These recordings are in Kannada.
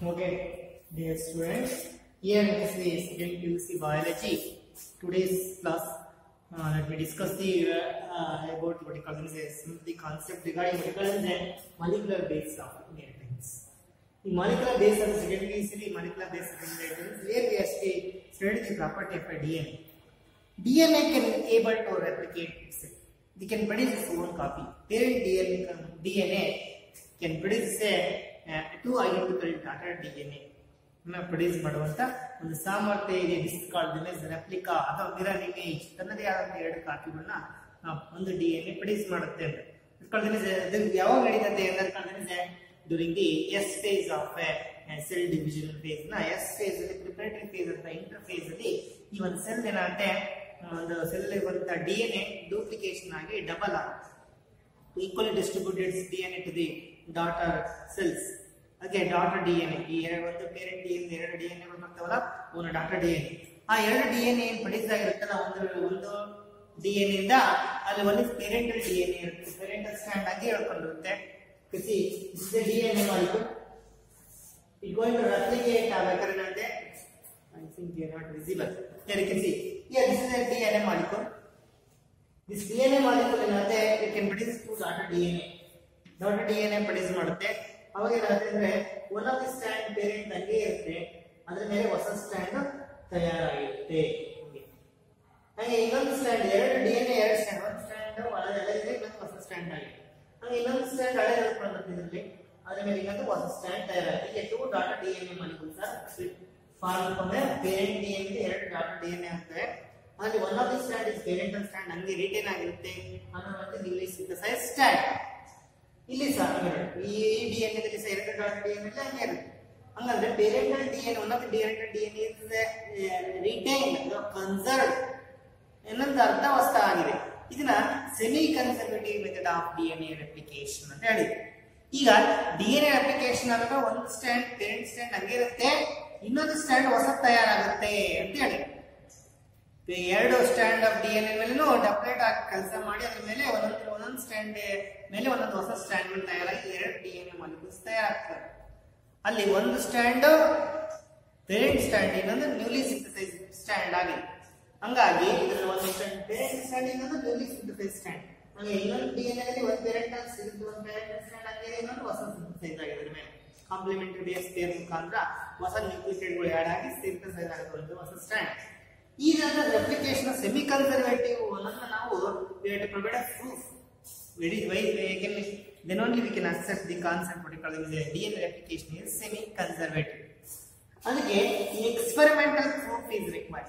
Okay, dear students, here is the second PUC biology. Today's class, uh, let me discuss the uh, uh, about what you call this, some of the concept regarding what you call the molecular base of inheritance. The molecular base of second PUC, molecular base of inheritance. Here we have studied the property of a DNA. DNA can able to replicate itself. They can produce its own copy. Parent DNA, can- DNA can produce a uh, two identical daughter DNA. ನ ಪ್ರೊಡ್ಯೂಸ್ ಮಾಡುವಂತ ಒಂದು ಸಾಮರ್ಥ್ಯ ಇದೆ ಡಿಸ್ ಕಾಲ್ಡ್ ಇಮೇಜ್ ರೆಪ್ಲಿಕಾ ಅಥವಾ ಮಿರರ್ ಇಮೇಜ್ ತನ್ನದೇ ಆದಂತ ಎರಡು ಕಾಪಿಗಳನ್ನ ಒಂದು ಡಿ ಎನ್ ಎ ಪ್ರೊಡ್ಯೂಸ್ ಮಾಡುತ್ತೆ ಅಂತ ಕಾಲ್ಡ್ ಇಮೇಜ್ ಅದು ಯಾವಾಗ ನಡೀತದೆ ಅಂದ್ರೆ called image during the S phase of cell division phase ನ ಎಸ್ ಫೇಸ್ ಅಲ್ಲಿ ಪ್ರಿಪರೇಟರಿ ಫೇಸ್ ಅಂತ ಇಂಟರ್ ಫೇಸ್ ಅಲ್ಲಿ ಈ ಒಂದು ಸೆಲ್ ಏನಾಗುತ್ತೆ ಒಂದು ಸೆಲ್ ಇರುವಂತ ಡಿ ಎನ್ ಎ ಡೂಪ್ಲಿಕೇಶನ್ ಆಗಿ ಡಬಲ್ ಆಗುತ್ತೆ equally distributed DNA to the daughter cells. Again, daughter DNA. ಈ ಎರಡು ಒಂದು ಪೇರೆಂಟ್ ಡಿ ಎರಡು ಡಿ ಎನ್ ಎ ಬರ್ತಾವಲ್ಲ ಒಂದು ಡಾಟರ್ ಡಿ ಎನ್ ಆ ಎರಡು ಡಿ ಎನ್ ಎನ್ ಪ್ರೊಡ್ಯೂಸ್ ಆಗಿರುತ್ತಲ್ಲ ಒಂದು ಒಂದು ಡಿ ಎನ್ ಇಂದ ಅಲ್ಲಿ ಒಂದು ಪೇರೆಂಟಲ್ ಡಿ ಎನ್ ಎ ಇರುತ್ತೆ ಪೇರೆಂಟಲ್ ಸ್ಟ್ಯಾಂಡ್ ಆಗಿ ಹೇಳ್ಕೊಂಡಿರುತ್ತೆ see D N A molecule it going to replicate ಆಗಬೇಕಾದ್ರೆ ಏನಂತೆ I think they are not visible here you can see here this is a D N A molecule This DNA molecule ಏನಾಗುತ್ತೆ it can produce two daughter DNA. daughter DNA produce ಮಾಡುತ್ತೆ ಅವಾಗ ಏನಾಗುತ್ತೆ ಅಂದ್ರೆ one of the strand parent ಹಂಗೆ ಇರುತ್ತೆ ಅದ್ರ ಮೇಲೆ ಹೊಸ ಸ್ಟ್ಯಾಂಡ್ ತಯಾರಾಗಿರುತ್ತೆ ಹಾಗೆ ಇನ್ನೊಂದು ಸ್ಟ್ಯಾಂಡ್ ಎರಡು DNA ಎರಡು ಸ್ಟ್ಯಾಂಡ್ ಒಂದು ಸ್ಟ್ಯಾಂಡ್ ಒಳಗೆ ಎಲ್ಲ ಇದೆ ಇನ್ನೊಂದು ಹೊಸ ಸ್ಟ್ಯಾಂಡ್ ಆಗಿದೆ ಹಾಗೆ ಇನ್ನೊಂದು ಸ್ಟ್ಯಾಂಡ್ ಹಳೆ ಹೇಳ್ಕೊಂಡು ಇದರಲ್ಲಿ ಅದ್ರ ಮೇಲೆ ಇನ್ನೊಂದು ಹೊಸ ಸ್ಟ್ಯಾಂಡ್ ತಯಾರಾಗಿದೆ ಹೀಗೆ two daughter DNA molecules are form ಅಂದ್ರೆ ಪೇರೆಂಟ್ DNA ಎರಡು ಡಾಟರ್ DNA ಆಗ್ತವೆ ಅಲ್ಲಿ one of the strand is parental strand ಹಂಗೆ ರಿಟೇನ್ ಆಗಿರುತ್ತೆ ಆಮೇಲೆ ಮತ್ತೆ ಇಲ್ಲಿ ಸಿಂಥಸೈಸ್ ಸ್ಟ್ಯಾಂಡ್ ಇಲ್ಲಿ ಸಹ ಹಂಗೆ ನೋಡಿ. ಈ ಡಿ ಎನ್ ಎದಲ್ಲಿ ಸಹ ಎರಡು ಡಾಟ್ ಡಿ ಎನ್ ಹಂಗೆ ಇರುತ್ತೆ ಹಂಗಂದ್ರೆ parental D N one of D N D N is retain conserve ಇನ್ನೊಂದು ಅರ್ಧವಸ್ಥ ಆಗಿದೆ ಇದನ್ನ semi conservative method of D N A replication ಅಂತ ಹೇಳಿದ್ವಿ ಈಗ ಡಿ ಎನ್ ಎ ರೆಪ್ಲಿಕೇಶನ್ ಆದಾಗ ಒಂದು ಸ್ಟ್ಯಾಂಡ್ ಪೇರೆಂಟ್ ಸ್ಟ್ಯಾಂಡ್ ಹಂಗೆ ಇರುತ್ತೆ ಇನ್ನೊಂದು ಸ್ಟ್ಯಾಂಡ್ ಹೊಸ ತಯಾರಾಗುತ್ತೆ ಅಂತ ಹೇಳಿ ಎರಡು strand of D N A ಮೇಲೂ ಡಪ್ಲೇಟ್ ಆಗಿ ಕೆಲಸ ಮಾಡಿ ಅದ್ರ ಮೇಲೆ ಒಂದೊಂದು ಒಂದೊಂದು ಸ್ಟ್ಯಾಂಡ್ ಮೇಲೆ ಒಂದೊಂದು ಹೊಸ ಸ್ಟ್ಯಾಂಡ್ ತಯಾರಾಗಿ ಎರಡು ಡಿ ಎನ್ ಎ ಮಾಲಿಕ್ಯೂಲ್ಸ್ ತಯಾರಾಗ್ತವೆ ಅಲ್ಲಿ ಒಂದು ಸ್ಟ್ಯಾಂಡ್ ಪೇರೆಂಟ್ ಸ್ಟ್ಯಾಂಡ್ ಇನ್ನೊಂದು ನ್ಯೂಲಿ ಸಿಂಥಸೈಸ್ ಸ್ಟ್ಯಾಂಡ್ ಆಗಿದೆ ಹಂಗಾಗಿ ಇದರಲ್ಲಿ ಒಂದು ಸ್ಟ್ಯಾಂಡ್ ಪೇರೆಂಟ್ ಸ್ಟ್ಯಾಂಡ್ ಇನ್ನೊಂದು ನ್ಯೂಲಿ ಸಿಂಥಸೈಸ್ ಸ್ಟ್ಯಾಂಡ್ ಹಾಗೆ ಇನ್ನೊಂದು ಡಿ ಎನ್ ಎಲ್ಲಿ ಒಂದು ಪೇರೆಂಟ್ ಸಿಗುತ್ತೆ ಒಂದು ಪೇರೆಂಟ್ ಸ್ಟ್ಯಾಂಡ್ ಆಗಿದೆ ಇನ್ನೊಂದು ಹೊಸ ಸಿಂಥಸೈಸ್ ಆಗಿದೆ ಅದ್ರ ಮೇಲೆ ಕಾಂಪ್ಲಿಮೆಂಟರಿ ಬೇಸ್ ಪೇರ್ ಮುಖಾಂತರ ಹೊಸ ನ್ಯೂಕ್ಲಿಯೇಟ್ಗಳು ಆಡ್ ಆಗಿ ಸಿಂಥಸೈಸ್ ಆಗುತ್ತೆ ಒಂದು ಹೊಸ ಸ್ಟ್ಯಾಂಡ್ ಈಗ ರೆಪ್ಲಿಕೇಶನ್ ಸೆಮಿ ಕನ್ಸರ್ವೇಟಿವ್ ಅನ್ನೋದನ್ನ ನಾವು provide proof very why can then only we can accept the concept what you call as DNA replication is semi conservative ಅದಕ್ಕೆ ಈ ಎಕ್ಸ್ಪೆರಿಮೆಂಟಲ್ ಪ್ರೂಫ್ ಇಸ್ ರಿಕ್ವೈರ್ಡ್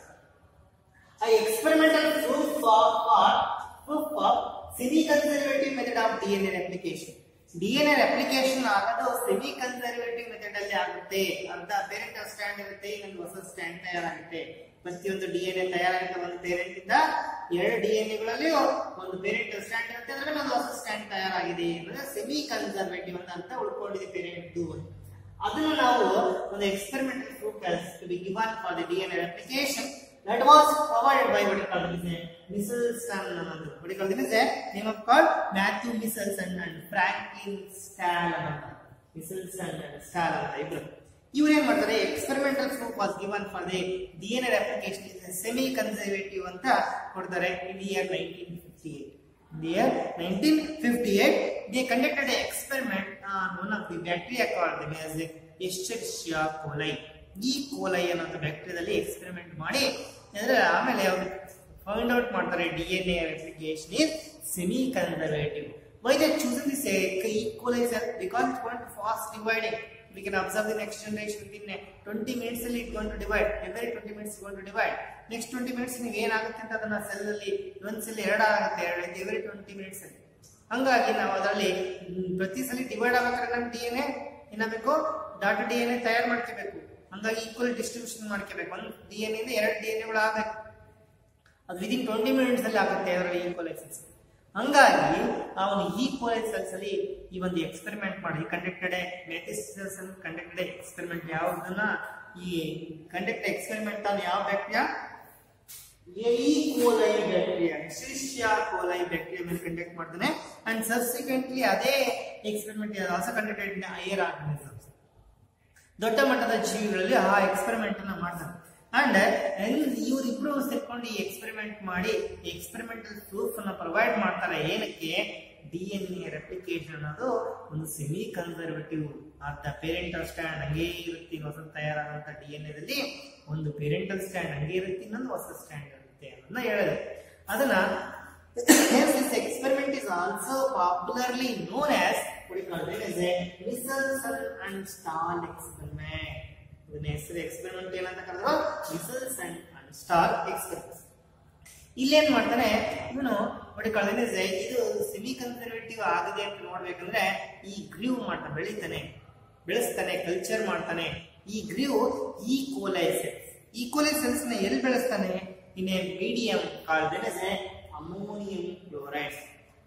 ಆ experimental proof for proof of semi conservative method of DNA replication DNA replication ಆಗೋದು ಸೆಮಿ ಕನ್ಸರ್ವೇಟಿವ್ ಮೆಥಡ್ ಅಲ್ಲಿ ಆಗುತ್ತೆ ಅರ್ಧ ಪೇರೆಂಟ್ ಸ್ಟ್ಯಾಂಡ್ ಇರುತ್ತೆ ಇನ್ನೊಂದು ಹೊಸ ಸ್ಟ್ಯಾಂಡ್ ತಯಾರಾಗುತ್ತೆ ಪ್ರತಿಯೊಂದು ಡಿಎನ್ಎ ತಯಾರಾಗುತ್ತೆ ಒಂದು ಪೇರೆಂಟ್ ಇಂದ ಎರಡು ಡಿಎನ್ಎಗಳಲ್ಲಿ ಒಂದು ಪೇರೆಂಟ್ ಸ್ಟ್ಯಾಂಡ್ ಇರುತ್ತೆ ಅದ್ರ ಮೇಲೆ ಒಂದು ಹೊಸ ಸ್ಟ್ಯಾಂಡ್ ತಯಾರಾಗಿದೆ ಅಂದ್ರೆ ಸೆಮಿ ಕನ್ಸರ್ವೇಟಿವ್ ಅಂತ ಅಂತ ಉಳ್ಕೊಂಡಿದೆ ಪೇರೆಂಟ್ ಅದನ್ನು ನಾವು ಒಂದು experimental proof to be given for the DNA replication that was provided by what you call this uh, Michelson ಅನ್ನೋದು what you call this uh, name of called Matthew Michelson and Franklin Stahl ಅನ್ನೋದು Michelson and Stahl ಅಂತ ಇಬ್ರು ಇವ್ರು ಏನ್ ಮಾಡ್ತಾರೆ experimental proof was given for the DNA replication is semi conservative ಅಂತ ಕೊಡ್ತಾರೆ in year nineteen fifty eight In the year 1958, they conducted an experiment on one of the bacteria called them as Escherichia coli. ಈ ಕೋಲೈ ಅನ್ನೋ ಬ್ಯಾಕ್ಟೀರಿಯಾದಲ್ಲಿ ಎಕ್ಸ್ಪೆರಿಮೆಂಟ್ ಮಾಡಿ ಅಂದ್ರೆ ಆಮೇಲೆ ಅವರು ಫೈಂಡ್ ಔಟ್ ಮಾಡ್ತಾರೆ D N A replication is semi conservative why they chosen this E coli sir because it going fast dividing we can observe the next generation within uh, 20 minutes ಅಲ್ಲಿ it going to divide every 20 minutes going to divide next 20 minutes ನೀವು ಏನಾಗುತ್ತೆ ಅಂತ ಅದನ್ನ ಸೆಲ್ ಅಲ್ಲಿ ಒಂದ್ ಸೆಲ್ ಎರಡು ಆಗುತ್ತೆ ಎರಡು ಎವ್ರಿ 20 minutes ಅಲ್ಲಿ ಹಂಗಾಗಿ ನಾವು ಅದರಲ್ಲಿ ಮ್, ಪ್ರತಿ ಸಲ ಡಿವೈಡ್ ಆಗ್ಬೇಕಾದ್ರೆ ನಮ್ಮ ಡಿ ಎನ್ ಎ ಏನಾಗಬೇಕು ಡಾಟಾ ಡಿ ಎನ್ ಎ ತಯಾರು ಮಾಡ್ಕೋಬೇಕು ಹಂಗಾಗಿ ಈಕ್ವಲ್ ಡಿಸ್ಟ್ರಿಬ್ಯೂಷನ್ ಮಾಡ್ಕೋಬೇಕು ಒಂದು ಡಿ ಎನ್ ಇಂದ ಎರಡು ಡಿ ಎನ್ ಎಗಳು ಆಗಬೇಕು ಅದು ವಿದಿನ್ ಟ್ವೆಂಟಿ ಮಿನಿಟ್ಸ್ ಅಲ್ಲಿ ಆಗುತ್ತೆ ಅದರಲ್ಲಿ ಈಕ್ವಲೈಸನ್ಸ್ ಹಂಗಾಗಿ ಆ ಒಂದು ಈಕ್ವಲೈಸನ್ಸ್ ಅಲ್ಲಿ ಈ ಒಂದು ಎಕ್ಸ್ಪೆರಿಮೆಂಟ್ ಮಾಡಿ ಕಂಡಕ್ಟೆಡ್ ಮೆಥಿಸಸ್ ಕಂಡಕ್ಟೆಡ್ ಎಕ್ಸ್ಪೆರಿಮೆಂಟ್ ಯಾವುದನ್ನ ಈ ಕಂಡಕ್ಟ್ ಎಕ್ಸ್ಪೆರಿಮೆಂಟ್ ಅಲ್ಲಿ ಯಾವ ಬ್ಯಾಕ್ಟೀರಿಯಾ ಈ ಕೋಲೈ ಬ್ಯಾಕ್ಟೀರಿಯಾ ಶಿಷ್ಯ ಕೋಲೈ ಬ್ಯಾಕ್ಟೀರಿಯಾ ಮೇಲೆ ಕಂಡಕ್ಟ್ ಮಾಡ್ತಾನೆ ಅಂಡ್ ಸಬ್ಸಿಕ್ವೆಂಟ್ಲಿ ಅದೇ experiment also conducted in higher organisms ದೊಡ್ಡ ಮಟ್ಟದ ಜೀವಿಗಳಲ್ಲಿ ಆ ಎಕ್ಸ್ಪೆರಿಮೆಂಟ್ ಅನ್ನ ಮಾಡ್ತಾರೆ ಅಂಡ್ ಇವರಿಬ್ರು ಸೇರ್ಕೊಂಡು ಈ ಎಕ್ಸ್ಪೆರಿಮೆಂಟ್ ಮಾಡಿ ಎಕ್ಸ್ಪೆರಿಮೆಂಟಲ್ ಪ್ರೂಫ್ ಅನ್ನ ಪ್ರೊವೈಡ್ ಮಾಡ್ತಾರೆ ಏನಕ್ಕೆ ಡಿ ಎನ್ ಎ ರೆಪ್ಲಿಕೇಶನ್ ಅನ್ನೋದು ಒಂದು ಸೆಮಿ ಕನ್ಸರ್ವೇಟಿವ್ ಅರ್ಧ ಪೇರೆಂಟಲ್ ಸ್ಟ್ಯಾಂಡ್ ಹಂಗೆ ಇರುತ್ತೆ ಹೊಸ ತಯಾರಾದಂತ ಡಿ ಎನ್ ಎದಲ್ಲಿ ಒಂದು ಪೇರೆಂಟಲ್ ಸ್ಟ್ಯಾಂಡ್ ಹಂಗೆ ಇರುತ್ತೆ ಇನ್ನೊಂದು ಹೊಸ ಸ್ಟ್ಯಾಂಡ್ ಇರುತ್ತೆ ಅನ್ನೋದನ್ನ ಹೇಳಿದೆ ಅದನ್ನ Hence, this experiment is also popularly known as what you call it as a Michelson and Stahl experiment. ಇದನ್ನ ಹೆಸರು ಎಕ್ಸ್ಪೆರಿಮೆಂಟ್ ಏನಂತ ಕರೆದ್ರು ಮಿಸಲ್ಸನ್ ಅಂಡ್ ಸ್ಟಾರ್ ಎಕ್ಸ್ಪೆರಿಮೆಂಟ್ ಇಲ್ಲೇನ್ ಮಾಡ್ತಾನೆ ಇವನು ನೋಡಿ ಕಳೆದ ಇದು ಸೆಮಿ ಕನ್ಸರ್ವೇಟಿವ್ ಆಗಿದೆ ಅಂತ ನೋಡ್ಬೇಕಂದ್ರೆ ಈ ಗ್ರೀವ್ ಮಾಡ್ತಾನೆ ಬೆಳಿತಾನೆ ಬೆಳೆಸ್ತಾನೆ ಕಲ್ಚರ್ ಮಾಡ್ತಾನೆ ಈ ಗ್ರೀವ್ ಈ ಕೋಲೈಸೆಲ್ಸ್ ಈ ಕೋಲೈಸೆಲ್ಸ್ ನ ಎಲ್ಲಿ ಬೆಳೆಸ್ತಾನೆ in a medium called ammonium chloride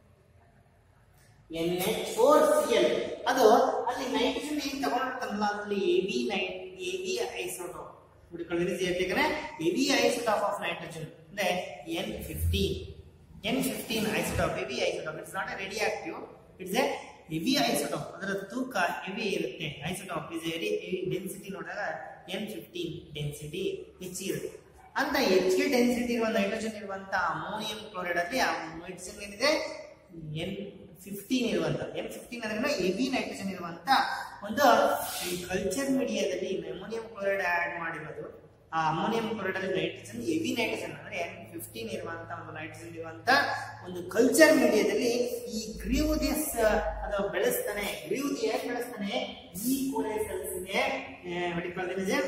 N H four C L ಅದು ಅಲ್ಲಿ ನೈಟ್ರೋಜನ್ ಏನ್ ತಗೊಂಡಿರ್ತಾನಲ್ಲ ಅದ್ರಲ್ಲಿ ಎ ಬಿ ನೈಟ್ ಎ ಬಿ ಐಸೋಟೋಪ್ ಹುಡುಕೊಳ್ಳಿ heavy isotope of nitrogen ಅಂದ್ರೆ N fifteen N fifteen isotope heavy isotope it's not a radioactive it's a heavy isotope ಅದರ ತೂಕ ಹೆವಿ ಇರುತ್ತೆ ಐಸೋಟಾಪ್ ಇಸ್ ವೆರಿ ಡೆನ್ಸಿಟಿ ನೋಡಿದಾಗ ಎನ್ ಫಿಫ್ಟೀನ್ ಡೆನ್ಸಿಟಿ ಹೆಚ್ಚಿರುತ್ತೆ ಅಂತ ಹೆಚ್ಚಿಗೆ ಡೆನ್ಸಿಟಿ ಇರುವ ನೈಟ್ರೋಜನ್ ಇರುವಂತ ಅಮೋನಿಯಂ ಕ್ಲೋರೈಡ್ ಅಲ್ಲಿ ಆ ಮೆಡಿಸಿನ್ ಏನಿದೆ ಎನ್ ಫಿಫ್ಟೀನ್ ಇರುವಂತ ಎನ್ ಫಿಫ್ಟೀನ್ ಅಂದ್ರೆ ಹೆವಿ ನೈಟ್ರೋಜನ್ ಇರುವಂತ ಒಂದು ಈ ಕಲ್ಚರ್ ಮೀಡಿಯಾದಲ್ಲಿ ಅಮೋನಿಯಂ ಕ್ಲೋರೈಡ್ ಆಡ್ ಮಾಡಿರೋದು ಆ ಅಮೋನಿಯಂ ಕ್ಲೋರೈಡ್ ಅಲ್ಲಿ ನೈಟ್ರೋಜನ್ ಹೆವಿ ನೈಟ್ರೋಜನ್ ಅಂದ್ರೆ ಎನ್ ಫಿಫ್ಟೀನ್ ಇರುವಂತ ಒಂದು ನೈಟ್ರೋಜನ್ ಇರುವಂತ ಒಂದು ಕಲ್ಚರ್ ಮೀಡಿಯಾದಲ್ಲಿ ಈ ಗ್ರೀವ್ದಿಸ್ ಅದು ಬೆಳೆಸ್ತಾನೆ ಗ್ರೀವ್ದಿ ಹೇಗೆ ಬೆಳೆಸ್ತಾನೆ ಈ ಕೋಲೈಸಲ್ಸ್ಗೆ ಹೊಡಿಕೊಳ್ಳೋದಿದೆ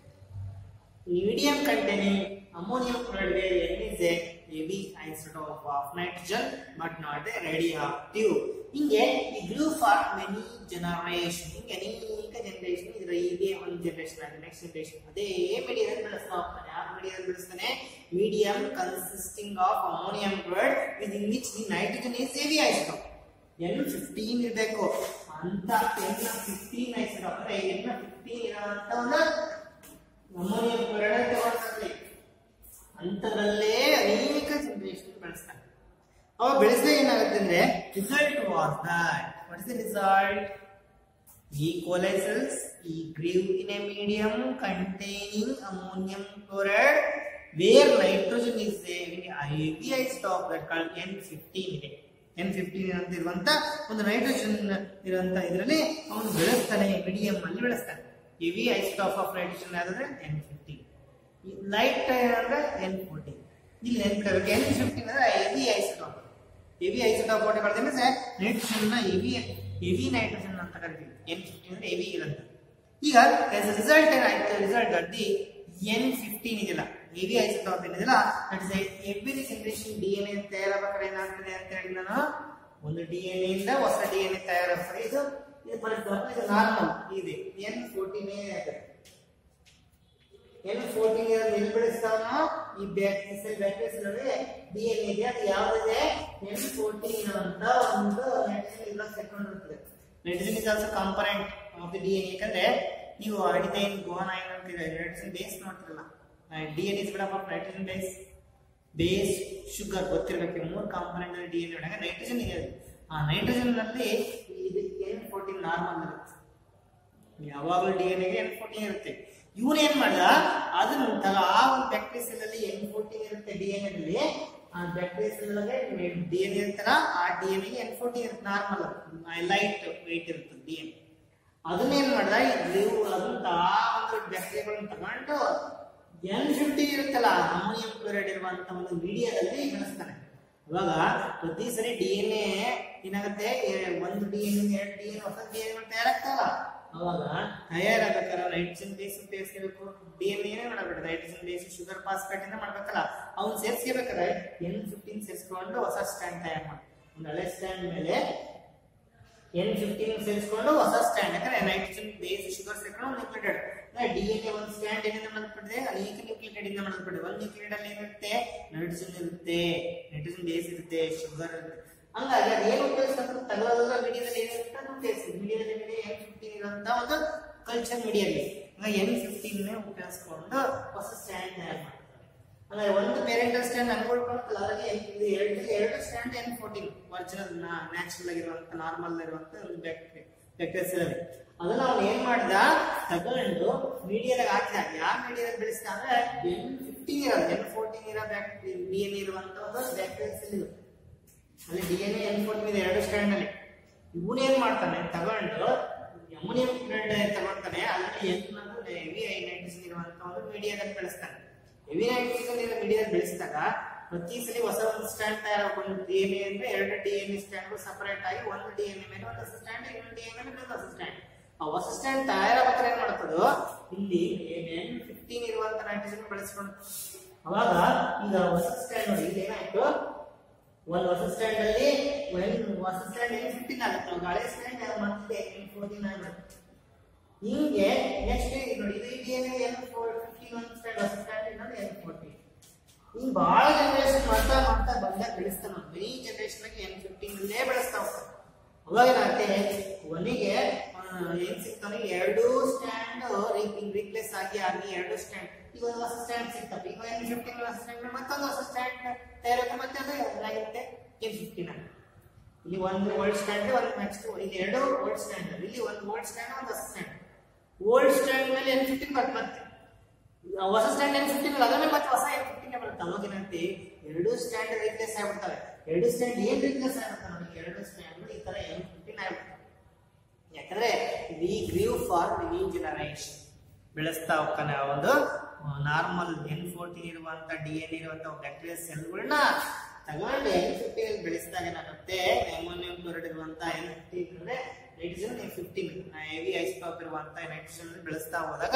medium containing ammonium chloride where N is a heavy isotope of nitrogen but not a radioactive. ಹಿಂಗೆ ಈ ಗ್ರೂ ಫಾರ್ ಮೆನಿ ಜನರೇಷನ್ ಹಿಂಗೆ ಅನೇಕ ಜನರೇಷನ್ ಇದರ ಇದೇ ಒಂದು ಜನರೇಷನ್ ಆಗಿ ನೆಕ್ಸ್ಟ್ ಜನರೇಷನ್ ಅದೇ ಮೀಡಿಯಾದಲ್ಲಿ ಬೆಳೆಸ್ತಾ ಹೋಗ್ತಾನೆ ಯಾವ ಮೀಡಿಯಾದಲ್ಲಿ ಬೆಳೆಸ್ತಾನೆ medium consisting of ammonium chloride with in which the nitrogen is heavy isotope N fifteen ಇರಬೇಕು ಅಂತ ಎನ್ ಫಿಫ್ಟೀನ್ ಐಸೋಟೋಪ್ ಅಂದ್ರೆ ಎನ್ ಫಿಫ್ಟೀನ್ ಇರೋಂತ ಒಂದು ಅಮೋನಿಯಂ ಕ್ಲೋರೈಡ್ ತಗೊಳ್ತಾರೆ ಅಂತದ್ರಲ್ಲೇ ಅನೇಕ ಜನರೇಷನ್ ಬೆಳೆಸ್ತಾರೆ ಅವ ಬೆಳೆಸಿದಾಗ ಏನಾಗುತ್ತೆ ಅಂದ್ರೆ result was that what is the result E coli cells ಈ grew in a medium containing ammonium chloride where nitrogen is heavy isotope that call N fifteen ಇದೆ ಎನ್ ಫಿಫ್ಟೀನ್ ಅಂತ ಇರುವಂತ ಒಂದು ನೈಟ್ರೋಜನ್ ಇರುವಂತ ಇದರಲ್ಲಿ ಅವನು ಬೆಳೆಸ್ತಾನೆ ಮೀಡಿಯಂ ಅಲ್ಲಿ ಬೆಳೆಸ್ತಾನೆ ಹೆವಿ ಐಸ್ಟಾಪ್ ಆಫ್ ನೈಟ್ರೋಜನ್ ಯಾವ್ದಂದ್ರೆ ಎನ್ ಫಿಫ್ಟೀನ್ ಲೈಟ್ ಅಂದ್ರೆ ಎನ್ ಫೋರ್ಟೀನ್ ಇಲ್ಲಿ ನೆನ್ಪಿಡಬೇಕು ಎನ್ ಫಿಫ್ಟೀನ್ ಅಂದ್ರೆ heavy isotope heavy isotope what ಕಳ್ತೀವಿ ಅಂದ್ರೆ ನೈಟ್ರೋಜನ್ ನ ಹೆವಿ ಹೆವಿ ನೈಟ್ರೋಜನ್ ಅಂತ ಕರಿತೀವಿ ಎನ್ ಫಿಫ್ಟೀನ್ ಅಂದ್ರೆ ಹೆವಿ ಇರುತ್ತೆ ಈಗ ರಿಸಲ್ಟ್ ಏನಾಯ್ತು ರಿಸಲ್ಟ್ ಅಡ್ಡಿ ಎನ್ ಫಿಫ್ಟೀನ್ ಇದೆಯಲ್ಲ ಹೆವಿ ಐಸೋಟಾಪ್ ಏನಿದೆಯಲ್ಲ that is every generation D N A ತಯಾರಾಗಬೇಕಾದ್ರೆ ಏನಾಗ್ತದೆ ಅಂತ ಹೇಳಿ ನಾನು ಒಂದು ಡಿ ಎನ್ ಎ ಇಂದ ಹೊಸ ಡಿ ಎನ್ ಎ ತಯಾರಾಗ್ತದೆ ಇದು ಇದು ಫಾರ್ ಎಕ್ಸಾಂಪಲ್ ಇದು ನಾರ್ಮಲ್ ಇದೆ ಎನ್ ಫೋರ್ಟೀನ್ ಎನ್ ಫೋರ್ಟೀನ್ ಎಲ್ಲಿ ಬೆಳೆಸ್ತಾವ ಈ ಬ್ಯಾಕ್ಟೀಸ್ ಬ್ಯಾಕ್ಟೀಸ್ ಡಿ ಎನ್ ಇದೆ ಅದು ಯಾವ್ದಿದೆ ಎನ್ ಫೋರ್ಟೀನ್ ಅಂತ ಒಂದು ನೈಟ್ರೋಜನ್ ಇಲ್ಲ ಸೇರ್ಕೊಂಡಿರ್ತದೆ nitrogen is also component of the D N ಯಾಕಂದ್ರೆ ನೀವು ಅಡಿನೈನ್ ಗುವಾನೈನ್ ಅಂತ ನೈಟ್ರೋಜನ್ ಬೇಸ್ ನೋಡ್ತಿರಲ್ಲ D N is build up of nitrogen base base sugar ಗೊತ್ತಿರಬೇಕು ಮೂರು ಕಾಂಪೊನೆಂಟ್ ಡಿ ಎನ್ ಒಳಗೆ ನೈಟ್ರೋಜನ್ ಇದೆ ಆ ನೈಟ್ರೋಜನ್ ನಲ್ಲಿ ಇದು ಎನ್ ಫೋರ್ಟೀನ್ ನಾರ್ಮಲ್ ಇರುತ್ತೆ ಯಾವಾಗಲೂ ಡಿ ಎನ್ ಎನ್ ಫೋರ್ಟೀನ್ ಇರುತ್ತೆ ಇವನ್ ಏನ್ ಮಾಡ್ದ ಅದನ್ನ ತಗ ಆ ಒಂದು ಬ್ಯಾಕ್ಟೀರಿಯಾ ಸೆಲ್ ಅಲ್ಲಿ ಎನ್ ಫೋರ್ಟೀನ್ ಇರುತ್ತೆ ಡಿ ಎನ್ ಅಲ್ಲಿ ಆ ಬ್ಯಾಕ್ಟೀರಿಯಾ ಸೆಲ್ ಒಳಗೆ ಡಿ ಎನ್ ಇರುತ್ತಲ್ಲ ಆ ಡಿ ಎನ್ ಎನ್ ಫೋರ್ಟೀನ್ ಇರುತ್ತೆ ನಾರ್ಮಲ್ ಲೈಟ್ ವೆಯ್ಟ್ ಇರುತ್ತೆ ಡಿ ಎನ್ ಅದನ್ನ ಏನ್ ಮಾಡ್ದ ಇವು ಅದಂತ ಆ ಒಂದು ಬ್ಯಾಕ್ಟೀರಿಯಾಗಳನ್ನ ತಗೊಂಡು ಎನ್ ಫಿಫ್ಟೀನ್ ಇರುತ್ತಲ್ಲ ಅಮೋನಿಯಂ ಕ್ಲೋರೈಡ್ ಇರುವಂತ ಒಂದು ಮೀಡಿಯಾದಲ್ಲಿ ಬೆಳೆಸ್ತಾನೆ ಅವಾಗ ಪ್ರತಿ ಸರಿ ಡಿ ಎನ್ ಎ ಏನಾಗುತ್ತೆ ಎ- ಒಂದು ಡಿ ಎನ್ ಎರಡು ಡಿ ಎನ್ ಹೊಸ ಡಿ ಎನ್ ತಯಾರಾಗ್ತಾವಲ್ಲ ಅವಾಗ ತಯಾರಾಗಬೇಕಾದ್ರೆ ನೈಟ್ರೋಜನ್ ಬೇಸ್ ಉಪಯೋಗಿಸಬೇಕು ಡಿ ಎನ್ ಏನೇ ಮಾಡಬೇಕು ನೈಟ್ರೋಜನ್ ಬೇಸ್ ಶುಗರ್ ಫಾಸ್ಫೇಟ್ ಇಂದ ಮಾಡ್ಬೇಕಲ್ಲ ಅವ್ನು ಸೇರ್ಸ್ಕೋಬೇಕಾದ್ರೆ ಎನ್ ಫಿಫ್ಟೀನ್ ಸೇರಿಸ್ಕೊಂಡು ಹೊಸ ಸ್ಟ್ಯಾಂಡ್ ತಯಾರು ಮಾಡಿ ಒಂದು ಹಳೆ ಸ್ಟ್ಯಾಂಡ್ ಮೇಲೆ ಎನ್ ಫಿಫ್ಟೀನ್ ಸೇರಿಸ್ಕೊಂಡು ಹೊಸ ಸ್ಟ್ಯಾಂಡ್ ಯಾಕಂದ್ರೆ ನೈಟ್ರೋಜನ್ ಬೇಸ್ ಶುಗರ್ ಸೇರ್ಕೊಂಡು ನ್ಯೂಕ್ಲಿಯೇಟೆಡ್ ಡಿ ಎನ್ ಎ ಒಂದು ಸ್ಟ್ಯಾಂಡ್ ಏನಿಂದ ಮಾಡಲ್ಪಟ್ಟಿದೆ ಅನೇಕ ನ್ಯೂಕ್ಲಿಯೇಟೆಡ್ ಇಂದ ಮಾಡಲ್ಪಟ್ಟಿದೆ ಒಂದು ನ್ಯೂಕ್ಲಿಯೇಟ್ ಅಲ್ಲಿ ಏನಿರುತ್ತೆ ನೈಟ್ರೋಜನ್ ಇರುತ್ತೆ ನೈಟ್ರೋಜನ್ ಬೇಸ್ ಇರುತ್ತೆ ಶುಗರ್ ಇರುತ್ತೆ ಹಂಗಾಗಿ ಅದು ಏನು ಉಪಯೋಗಿಸ್ತಾರೆ ತಗೊಳ್ಳೋದಲ್ಲ ಮೀಡಿಯಾದಲ್ಲಿ ಏನಿರುತ್ತೆ ಅದು ಉಪಯೋಗಿಸಿ ಮೀಡಿಯಾದಲ್ಲಿ ಮೀಡಿಯಾ ಎನ್ ಫಿಫ್ಟೀನ್ ಇರುವಂತ ಒಂದು ಕಲ್ಚರ್ ಮೀಡಿಯಲ್ಲಿ ಹಂಗಾಗಿ ಎನ್ ಫಿಫ್ಟೀನ್ ಉಪಯೋಗಿಸ್ಕೊಂಡು ಹೊಸ ಸ್ಟ್ಯಾಂಡ್ ತಯಾರು ಮಾಡ್ತಾರೆ ಅಂದ್ರೆ ಒಂದು ಪೇರೆಂಟಲ್ ಸ್ಟ್ಯಾಂಡ್ ಅನ್ಕೊಳ್ಕೊಳ್ತಲ್ಲ ಅದ್ರಲ್ಲಿ ಇದು ಎರಡು ಎರಡು strand N fourteen original natural ಆಗಿರುವಂತ ನಾರ್ಮಲ್ ಇರುವಂತ ಒಂದು ಬ್ಯಾಕ್ಟೀರಿಯಾ ಬ್ಯಾಕ್ಟೀರಿಯಾ ಅದನ್ನ ಅವ್ನು ಏನ್ ಮಾಡಿದ ತಗೊಂಡು ಮೀಡಿಯಾದಾಗ ಹಾಕಿದಾಗ ಯಾವ ಮೀಡಿಯಾದಾಗ ಬೆಳೆಸ್ತಾ ಅಂದ್ರೆ ಎನ್ ಫಿಫ್ಟೀನ್ ಇರೋದು ಎನ್ ಫೋರ್ಟೀನ್ ಇರೋ ಬ್ಯಾಕ್ಟೀರಿಯಾ ಡಿ ಎನ್ ಇರುವಂತ ಒಂದು ಬ್ಯಾಕ್ಟೀರಿಯಾ ಸೆಲ್ ಇದು ಅಲ್ಲಿ D N A N fourteen ಇದೆ ಎರಡು ಸ್ಟ್ಯಾಂಡ್ ಅಲ್ಲಿ ಇವನು ಏನ್ ಮಾಡ್ತಾನೆ ತಗೊಂಡು ಅಮೋನಿಯಂ ಕ್ಲೋರೈಡ್ ತಗೊಳ್ತಾನೆ ಅದರಲ್ಲಿ ಎನ್ ಅನ್ನೋದು ಹೆವಿ ನೈಟ್ರೋಜನ್ ಇರುವಂತ ಒಂದು ಮೀಡಿಯಾದಲ್ಲಿ ಬೆಳೆಸ್ತಾನೆ ಹೆವಿ ನೈಟ್ರೋಜನ್ ಇರೋ ಮೀಡಿಯಾದಲ್ಲಿ ಬೆಳೆಸಿದಾಗ ಪ್ರತಿ ಸಲ ಹೊಸ ಒಂದು ಸ್ಟ್ಯಾಂಡ್ ತಯಾರಾಗ ಡಿ ಎನ್ ಎ ಅಂದ್ರೆ ಎರಡು D N A strand separate ಆಗಿ ಒಂದು ಡಿ ಎನ್ ಎ ಮೇಲೆ ಒಂದು ಹೊಸ ಸ್ಟ್ಯಾಂಡ್ ಇನ್ನೊಂದು ಡಿ ಎನ್ ಎ ಮೇಲೆ ಒಂದು ಹೊಸ ಸ್ಟ್ಯಾಂಡ್ ಆ ಹೊಸ ಸ್ಟ್ಯಾಂಡ್ ತಯಾರಾಗಬೇಕಾದ್ರೆ ಏನ್ ಮಾಡ್ತದೋ ಇಲ್ಲಿ ಎನ್ ಫಿಫ್ಟೀನ್ ಇರುವಂತ ನೈಟ್ರೋಜನ್ ಬೆಳೆಸ್ಕೊಂಡು ಅವಾಗ ಈಗ ಹೊಸ ಸ್ಟ್ಯಾಂಡ್ ನೋಡಿ ಇಲ್ಲಿ ಏನಾಯ್ತು ಒಂದು ಹೊಸ ಸ್ಟ್ಯಾಂಡ್ ಅಲ್ಲಿ ಒಂದು ಹೊಸ ಸ್ಟ್ಯಾಂಡ್ ಎನ್ ಫಿಫ್ಟೀನ್ ಆಗುತ್ತೆ ಒಂದು ಹಳೆ ಸ್ಟ್ಯಾಂಡ್ ಮತ್ತೆ ಎನ್ ಫೋರ್ಟೀನ್ ಆಗುತ್ತೆ ಹಿಂಗೆ ನೆಕ್ಸ್ಟ್ ನೋಡಿ ಇದು D N N four fifteen ಒಂದು ಸ್ಟ್ಯಾಂಡ್ ಹೊಸ ಸ್ಟ್ಯಾಂಡ್ ಇನ್ನೊಂದು ಎನ್ ಫೋರ್ಟೀನ್ ಹಿಂಗ್ ಬಹಳ ಜನರೇಷನ್ ಮಾಡ್ತಾ ಮಾಡ್ತಾ ಬಂದಾಗ ಬೆಳೆಸ್ತಾನ ಮೆನಿ ಜನರೇಷನ್ ಆಗಿ ಎನ್ ಫಿಫ್ಟೀನ್ ಅಲ್ಲೇ ಬೆಳೆಸ್ತಾ ಹೋಗ್ತಾನೆ ಅವಾಗ ಏನಾಗುತ್ತೆ ಕೊನೆಗೆ ಆ, ಏನ್ ಸಿಗ್ತಾನೆ ಎರಡು ಸ್ಟ್ಯಾಂಡ್ ರೀಪ್ಲೇಸ್ ಆಗಿ ಆಗಿ ಎರಡು ಸ್ಟ್ಯಾಂಡ್ ಈಗ ಒಂದು ಹೊಸ ಸ್ಟ್ಯಾಂಡ್ ಸಿಗ್ತವೆ ಈಗ ಎನ್ ಫಿಫ್ಟೀನ್ ಹೊಸ ಸ್ಟ್ಯಾಂಡ್ ಮತ್ತೊಂದು ಹೊಸ ಸ್ಟ್ಯಾಂಡ್ ತಯಾರಾಗ ಮತ್ತೆ ಅದು ಏನಾಗುತ್ತೆ ಎನ್ ಫಿಫ್ಟೀನ್ ಆಗುತ್ತೆ ಇಲ್ಲಿ ಒಂದು ಓಲ್ಡ್ ಸ್ಟ್ಯಾಂಡ್ ಒಂದು ನೆಕ್ಸ್ಟ್ ಇಲ್ಲಿ ಎರಡು ಓಲ್ಡ್ ಸ್ಟ್ಯಾಂಡ್ ಇಲ್ಲಿ ಒಂದು ಓಲ್ಡ್ ಸ್ಟ್ಯಾಂಡ್ ಒಂದು ಹೊಸ ಸ್ಟ್ಯಾಂಡ್ ಓಲ್ಡ್ ಸ್ಟ್ಯಾಂಡ್ ಮೇಲೆ ಎನ್ ಫಿಫ್ಟೀನ್ ಬರುತ್ತೆ ಮತ್ತೆ ಆ ಹೊಸ ಸ್ಟ್ಯಾಂಡ್ ಎನ್ ಫಿಫ್ಟೀನ್ ಅದರ ಮೇಲೆ ಮತ್ತೆ ಹೊಸ ಎನ್ ಫಿಫ್ಟೀನ್ ಬರುತ್ತೆ ಅವಾಗ ಏನಂತೆ ಎರಡು ಸ್ಟ್ಯಾಂಡ್ ರೀಪ್ಲೇಸ್ ಆಗ್ಬಿಡ್ತವೆ ಎರಡು ಸ್ಟ್ಯಾಂಡ್ ಏನ್ ರೀಪ್ಲೇಸ್ ಆಗುತ್ತೆ ನೋಡಿ ಎರಡು ಸ್ಟ್ಯಾಂಡ್ ಈ ತರ ಎನ್ ಫಿಫ್ಟೀನ್ ಆಗ್ಬಿಡ್ತವೆ ಯಾಕಂದ್ರೆ we grew for new generation ಬೆಳೆಸ್ತಾ ಹೋಗ್ತಾನೆ ಆ ಒಂದು ನಾರ್ಮಲ್ ಎನ್ ಫೋರ್ಟೀನ್ ಇರುವಂತ ಡಿ ಎನ್ ಇರುವಂತ ಬ್ಯಾಕ್ಟೀರಿಯಾ ಸೆಲ್ಗಳನ್ನ ತಗೊಂಡು ಎನ್ ಫಿಫ್ಟೀನ್ ಬೆಳೆಸಿದಾಗ ಏನಾಗುತ್ತೆ ಅಮೋನಿಯಂ ಕ್ಲೋರೈಡ್ ಇರುವಂತ ಎನ್ ಫಿಫ್ಟೀನ್ ಅಂದ್ರೆ nitrogen N fifteen heavy isotope ಇರುವಂತ ನೈಟ್ರೋಜನ್ ಬೆಳೆಸ್ತಾ ಹೋದಾಗ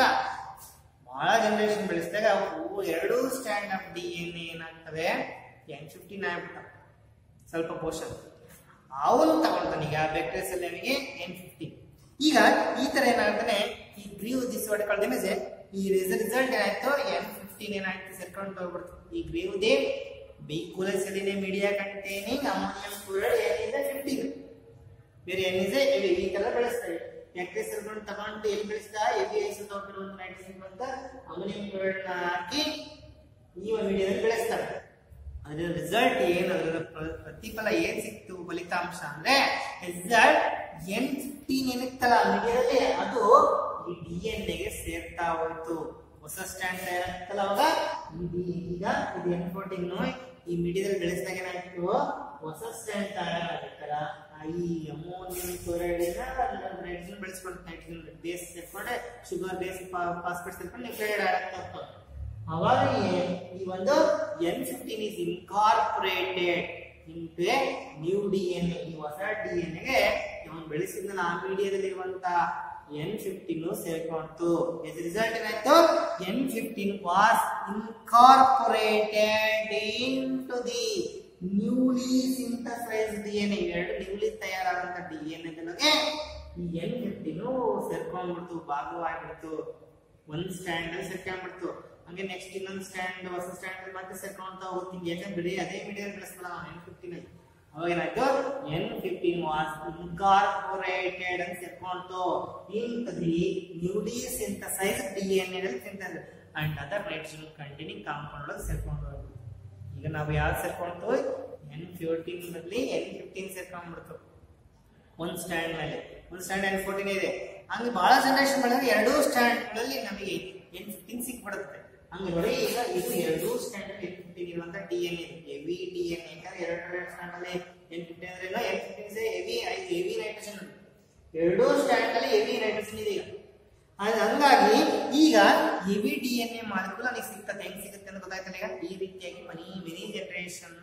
ಬಹಳ ಜನರೇಷನ್ ಬೆಳೆಸಿದಾಗ ಅವು ಎರಡು ಸ್ಟ್ಯಾಂಡ್ ಆಫ್ ಡಿ ಎನ್ ಏನಾಗ್ತವೆ ಎನ್ ಫಿಫ್ಟೀನ್ ಆಗ್ಬಿಡ್ತವೆ ಸ್ವಲ್ಪ ಪೋಷನ್ ಅವನು ತಗೊಳ್ತಾನೆ ಈಗ ಬ್ಯಾಕ್ಟೀರಿಯಾ ಸೆಲ್ ಅವನಿಗೆ ಎನ್ ಫಿಫ್ಟೀನ್ ಈಗ ಈ ತರ ಏನಾಗ್ತಾನೆ ಈ grew this what called image ಈ ರಿಸಲ್ಟ್ ಏನಾಯ್ತು ಎನ್ ಫಿಫ್ಟೀನ್ ಏನಾಯ್ತು ಸೇರ್ಕೊಂಡು ಹೋಗ್ಬಿಡ್ತು ಈ ಗ್ರೀವ್ ದೇ ಬೈಕುಲರ್ ಸೆಲಿನೆ ಮೀಡಿಯಾ ಕಂಟೈನಿಂಗ್ ಅಮೋನಿಯಂ ಕ್ಲೋರೈಡ್ ಏನಿದೆ ಫಿಫ್ಟೀನ್ ಬೇರೆ ಏನಿದೆ ಇವೆ ಈ ತರ ಬೆಳೆಸ್ತಾರೆ ಬ್ಯಾಕ್ಟೀರಿಯಾ ಸೆಲ್ಗಳನ್ನ ತಗೊಂಡು ಎಲ್ಲಿ ಬೆಳೆಸ್ತಾ ಎಲ್ಲಿ ಐಸೋಟೋಪ್ ಇರುವಂತ ನೈಟ್ರೋಜನ್ ಅಂತ ಅಮೋನಿಯಂ ಕ್ಲೋರೈಡ್ ನ ಹಾಕಿ ಈ ಒಂದು ಮೀಡಿಯಾದಲ್ಲಿ ಬೆಳೆಸ್ತಾರೆ ಅದರ ರಿಸಲ್ಟ್ ಏನು ಅದರ ಪ್ರ- ಪ್ರತಿಫಲ ಏನ್ ಸಿಕ್ತು ಫಲಿತಾಂಶ ಅಂದ್ರೆ ರಿಸಲ್ಟ್ ಎನ್ ಫಿಫ್ಟೀನ್ ಏನಿತ್ತಲ್ಲ ಮೀಡಿಯಾದಲ್ಲಿ ಅದು ಈ ಡಿ ಎನ್ ಎಗೆ ಸೇರ್ತಾ ಹೋಯ್ತು ಹೊಸ ಸ್ಟ್ಯಾಂಡ್ ತಯಾರಾಗ್ತಲ್ಲ ಅವಾಗ ಇದು ಈಗ ಇದು ಎನ್ ಫೋರ್ಟೀನ್ ಈ ಮೀಡಿಯಾದಲ್ಲಿ ಬೆಳೆಸಿದಾಗ ಏನಾಯ್ತು ಹೊಸ ಸ್ಟ್ಯಾಂಡ್ ತಯಾರಾಗುತ್ತಲ್ಲ ಆ ಈ ಅಮೋನಿಯಂ ಕ್ಲೋರೈಡ್ ನೈಟ್ರೋಜನ್ ಬೆಳೆಸ್ಕೊಂಡು ನೈಟ್ರೋಜನ್ ಬೇಸ್ ಸೇರ್ಕೊಂಡೆ ಶುಗರ್ ಬೇಸ್ ಫಾಸ್ಫೇಟ್ ಸೇರ್ಕೊಂಡು ನ್ಯೂಕ್ಲಿಯೈಡ್ ಆಗ್ತಾ ಹೋಗ್ತವೆ ಅವಾಗ ಏ- ಈ ಒಂದು N fifteen is incorporated into new D N ಈ ಹೊಸ ಡಿ ಎನ್ ಗೆ ಅವನು ಬೆಳೆಸಿದ್ನಲ್ಲ ಆ ಮೀಡಿಯಾದಲ್ಲಿ ಇರುವಂತ ಎನ್ ಫಿಫ್ಟೀನ್ ಸೇರ್ಕೊಂತು ಇಸ್ ರಿಸಲ್ಟ್ ಏನಾಯ್ತು N fifteen was incorporated into the newly synthesise D N ಎರಡು ನ್ಯೂಲಿ ತಯಾರಾದಂತ ಡಿ ಎನ್ ಎದೊಳಗೆ ಈ ಎನ್ ಫಿಫ್ಟೀನ್ ಸೇರ್ಕೊಂಡ್ಬಿಡ್ತು ಭಾಗವಾಗಿಬಿಡ್ತು ಒಂದ್ ಸ್ಟ್ಯಾಂಡ್ ಅಲ್ಲಿ ಸೇರ್ಕೊಂಡ್ಬಿಡ್ತು ಹಂಗೆ ನೆಕ್ಸ್ಟ್ ಇನ್ನೊಂದು ಸ್ಟ್ಯಾಂಡ್ ಹೊಸ ಸ್ಟ್ಯಾಂಡ್ ಮತ್ತೆ ಸೇರ್ಕೊಂತ ಹೋಗ್ತೀನಿ ಯಾಕಂದ್ರೆ ಬಿಡಿ ಅದೇ ಮೀಡಿಯಾ ಬೆಳೆಸಲ್ಲ ಎನ್ ಫಿಫ್ಟೀನ್ ಅಲ್ಲಿ ಅವಾಗ ಏನಾಯ್ತು ಎನ್ ಫಿಫ್ಟೀನ್ ವಾಸ್ ಇನ್ಕಾರ್ಪೊರೇಟೆಡ್ ಅಂತ ಸೇರ್ಕೊಂತು into the newly synthesise D N L synthesise and other nitrogen containing compound ಒಳಗೆ ಸೇರ್ಕೊಂಡು ಹೋಗ್ಬಿಡ್ತು ಈಗ ನಾವು ಯಾವ್ದು ಸೇರ್ಕೊಂತು ಎನ್ ಫಿಫ್ಟೀನ್ ಬದಲಿ ಎನ್ ಫಿಫ್ಟೀನ್ ಸೇರ್ಕೊಂಡ್ಬಿಡ್ತು ಒಂದ್ ಸ್ಟ್ಯಾಂಡ್ ಮೇಲೆ ಒಂದ್ ಸ್ಟ್ಯಾಂಡ್ ಎನ್ ಫೋರ್ಟೀನ್ ಇದೆ ಹಂಗೆ ಬಹಳ ಜನರೇಷನ್ ಬೆಳೆದ್ರೆ ಎರಡೂ ಸ್ಟ್ಯಾಂಡ್ ಗಳಲ್ಲಿ ನಮಗೆ ಎನ್ ಫಿಫ್ಟೀನ್ ಸಿಕ್ಬಿಡುತ್ತೆ ಹಂಗೆ ನೋಡಿ ಈಗ ಇದು ಎರಡೂ ಸ್ಟ್ಯಾಂಡ್ ಅಲ್ಲಿ ಎನ್ ಫಿಫ್ಟೀನ್ ಇರುವಂತ D N A heavy D N ಯಾಕಂದ್ರೆ ಎರಡು ಎರಡು ಸ್ಟ್ಯಾಂಡ್ ಅಲ್ಲಿ ಎನ್ ಫಿಫ್ಟೀನ್ ಅಂದ್ರೆ N fifteen heavy heavy nitrogen ಎರಡೂ ಸ್ಟ್ಯಾಂಡ್ ಅಲ್ಲಿ ಹೆವಿ ನೈಟ್ರೋಜನ್ ಇದೆ ಈಗ ಅದ್ ಹಂಗಾಗಿ ಈಗ ಹೆವಿ ಡಿ ಎನ್ ಎ ಮಾಡಿದ್ರು ನನಗೆ ಸಿಗ್ತದೆ ಹೆಂಗ್ ಸಿಗುತ್ತೆ ಅಂತ ಗೊತ್ತಾಯ್ತಲ್ಲ ಈಗ ಈ ರೀತಿಯಾಗಿ many many generation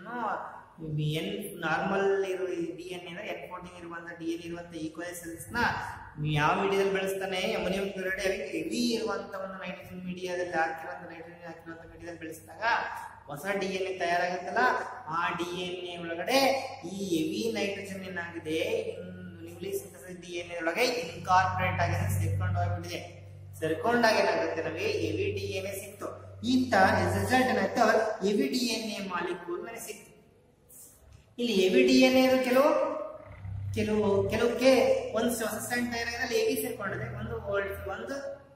N normal ಇರೋ D N A N fourteen ಇರುವಂತ ಡಿ ಎನ್ ಇರುವಂತ ಈಕ್ವಲ್ ಸೆಲ್ಸ್ ನ ಯಾವ ಮೀಡಿಯಾದಲ್ಲಿ ಬೆಳೆಸ್ತಾನೆ ಅಮೋನಿಯಂ ಕ್ಲೋರೈಡ್ ಹೆವಿ ಇರುವಂತ ಒಂದು ನೈಟ್ರೋಜನ್ ಮೀಡಿಯಾದಲ್ಲಿ ಹಾಕಿರುವಂತ ನೈಟ್ರೋಜನ್ ಹಾಕಿರುವಂತ ಮೀಡಿಯಾದಲ್ಲಿ ಬೆಳೆಸಿದಾಗ ಹೊಸ ಡಿ ಎನ್ ಎ ತಯಾರಾಗುತ್ತಲ್ಲ ಆ ಡಿ ಎನ್ ಎ ಒಳಗಡೆ ಈ ಹೆವಿ ನೈಟ್ರೋಜನ್ ಏನಾಗಿದೆ newly synthesis D N A ಒಳಗೆ ಇನ್ಕಾರ್ಪೊರೇಟ್ ಆಗಿದೆ ಸೇರ್ಕೊಂಡು ಹೋಗ್ಬಿಟ್ಟಿದೆ ಸೇರ್ಕೊಂಡಾಗ ಏನಾಗುತ್ತೆ ನಮಗೆ ಹೆವಿ ಡಿ ಎನ್ ಎ ಸಿಕ್ತು ಇಂತ ರಿಸಲ್ಟ್ ಏನಾಯ್ತು heavy D N A molecule ನನಗೆ ಸಿಕ್ತು ಇಲ್ಲಿ ಹೆವಿ ಡಿ ಎನ್ ಎ ಕೆಲವು ಕೆಲವು ಕೆಲವಕ್ಕೆ ಒಂದು ಹೊಸ ಸ್ಟ್ಯಾಂಡ್ ತಯಾರಾಗಿದ್ರಲ್ಲಿ ಹೆವಿ ಸೇರ್ಕೊಂಡಿದೆ ಒಂದು ಓಲ್ಡ್ ಒಂದು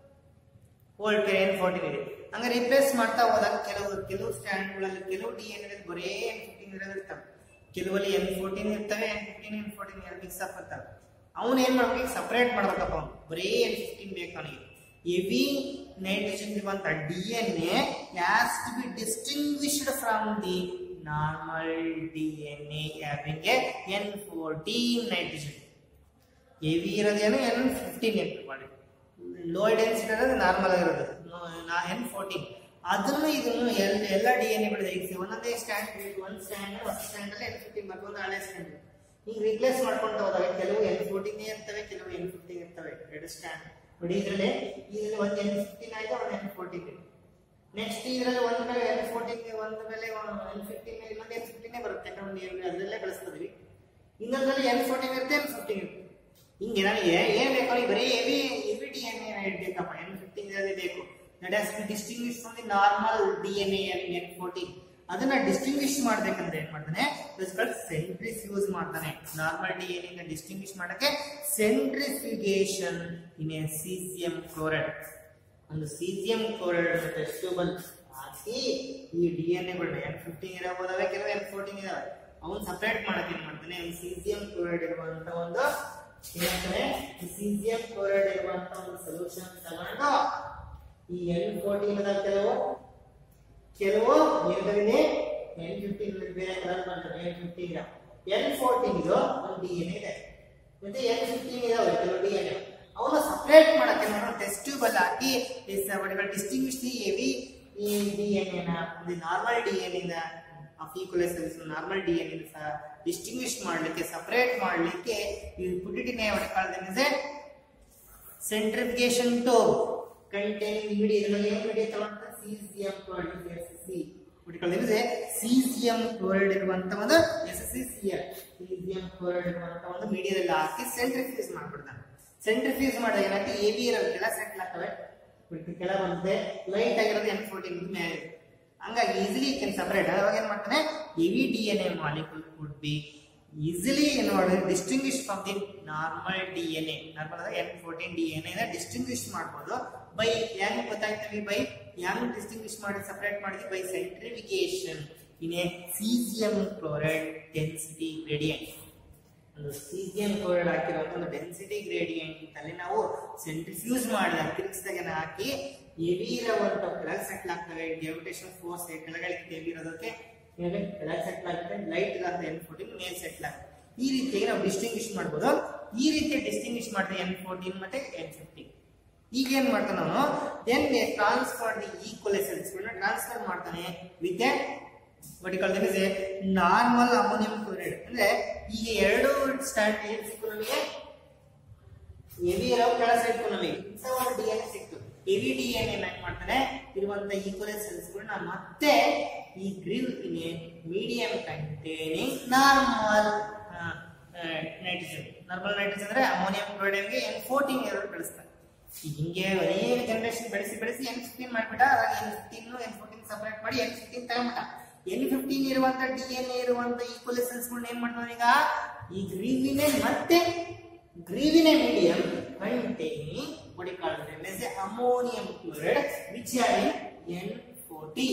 ಓಲ್ಡ್ ಎನ್ ಫೋರ್ಟೀನ್ ಇದೆ ಹಂಗೆ ರಿಪ್ಲೇಸ್ ಮಾಡ್ತಾ ಹೋದಾಗ ಕೆಲವು ಕೆಲವು ಸ್ಟ್ಯಾಂಡ್ಗಳಲ್ಲಿ ಕೆಲವು ಡಿ ಎನ್ ಎ ಬರೇ ಎನ್ ಫಿಫ್ಟೀನ್ ಇರೋದು ಇರ್ತವೆ ಕೆಲವಲ್ಲಿ ಎನ್ ಫೋರ್ಟೀನ್ ಇರ್ತವೆ ಎನ್ ಫಿಫ್ಟೀನ್ ಎನ್ ಫೋರ್ಟೀನ್ ಎರಡು ಮಿಕ್ಸ್ ಅಪ್ ಇರ್ತವೆ ಅವ್ನು ಏನ್ ಮಾಡ್ಬೇಕು ಸಪರೇಟ್ ಮಾಡ್ಬೇಕಪ್ಪ ಅವ್ನು ಬರೀ ಎನ್ ಫಿಫ್ಟೀನ್ ಬೇಕು ಅವನಿಗೆ ಹೆವಿ ನೈಟ್ರೋಜನ್ ಇರುವಂತ D N A has to be distinguished from the normal D N A having a N fourteen nitrogen heavy ಇರೋದೇನು ಎನ್ ಫಿಫ್ಟೀನ್ ಎನ್ ಮಾಡಿ ಲೋ ಡೆನ್ಸಿಟಿ ಅನ್ನೋದು ನಾರ್ಮಲ್ ಆಗಿರೋದು ಎನ್ ಫೋರ್ಟೀನ್ ಅದನ್ನು ಇದನ್ನು ಎಲ್ಲ ಎಲ್ಲ ಡಿ ಎನ್ ಎಗಳು ತೆಗಿಸಿ ಒಂದೊಂದೇ ಸ್ಟ್ಯಾಂಡ್ ಒಂದು ಸ್ಟ್ಯಾಂಡ್ ಹೊಸ ಸ್ಟ್ಯಾಂಡ್ ಅಲ್ಲಿ ಎನ್ ಫಿಫ್ಟೀನ್ ಮತ್ತೊಂದು ಹಳೆ ಸ್ಟ್ಯಾಂಡ್ ಈಗ ರಿಪ್ಲೇಸ್ ಮಾಡ್ಕೊಂತ ಹೋದಾಗ ಕೆಲವು ಎನ್ ಫೋರ್ಟೀನ್ ಇರ್ತವೆ ಕೆಲವು ಎನ್ ಫಿಫ್ಟೀನ್ ಇರ್ತವೆ ಎರಡು ಸ್ಟ್ಯಾಂಡ್ ನೋಡಿ ಇದರಲ್ಲಿ ಇದರಲ್ಲಿ ಒಂದು ಎನ್ ಫಿಫ್ಟೀನ್ ಆಯ್ತು ಒಂದು ಎನ್ ಫೋರ್ಟೀನ್ ನೆಕ್ಸ್ಟ್ ಇದರಲ್ಲಿ ಒಂದು ಮೇಲೆ ಎನ್ ಫೋರ್ಟೀನ್ ಒಂದು ಮೇಲೆ ಎನ್ ಫಿಫ್ಟೀನ್ ಇನ್ನೊಂದು ಎನ್ ಫಿಫ್ಟೀನೇ ಬರುತ್ತೆ ಯಾಕಂದ್ರೆ ಒಂದು ಅದರಲ್ಲೇ ಕಳಿಸ್ತಿದ್ವಿ ಇನ್ನೊಂದ್ರಲ್ಲಿ ಎನ್ ಫೋರ್ಟೀನ್ ಇರುತ್ತೆ ಎನ್ ಫಿಫ್ಟೀನ್ ಇರುತ್ತೆ ಹಿಂಗೆ ನನಗೆ ಏನ್ ಬೇಕು ಅವ್ರಿಗೆ ಬರೀ heavy heavy D N A ಬೇಕಪ್ಪ ಎನ್ ಫಿಫ್ಟೀನ್ ಇರೋದೇ ಬೇಕು that has be distinguish from the normal D N A N fourteen ಅದನ್ನ ಡಿಸ್ಟಿಂಗ್ವಿಶ್ ಮಾಡ್ಬೇಕಂದ್ರೆ ಏನ್ ಮಾಡ್ತಾನೆ ಸೆಂಟ್ರಿಫ್ಯೂಸ್ ಮಾಡ್ತಾನೆ ನಾರ್ಮಲ್ ಡಿ ಎನ್ ಇಂದ ಡಿಸ್ಟಿಂಗ್ವಿಶ್ ಮಾಡಕ್ಕೆ centrifugation in a caesium chloride ಒಂದು ಸೀಸಿಯಂ ಕ್ಲೋರೈಡ್ ಟೆಸ್ಟ್ ಟ್ಯೂಬಲ್ ಹಾಕಿ ಈ ಡಿ ಎನ್ ಎಗಳು ಎನ್ ಫಿಫ್ಟೀನ್ ಇರಬಹುದಾವೆ ಕೆಲವು ಎನ್ ಫೋರ್ಟೀನ್ ಇದಾವೆ ಅವನ್ ಸಪರೇಟ್ ಮಾಡಕ್ಕೆ ಏನ್ ಮಾಡ್ತಾನೆ ಒಂದು ಸೀಸಿಯಂ ಕ್ಲೋರೈಡ್ ಇರುವಂತ ಒಂದು ಏನಂತಾರೆ ಸೀಸಿಯಂ ಕ್ಲೋರೈಡ್ ಇರುವಂತ ಒಂದು ಸೊಲ್ಯೂಷನ್ ತಗೊಂಡು ಈ ಎನ್ ಫೋರ್ಟೀನ್ ಕೆಲವು ಕೆಲವು ಏನಿದೆ ಎನ್ ಫಿಫ್ಟೀನ್ ಬೇರೆ ಕಲರ್ ಮಾಡ್ತಾರೆ ಎನ್ ಫಿಫ್ಟೀನ್ ಎನ್ ಫೋರ್ಟೀನ್ ಇದು ಒಂದು ಡಿ ಎನ್ ಇದೆ ಮತ್ತೆ ಎನ್ ಫಿಫ್ಟೀನ್ ಇದಾವೆ ಕೆಲವು ಡಿ ಎನ್ ಅವನ್ನ ಸಪರೇಟ್ ಮಾಡಕ್ಕೆ ನಾವು ಟೆಸ್ಟ್ ಟ್ಯೂಬ್ ಅಲ್ಲಿ ಹಾಕಿ ಡಿಸ್ಟಿಂಗ್ವಿಶ್ ದಿ ಎವಿ ಈ ಡಿ ಎನ್ ಎನ ಒಂದು ನಾರ್ಮಲ್ ಡಿ ಎನ್ ಇಂದ of equalisers normal D N ಇಂದ ಡಿಸ್ಟಿಂಗ್ವಿಶ್ ಮಾಡಲಿಕ್ಕೆ ಸಪರೇಟ್ ಮಾಡಲಿಕ್ಕೆ ಈ ಪುಟಿಟಿನ what called them is a centrifugation tube containing media ಇದರಲ್ಲಿ ಏನು media ತಗೊಂಡ್ರೆ cesium chloride C what called them is a cesium chloride ಇರುವಂತ ಒಂದು SCCl cesium chloride ಇರುವಂತ ಒಂದು ಮೀಡಿಯಾದಲ್ಲಿ ಹಾಕಿ ಸೆಂಟ್ರಿಫ್ಯೂಸ್ ಮಾಡ್ಬಿಡ್ತಾನೆ ಸೆಂಟ್ರಿಫ್ಯೂಸ್ ಮಾಡಿದಾಗ ಏನಾಗುತ್ತೆ ಎವಿ ಇರೋದು ಕೆಳ ಸೆಟ್ಲ್ ಆಗ್ತವೆ ಕೆಳ ಬಂದ್ರೆ ಲೈಟ್ ಆಗಿರೋದು ಎನ್ ಫೋರ್ಟೀನ್ ಮೇಲೆ ಹಂಗಾಗಿ ಈಸಿಲಿ ಕ್ಯಾನ್ ಸಪರೇಟ್ ಅವಾಗ ಏನ್ ಮಾಡ್ತಾನೆ heavy D N A molecule would be easily ಏನು ಮಾಡೋದು distinguish from the normal D N A normal ಅಂದ್ರೆ N fourteen D N A distinguish ಮಾಡ್ಬೋದು ಬೈ ಹೆಂಗ್ ಗೊತ್ತಾಗ್ತವೆ ಬೈ ಹೆಂಗ್ ಡಿಸ್ಟಿಂಗ್ವಿಶ್ ಮಾಡಿ ಸಪರೇಟ್ ಮಾಡಿದ್ವಿ by centrifugation in a caesium chloride density gradient ಒಂದು ಸೀಸಿಯಂ ಕ್ಲೋರೈಡ್ ಹಾಕಿರುವಂತ ಒಂದು ಡೆನ್ಸಿಟಿ ಗ್ರೇಡಿಯಂಟ್ ಅಲ್ಲಿ ನಾವು ಸೆಂಟ್ರಿಫ್ಯೂಸ್ ಮಾಡಿ ತಿರುಗಿಸಿದಾಗ ಹಾಕಿ ಹೆವಿ ಇರುವಂತ ಕೆಳಗೆ ಸೆಟ್ಲ್ ಆಗ್ತವೆ ಗ್ರಾವಿಟೇಷನ್ ಫೋರ್ಸ್ ಕೆಳಗಡೆ ಹೆವಿ ಇರೋದಕ್ಕೆ ಮೇಲೆ ಕೆಳಗೆ ಸೆಟ್ಲ್ ಆಗುತ್ತೆ ಲೈಟ್ ಇರೋದು ಎನ್ ಫೋರ್ಟೀನ್ ಮೇಲೆ ಸೆಟ್ಲ್ ಆಗುತ್ತೆ ಈ ರೀತಿಯಾಗಿ ನಾವು ಡಿಸ್ಟಿಂಗ್ವಿಶ್ ಮಾಡ್ಬೋದು ಈ ರೀತಿ ಡಿಸ್ಟಿಂಗ್ವಿಶ್ ಮಾಡಿದ್ರೆ ಎನ್ ಫೋರ್ಟೀನ್ ಮತ್ತೆ ಎನ್ ಫಿಫ್ಟೀನ್ ಈಗ ಏನ್ ಮಾಡ್ತಾನೆ ಅವನು then transfer the equalisers transfer ಮಾಡ್ತಾನೆ with a vertical that is a normal ammonium chloride ಅಂದ್ರೆ ಈಗ ಎರಡು ಸ್ಟ್ಯಾಂಡ್ ಏನ್ ಸಿಕ್ಕು ನಮಗೆ ಹೆವಿ ಇರೋ ಕೆಳ ಸಿಕ್ಕು ನಮಗೆ ಇಂಥ ಒಂದು ಡಿ ಎನ್ ಎ ಸಿಕ್ತು ಹೆವಿ ಡಿ ಎನ್ ಎ ಏನ್ ಮಾಡ್ತಾನೆ ಇರುವಂತ ಈಕ್ವಲೈಸರ್ಸ್ ಗಳನ್ನ ಮತ್ತೆ ಈ grew in a medium containing normal nitrogen normal nitrogen ಅಂದ್ರೆ ಅಮೋನಿಯಂ ಕ್ಲೋರೈಡ್ಗೆ ಎನ್ ಫೋರ್ಟೀನ್ ಎರಡು ಬೆಳೆಸ್ತಾರೆ ಈಗ ಹಿಂಗೆ ಅನೇಕ ಜನರೇಷನ್ ಬೆಳೆಸಿ ಬೆಳೆಸಿ ಎನ್ ಫಿಫ್ಟೀನ್ ಮಾಡ್ಬಿಟ್ಟ ಅದಾಗ N fifteen N fourteen separate ಮಾಡಿ ಎನ್ ಫಿಫ್ಟೀನ್ ತಗೊಂಬಿಟ್ಟ ಎನ್ ಫಿಫ್ಟೀನ್ ಇರುವಂತ ಡಿ ಎನ್ ಎ ಇರುವಂತ ಈಕ್ವಲೈಸನ್ಸ್ ಏನ್ ಮಾಡ್ತಾನೆ ಈಗ ಈ ಗ್ರೀವಿನೇ ಮತ್ತೆ ಗ್ರೀವಿನ medium containing what you call it as a ammonium chloride which are in N40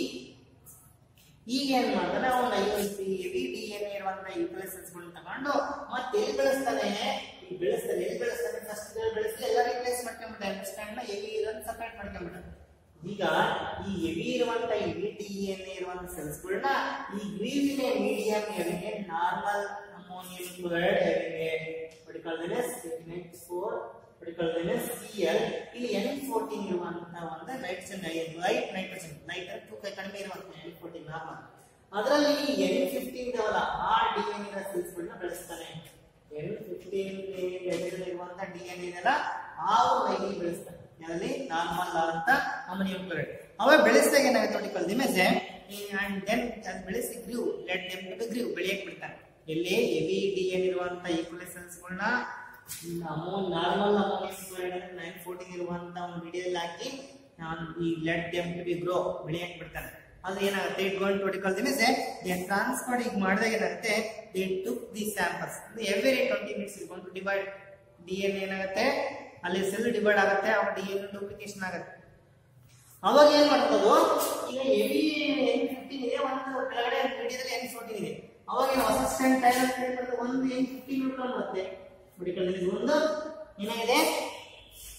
ಈಗ ಏನ್ ಮಾಡ್ತಾನೆ ಅವನ ಹೆವಿ ಡಿ ಎನ್ ಇರುವಂತ ಯೂಕ್ಲಿಸನ್ಸ್ ತಗೊಂಡು ಮತ್ತೆ ಎಲ್ಲಿ ಬೆಳೆಸ್ತಾನೆ ಈ ಬೆಳೆಸ್ತಾನೆ ಎಲ್ಲಿ ಬೆಳೆಸ್ತಾನೆ ಫಸ್ಟ್ ಬೆಳೆಸಿ ಎಲ್ಲ ರಿಪ್ಲೇಸ್ ಮಾಡ್ಕೊಂಡ್ಬಿಟ್ಟ ಅಂಡರ್ಸ್ಟ್ಯಾಂಡ್ ನ ಹೆವಿ ಇರೋದನ್ನ ಸಪರೇಟ್ ಮಾಡ್ಕೊಂಡ್ಬಿಟ್ಟ ಈಗ ಈ ಹೆವಿ ಇರುವಂತ ಹೆವಿ ಡಿ ಎನ್ ಇರುವಂತ ಸೆಲ್ಸ್ ಗಳನ್ನ ಈ ಗ್ರೀವಿನ ಮೀಡಿಯಂ ಹೆವಿಗೆ ನಾರ್ಮಲ್ ಅಮೋನಿಯಂ ಕ್ಲೋರೈಡ್ ಹೆವಿಗೆ ಪಡಿಕೊಳ್ಳೋದೇ ನೆಕ್ಸ್ಟ್ ಫೋರ್ ಪಡಿಕೊಳ್ಳೋದೇ ಸಿಎಲ್ ಇಲ್ಲಿ ಎನ್ ಫೋರ್ಟೀನ್ ಇರುವಂತ ಒಂದು ನೈಟ್ರೋಜನ್ ಲೈಟ್ ನೈಟ್ರೋಜನ್ ಲೈಟ್ ತೂಕ ಕಡಿಮೆ ಇರುವಂತ ಎನ್ ಫೋರ್ಟೀನ್ ನಾರ್ಮಲ್ ಅದರಲ್ಲಿ ಎನ್ ಫಿಫ್ಟೀನ್ ಇದಾವಲ್ಲ ಆ ಡಿ ಎನ್ ಇರೋ ಸೆಲ್ಸ್ ಗಳನ್ನ ಬೆಳೆಸ್ತಾನೆ ಎನ್ ಫಿಫ್ಟೀನ್ ಇರುವಂತ ಡಿ ಎನ್ ಇದೆಲ್ಲ ಆ ಒಂದು ಇಲ್ಲಿ ಬೆಳೆಸ್ತಾನೆ ಅದರಲ್ಲಿ ನಾರ್ಮಲ್ ಅಂತ ಅಮೋನಿಯಂ ಕ್ಲೋರೈಡ್ ಅವ ಬೆಳೆಸಿದಾಗ ಏನಾಗುತ್ತೆ ಪರ್ಟಿಕಲ್ ಇಮೇಜ್ ಅಂಡ್ ದೆನ್ ಅದು ಬೆಳೆಸಿ grow let them to grow ಬೆಳೆಯಕ್ ಬಿಡ್ತಾನೆ ಎಲ್ಲಿ ಹೆವಿ ಡಿ ಎನ್ ಇರುವಂತ ಈಕ್ವಲೆಸನ್ಸ್ ಗಳನ್ನ ಅಮೋನ್ normal ammonium chloride nine fourteen ಇರುವಂತ ಒಂದು ವಿಡಿಯೋದಲ್ಲಿ ಹಾಕಿ ನಾನು ಈ let them to be grow ಬೆಳೆಯಕ್ ಬಿಡ್ತಾನೆ ಅದು ಏನಾಗುತ್ತೆ it going to particle image they transfer ಈಗ ಮಾಡಿದಾಗ ಏನಾಗುತ್ತೆ they took the samples every twenty minutes going to divide D N ಏನಾಗುತ್ತೆ ಅಲ್ಲಿ ಸೆಲ್ ಡಿವೈಡ್ ಆಗುತ್ತೆ ಅವಾಗ ಡಿ ಎನ್ ಡೂಪ್ಲಿಕೇಶನ್ ಆಗುತ್ತೆ ಅವಾಗ ಏನ್ ಮಾಡ್ಬೋದು ಈಗ ಹೆವಿ ಎನ್ ಫಿಫ್ಟೀನ್ ಇದೆ ಒಂದು ಕೆಳಗಡೆ ಮೀಡಿಯಾದಲ್ಲಿ ಎನ್ ಫೋರ್ಟೀನ್ ಇದೆ ಅವಾಗ ಏನು ಅಸಿಸ್ಟೆಂಟ್ ಟೈಲರ್ ಏನ್ ಮಾಡ್ತಾರೆ ಒಂದು ಎನ್ ಫಿಫ್ಟೀನ್ ಉಳ್ಕೊಂಡ್ಬಿಡುತ್ತೆ ಮೆಡಿಕಲ್ ಒಂದು ಏನಾಗಿದೆ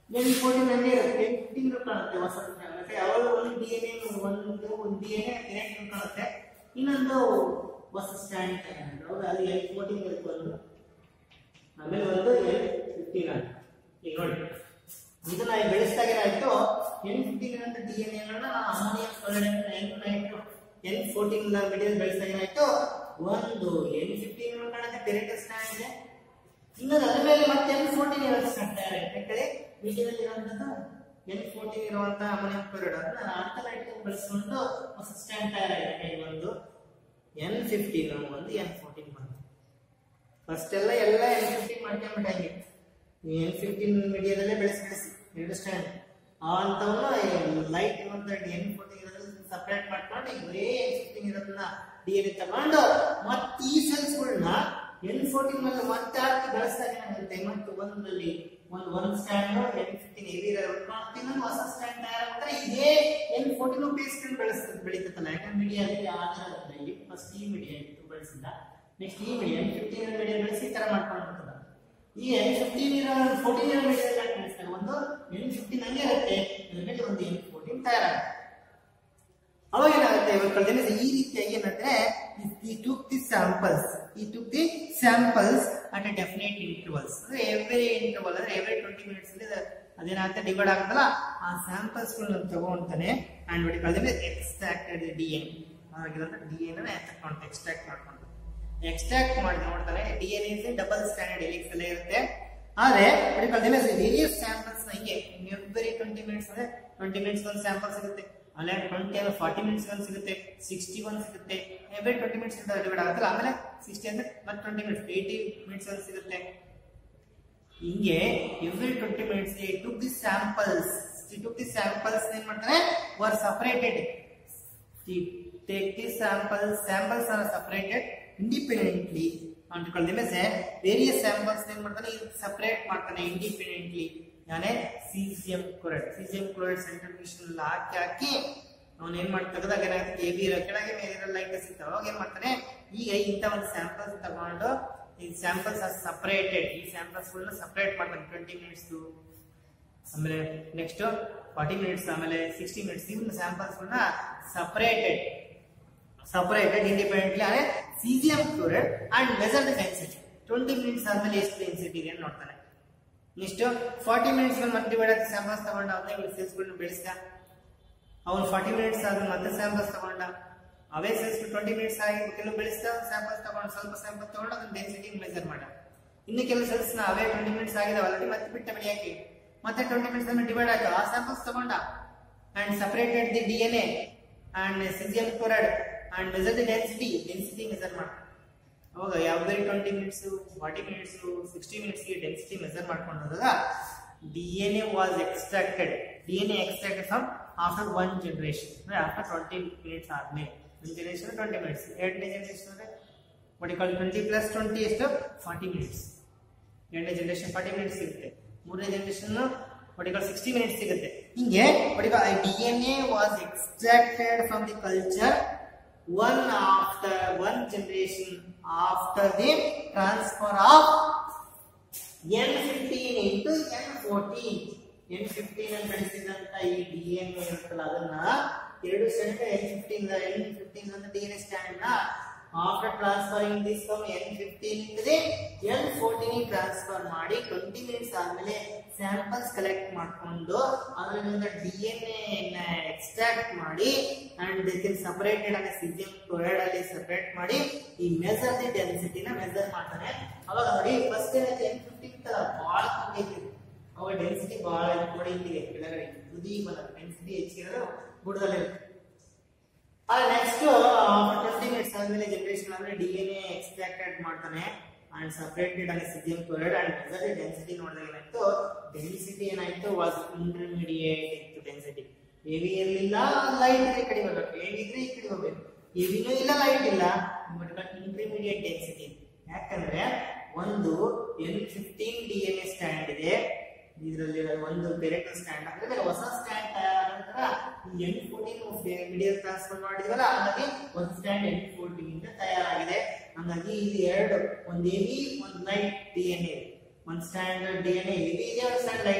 ಎನ್ ಫೋರ್ಟೀನ್ ಹಂಗೆ ಇರುತ್ತೆ ಎನ್ ಫಿಫ್ಟೀನ್ ಕಾಣುತ್ತೆ ಹೊಸ ಮತ್ತೆ ಯಾವಾಗ ಒಂದು ಡಿ ಎನ್ ಎ ಒಂದು ಒಂದು ಡಿ ಎನ್ ಎ ಕಾಣುತ್ತೆ ಇನ್ನೊಂದು ಹೊಸ ಸ್ಟ್ಯಾಂಡ್ ಹೌದಾ ಅಲ್ಲಿ ಎನ್ ಫೋರ್ಟೀನ್ ಇರುತ್ತೆ ಒಂದು ಆಮೇಲೆ ಒಂದು ಎನ್ ಫಿಫ್ಟೀನ್ ಅಂತ ಈಗ ನೋಡಿ ಇದನ್ನ ಬೆಳೆಸಿದಾಗ ಏನಾಯ್ತು ಎನ್ ಫಿಫ್ಟೀನ್ ಅಂತ ಡಿ ಎನ್ ಎನ್ನ ಅಮೋನಿಯಂ ಕ್ಲೋರೈಡ್ ಎನ್ ನೈಟ್ ಎನ್ ಫೋರ್ಟೀನ್ ಮಿಡಿಯಲ್ ಬೆಳೆಸಿದಾಗ ಏನಾಯ್ತು ಒಂದು ಎನ್ ಫಿಫ್ಟೀನ್ ಕಾಣುತ್ತೆ ಪೆರೆಂಟ್ ಸ್ಟ್ಯಾಂಡ್ ಇದೆ ಇನ್ನೊಂದು ಅದ್ರ ಮೇಲೆ ಮತ್ತೆ ಎನ್ ಫೋರ್ಟೀನ್ ಇರೋದು ಸ್ಟ್ಯಾಂಡ್ ಯಾಕಂದ್ರೆ ಮೀಡಿಯದಲ್ಲಿ ಇರುವಂತದ್ದು ಎನ್ ಫೋರ್ಟೀನ್ ಇರುವಂತ ಅಮೋನಿಯಂ ಕ್ಲೋರೈಡ್ ಅದನ್ನ ಆಲ್ಟರ್ನೇಟ್ ಬಳಸ್ಕೊಂಡು ಹೊಸ ಸ್ಟ್ಯಾಂಡ್ ತಯಾರಾಗಿದೆ ಒಂದು ಎನ್ ಫಿಫ್ಟೀನ್ ಒಂದು ಎನ್ ಫೋರ್ಟೀನ್ ಬಂತು ಫಸ್ಟ್ ಎಲ್ಲ ಎಲ್ಲ ಎನ್ ಫಿಫ್ಟೀನ್ ಮಾಡ್ಕೊಂಡ್ಬಿಟ್ಟಂಗೆ ಎನ್ ಫಿಫ್ಟೀನ್ ಮೀಡಿಯಾದಲ್ಲೇ ಬೆಳೆಸಿ ಬೆಳೆಸಿ ಎರಡು ಸ್ಟ್ಯಾಂಡ್ ಅಂತವನ್ನ ಲೈಟ್ ಇರುವಂತ ಎನ್ ಫೋರ್ಟೀನ್ ಇರೋದ್ರಿಂದ ಸಪ್ರೇಟ್ ಮಾಡ್ಕೊಂಡು ಈಗ ಬರೀ ಎನ್ ಫಿಫ್ಟೀನ್ ಇರೋದನ್ನ ಡಿ ಎನ್ ತಗೊಂಡು ಮತ್ತೆ ಈ ಸೆಲ್ಸ್ಗಳನ್ನ ಎನ್ ಫೋರ್ಟೀನ್ ಮೇಲೆ ಮತ್ತೆ ಹಾಕಿ ಬೆಳೆಸಿದಾಗ ಏನಾಗುತ್ತೆ ಮತ್ತೆ ಒಂದರಲ್ಲಿ ಒಂದು ಒಂದ್ ಸ್ಟ್ಯಾಂಡ್ ಎನ್ ಫಿಫ್ಟೀನ್ ಹೆವಿ ಇರೋದು ಇನ್ನೊಂದು ಹೊಸ ಸ್ಟ್ಯಾಂಡ್ ತಯಾರಾಗ್ತಾರೆ ಇದೇ ಎನ್ ಫೋರ್ಟೀನ್ ಬೇಸ್ಕೊಂಡು ಬೆಳೆಸ್ತದೆ ಬೆಳೀತಲ್ಲ ಯಾಕಂದ್ರೆ ಮೀಡಿಯಾದಲ್ಲಿ ಆಗಿರೋದ್ರಿಂದ ಇಲ್ಲಿ ಫಸ್ಟ್ ಈ ಮೀಡಿಯಾ ಇತ್ತು ಬೆಳೆಸಿದ ನೆಕ್ಸ್ಟ್ ಈ ಮೀಡಿಯಾ ಎನ್ ಫಿಫ್ಟೀನ್ ಮೀಡಿಯಾ ಬೆಳೆಸಿ ಈ ತರ ಮಾಡ್ಕೊಂಡು ಬರ್ತದೆ ಈ ಎನ್ ಫಿಫ್ಟೀನ್ ಇರೋ ಫೋರ್ಟೀನ್ ಇರೋ ಮೀಡಿಯಾ ಯಾಕೆ ಬೆಳೆಸ್ತಾರೆ ಒಂದು ಎನ್ ಫಿಫ್ಟೀನ್ ಹಂಗೆ ಇರುತ್ತೆ ಅದ್ರ ಮೇಲೆ ಒಂದು ಎನ್ ಫೋರ್ಟೀನ್ ತಯಾರಾಗುತ್ತೆ ಅವಾಗ ಏನಾಗುತ್ತೆ ಇವಾಗ ಕಳೆದ ಈ ರೀತಿಯಾಗಿ ಏನಂದ್ರೆ ಈ ಟುಕ್ ದಿ ಸ್ಯಾಂಪಲ್ಸ್ ಈ took the samples at a definite intervals ಅಂದ್ರೆ ಎವ್ರಿ ಇಂಟರ್ವಲ್ ಅಂದ್ರೆ ಎವ್ರಿ ಟ್ವೆಂಟಿ ಮಿನಿಟ್ಸ್ ಅಲ್ಲಿ ಅದೇನಾಗುತ್ತೆ ಡಿವೈಡ್ ಆಗುತ್ತಲ್ಲ ಆ ಸ್ಯಾಂಪಲ್ಸ್ ಗಳನ್ನ ತಗೊಂತಾನೆ ಅಂಡ್ ನೋಡಿ ಕಳೆದ ಎಕ್ಸ್ಟ್ರಾಕ್ಟೆಡ್ ಡಿ ಎನ್ ಆಗಿರೋದು ಡಿ ಎನ್ ತಗೊಂಡು ಎಕ್ಸ್ಟ್ರಾಕ್ಟ್ ಮಾಡ್ಕೊಂಡು ಎಕ್ಸ್ಟ್ರಾಕ್ಟ್ ಮಾಡಿ ನೋಡ್ತಾನೆ D N is double stranded helix ಎಲ್ಲ ಇರುತ್ತೆ ಆದ್ರೆ ನೋಡಿ ಕಳೆದ ವೇರಿಯಸ್ ಸ್ಯಾಂಪಲ್ಸ್ ಹಂಗೆ ಎವ್ರಿ ಟ್ವೆಂಟಿ ಮಿನಿಟ್ಸ್ ಅಂದ್ರೆ ಟ್ವೆಂಟಿ ಮಿನಿಟ್ಸ್ ಒಂದು ಸ್ಯಾಂಪಲ್ ಸಿಗುತ್ತೆ ಆಮೇಲೆ ಟ್ವೆಂಟಿ ಅಂದ್ರೆ ಫಾರ್ಟಿ ಮಿನಿಟ್ಸ್ ಒಂದು ಸಿಗುತ್ತೆ ಸಿಕ್ಸ್ಟಿ ಒನ್ ಸಿಗುತ್ತೆ ಎವ್ರಿ ಟ್ವೆಂಟಿ ಮಿನಿಟ್ಸ್ ಅಂತ ಡಿವೈಡ್ ಆಗುತ್ತಲ್ಲ ಆಮೇಲೆ ಸಿಕ್ಸ್ಟಿ ಅಂದ್ರೆ ಮತ್ತೆ ಟ್ವೆಂಟಿ ಮಿನಿಟ್ಸ್ ಏಯ್ಟಿ ಮಿನಿಟ್ಸ್ ಒಂದು ಸಿಗುತ್ತೆ ಹಿಂಗೆ every twenty minutes took the samples took the samples ಏನ್ ಮಾಡ್ತಾನೆ were separated take the samples samples are separated independently ಅಂದ್ಕೊಳ್ಳಿ ಮೇಲೆ ವೇರಿಯಸ್ ಸ್ಯಾಂಪಲ್ಸ್ ಏನ್ ಮಾಡ್ತಾನೆ ಸಪರೇಟ್ ಮಾಡ್ತಾನೆ ಇಂಡಿಪೆಂಡೆಂಟ್ಲಿ ನಾನೇ caesium chloride caesium chloride centrifugation ಹಾಕಿ ಹಾಕಿ ಅವನು ಏನ್ ಮಾಡಿ ತೆಗೆದಾಗ ಏನಾಗುತ್ತೆ ಎ ಬಿ ಇರೋ ಕೆಳಗೆ ಮೇಲೆ ಇರೋ ಲೈಟ್ ಸಿಗ್ತಾವ ಅವಾಗ ಏನ್ ಮಾಡ್ತಾನೆ ಈಗ ಇಂಥ ಒಂದು ಸ್ಯಾಂಪಲ್ಸ್ ತಗೊಂಡು ಈ ಸ್ಯಾಂಪಲ್ಸ್ ಆರ್ ಸಪರೇಟೆಡ್ ಈ ಸ್ಯಾಂಪಲ್ಸ್ ಗಳನ್ನ ಸಪರೇಟ್ ಮಾಡ್ತಾನೆ ಟ್ವೆಂಟಿ ಮಿನಿಟ್ಸ್ ಆಮೇಲೆ ನೆಕ್ಸ್ಟ್ ಫಾರ್ಟಿ ಮಿನಿಟ್ಸ್ ಆಮೇಲೆ ಸಿಕ್ಸ್ಟಿ ಮಿನಿಟ್ಸ್ ಇವನ್ನ ಸ್ಯಾಂಪಲ್ಸ್ ಗಳನ್ನ ಸಪರೇಟೆಡ್ ಸಪರೇಟೆಡ್ ಇಂಡಿಪೆಂಡೆಂಟ್ಲಿ ಅಂದ್ರೆ caesium chloride and measured density twenty minutes ಆದ್ಮೇಲೆ ಎಷ್ಟು ಡೆನ್ಸಿಟಿ ಇದೆ ಅಂತ ನೋಡ್ತಾನೆ ನೆಕ್ಸ್ಟ್ ಫಾರ್ಟಿ ಮಿನಿಟ್ಸ್ ಮತ್ತೆ ಡಿವೈಡ್ ಆಗಿ ಸ್ಯಾಂಪಲ್ಸ್ ತಗೊಂಡ ಅವನ್ನ ಇವ್ರು ಸೆಲ್ಸ್ಗಳನ್ನ ಬೆಳೆಸ್ದ ಅವನು ಫಾರ್ಟಿ ಮಿನಿಟ್ಸ್ ಆದ್ಮೇಲೆ ಮತ್ತೆ ಸ್ಯಾಂಪಲ್ಸ್ ತಗೊಂಡ ಅವೇ ಸೆಲ್ಸ್ ಟ್ವೆಂಟಿ ಮಿನಿಟ್ಸ್ ಆಗಿ ಕೆಲವು ಬೆಳೆಸ್ದ ಸ್ಯಾಂಪಲ್ಸ್ ತಗೊಂಡು ಸ್ವಲ್ಪ ಸ್ಯಾಂಪಲ್ ತಗೊಂಡು ಅದನ್ನ ಡೆನ್ಸಿಟಿ ಮೆಜರ್ ಮಾಡ ಇನ್ನು ಕೆಲವು ಸೆಲ್ಸ್ ನ ಅವೇ ಟ್ವೆಂಟಿ ಮಿನಿಟ್ಸ್ ಆಗಿದೆ ಆಲ್ರೆಡಿ ಮತ್ತೆ ಬಿಟ್ಟ ಬೆಳೆಯಾಕಿ ಮತ್ತೆ ಟ್ವೆಂಟಿ ಮಿನಿಟ್ಸ್ ಆದ್ಮೇಲೆ ಡಿವೈಡ್ ಆಗ ಆ ಸ್ಯಾಂಪಲ್ಸ್ ತಗೊಂಡ and separated the D N A and caesium chloride and measure the density density measure ಮಾಡ ಅವಾಗ ಯಾವುದೇ twenty minutes forty minutes sixty ಮಿನಿಟ್ಸ್ಗೆ ಡೆನ್ಸಿಟಿ ಮೆಜರ್ ಮಾಡ್ಕೊಂಡು ಹೋದಾಗ D N A was extracted D N A extracted from after one generation ಅಂದ್ರೆ ಆಫ್ಟರ್ ಟ್ವೆಂಟಿ ಮಿನಿಟ್ಸ್ ಆದ್ಮೇಲೆ ಒಂದು ಜನರೇಷನ್ ಟ್ವೆಂಟಿ ಮಿನಿಟ್ಸ್ ಎರಡನೇ ಜನರೇಷನ್ ಅಂದ್ರೆ ಒಡಿಕಾಲ್ ಟ್ವೆಂಟಿ ಪ್ಲಸ್ ಟ್ವೆಂಟಿ ಎಷ್ಟು ಫಾರ್ಟಿ ಮಿನಿಟ್ಸ್ ಎರಡನೇ ಜನರೇಷನ್ ಫಾರ್ಟಿ ಮಿನಿಟ್ಸ್ ಸಿಗುತ್ತೆ ಮೂರನೇ ಜನರೇಷನ್ ಒಡಿಕಾಲ್ ಸಿಕ್ಸ್ಟಿ ಮಿನಿಟ್ಸ್ ಸಿಗುತ್ತೆ ಹಿಂಗೆ ಒಡಿಕಾಲ್ D N A was extracted from the culture one after one generation after the transfer of N15 into N14 N15 ಅಂತ ಬೆಳೆಸಿದಂತ ಈ ಡಿ ಎನ್ ಇರುತ್ತಲ್ಲ ಅದನ್ನ ಎರಡು strand N fifteen N fifteen ಅಂತ ಡಿ ಎನ್ ಸ್ಟ್ಯಾಂಡ್ ನ after transferring this from N fifteen ಇಂದ ಎನ್ ಫೋರ್ಟೀನ್ ಟ್ರಾನ್ಸ್ಫರ್ ಮಾಡಿ ಟ್ವೆಂಟಿ ಮಿನಿಟ್ಸ್ ಆದ್ಮೇಲೆ ಸ್ಯಾಂಪಲ್ಸ್ ಕಲೆಕ್ಟ್ ಮಾಡ್ಕೊಂಡು ಅದರಿಂದ ಡಿ ಎನ್ ಎ ಎಕ್ಸ್ಟ್ರಾಕ್ಟ್ ಮಾಡಿ ಅಂಡ್ ದಿಸ್ ಸಪರೇಟೆಡ್ ಆಗಿ ಸಿಜಿಯಂ ಕ್ಲೋರೈಡ್ ಅಲ್ಲಿ ಸಪರೇಟ್ ಮಾಡಿ ಈ ಮೆಜರ್ ದಿ ಡೆನ್ಸಿಟಿನ ಮೆಜರ್ ಮಾಡ್ತಾನೆ ಅವಾಗ ನೋಡಿ ಫಸ್ಟ್ ಏನೈತೆ ಎನ್ ಫಿಫ್ಟೀನ್ ತರ ಬಹಳ ಕಮ್ಮಿ ಐತಿ ಅವಾಗ ಡೆನ್ಸಿಟಿ ಬಹಳ ನೋಡಿ ಇಲ್ಲಿಗೆ ಕೆಳಗಡೆ ತುದಿ ಬಲ್ಲ ಡೆನ್ಸಿಟಿ ಹೆಚ್ಚಿರೋದು ಬುಡದಲ್ಲಿರುತ್ತೆ ನೆಕ್ಸ್ಟ್ ಟ್ವೆಂಟಿ ಮಿನಿಟ್ಸ್ ಆದ್ಮೇಲೆ ಜನರೇಷನ್ ಆದ್ಮೇಲೆ ಡಿ ಎನ್ ಎ ಎಕ್ಸ್ಟ್ರಾಕ್ಟೆಡ್ ಮಾಡ್ತಾನೆ ಅಂಡ್ ಸಪರೇಟೆಡ್ ಆಗಿ caesium chloride and measure density ನೋಡಿದಾಗ ಏನಾಯ್ತು ಡೆನ್ಸಿಟಿ ಏನಾಯ್ತು ವಾಸ್ ಇಂಟರ್ಮೀಡಿಯೇಟ್ ಇತ್ತು ಡೆನ್ಸಿಟಿ ಹೆವಿ ಇರಲಿಲ್ಲ ಲೈಟ್ ಈ ಕಡೆ ಹೋಗ್ಬೇಕು ಹೆವಿ ಇದ್ರೆ ಈ ಕಡೆ ಹೋಗ್ಬೇಕು ಹೆವಿನೂ ಇಲ್ಲ ಲೈಟ್ ಇಲ್ಲ ಬಟ್ ಇಂಟರ್ಮೀಡಿಯೇಟ್ ಡೆನ್ಸಿಟಿ ಯಾಕಂದ್ರೆ ಒಂದು N fifteen D N A strand ಇದೆ ಇದರಲ್ಲಿ ಒಂದು ಪೆರೆಂಟ್ ಸ್ಟ್ಯಾಂಡ್ ಅಂದ್ರೆ ಹೊಸ ಸ್ಟ್ಯಾಂಡ್ ತಯಾರಾದ ನಂತರ ಈ ಎನ್ ಫೋರ್ಟೀನ್ ಮೀಡಿಯಲ್ ಟ್ರಾನ್ಸ್ಫರ್ ಮಾಡಿದ್ವಲ್ಲ ಹಾಗಾಗಿ ಒಂದು ಸ್ಟ್ಯಾಂಡ್ ಎನ್ ಫೋರ್ಟೀನ್ ಇಂದ ತಯಾರಾಗಿದೆ ಹಾಗಾಗಿ ಇಲ್ಲಿ ಎರಡು ಒಂದು ಎವಿ ಒಂದು ಲೈಟ್ ಡಿ ಎನ್ ಎ ಒಂದು strand D N A heavy ಇದೆ ಒಂದು ಸ್ಟ್ಯಾಂಡ್ ಲೈಟ್ ಇದೆ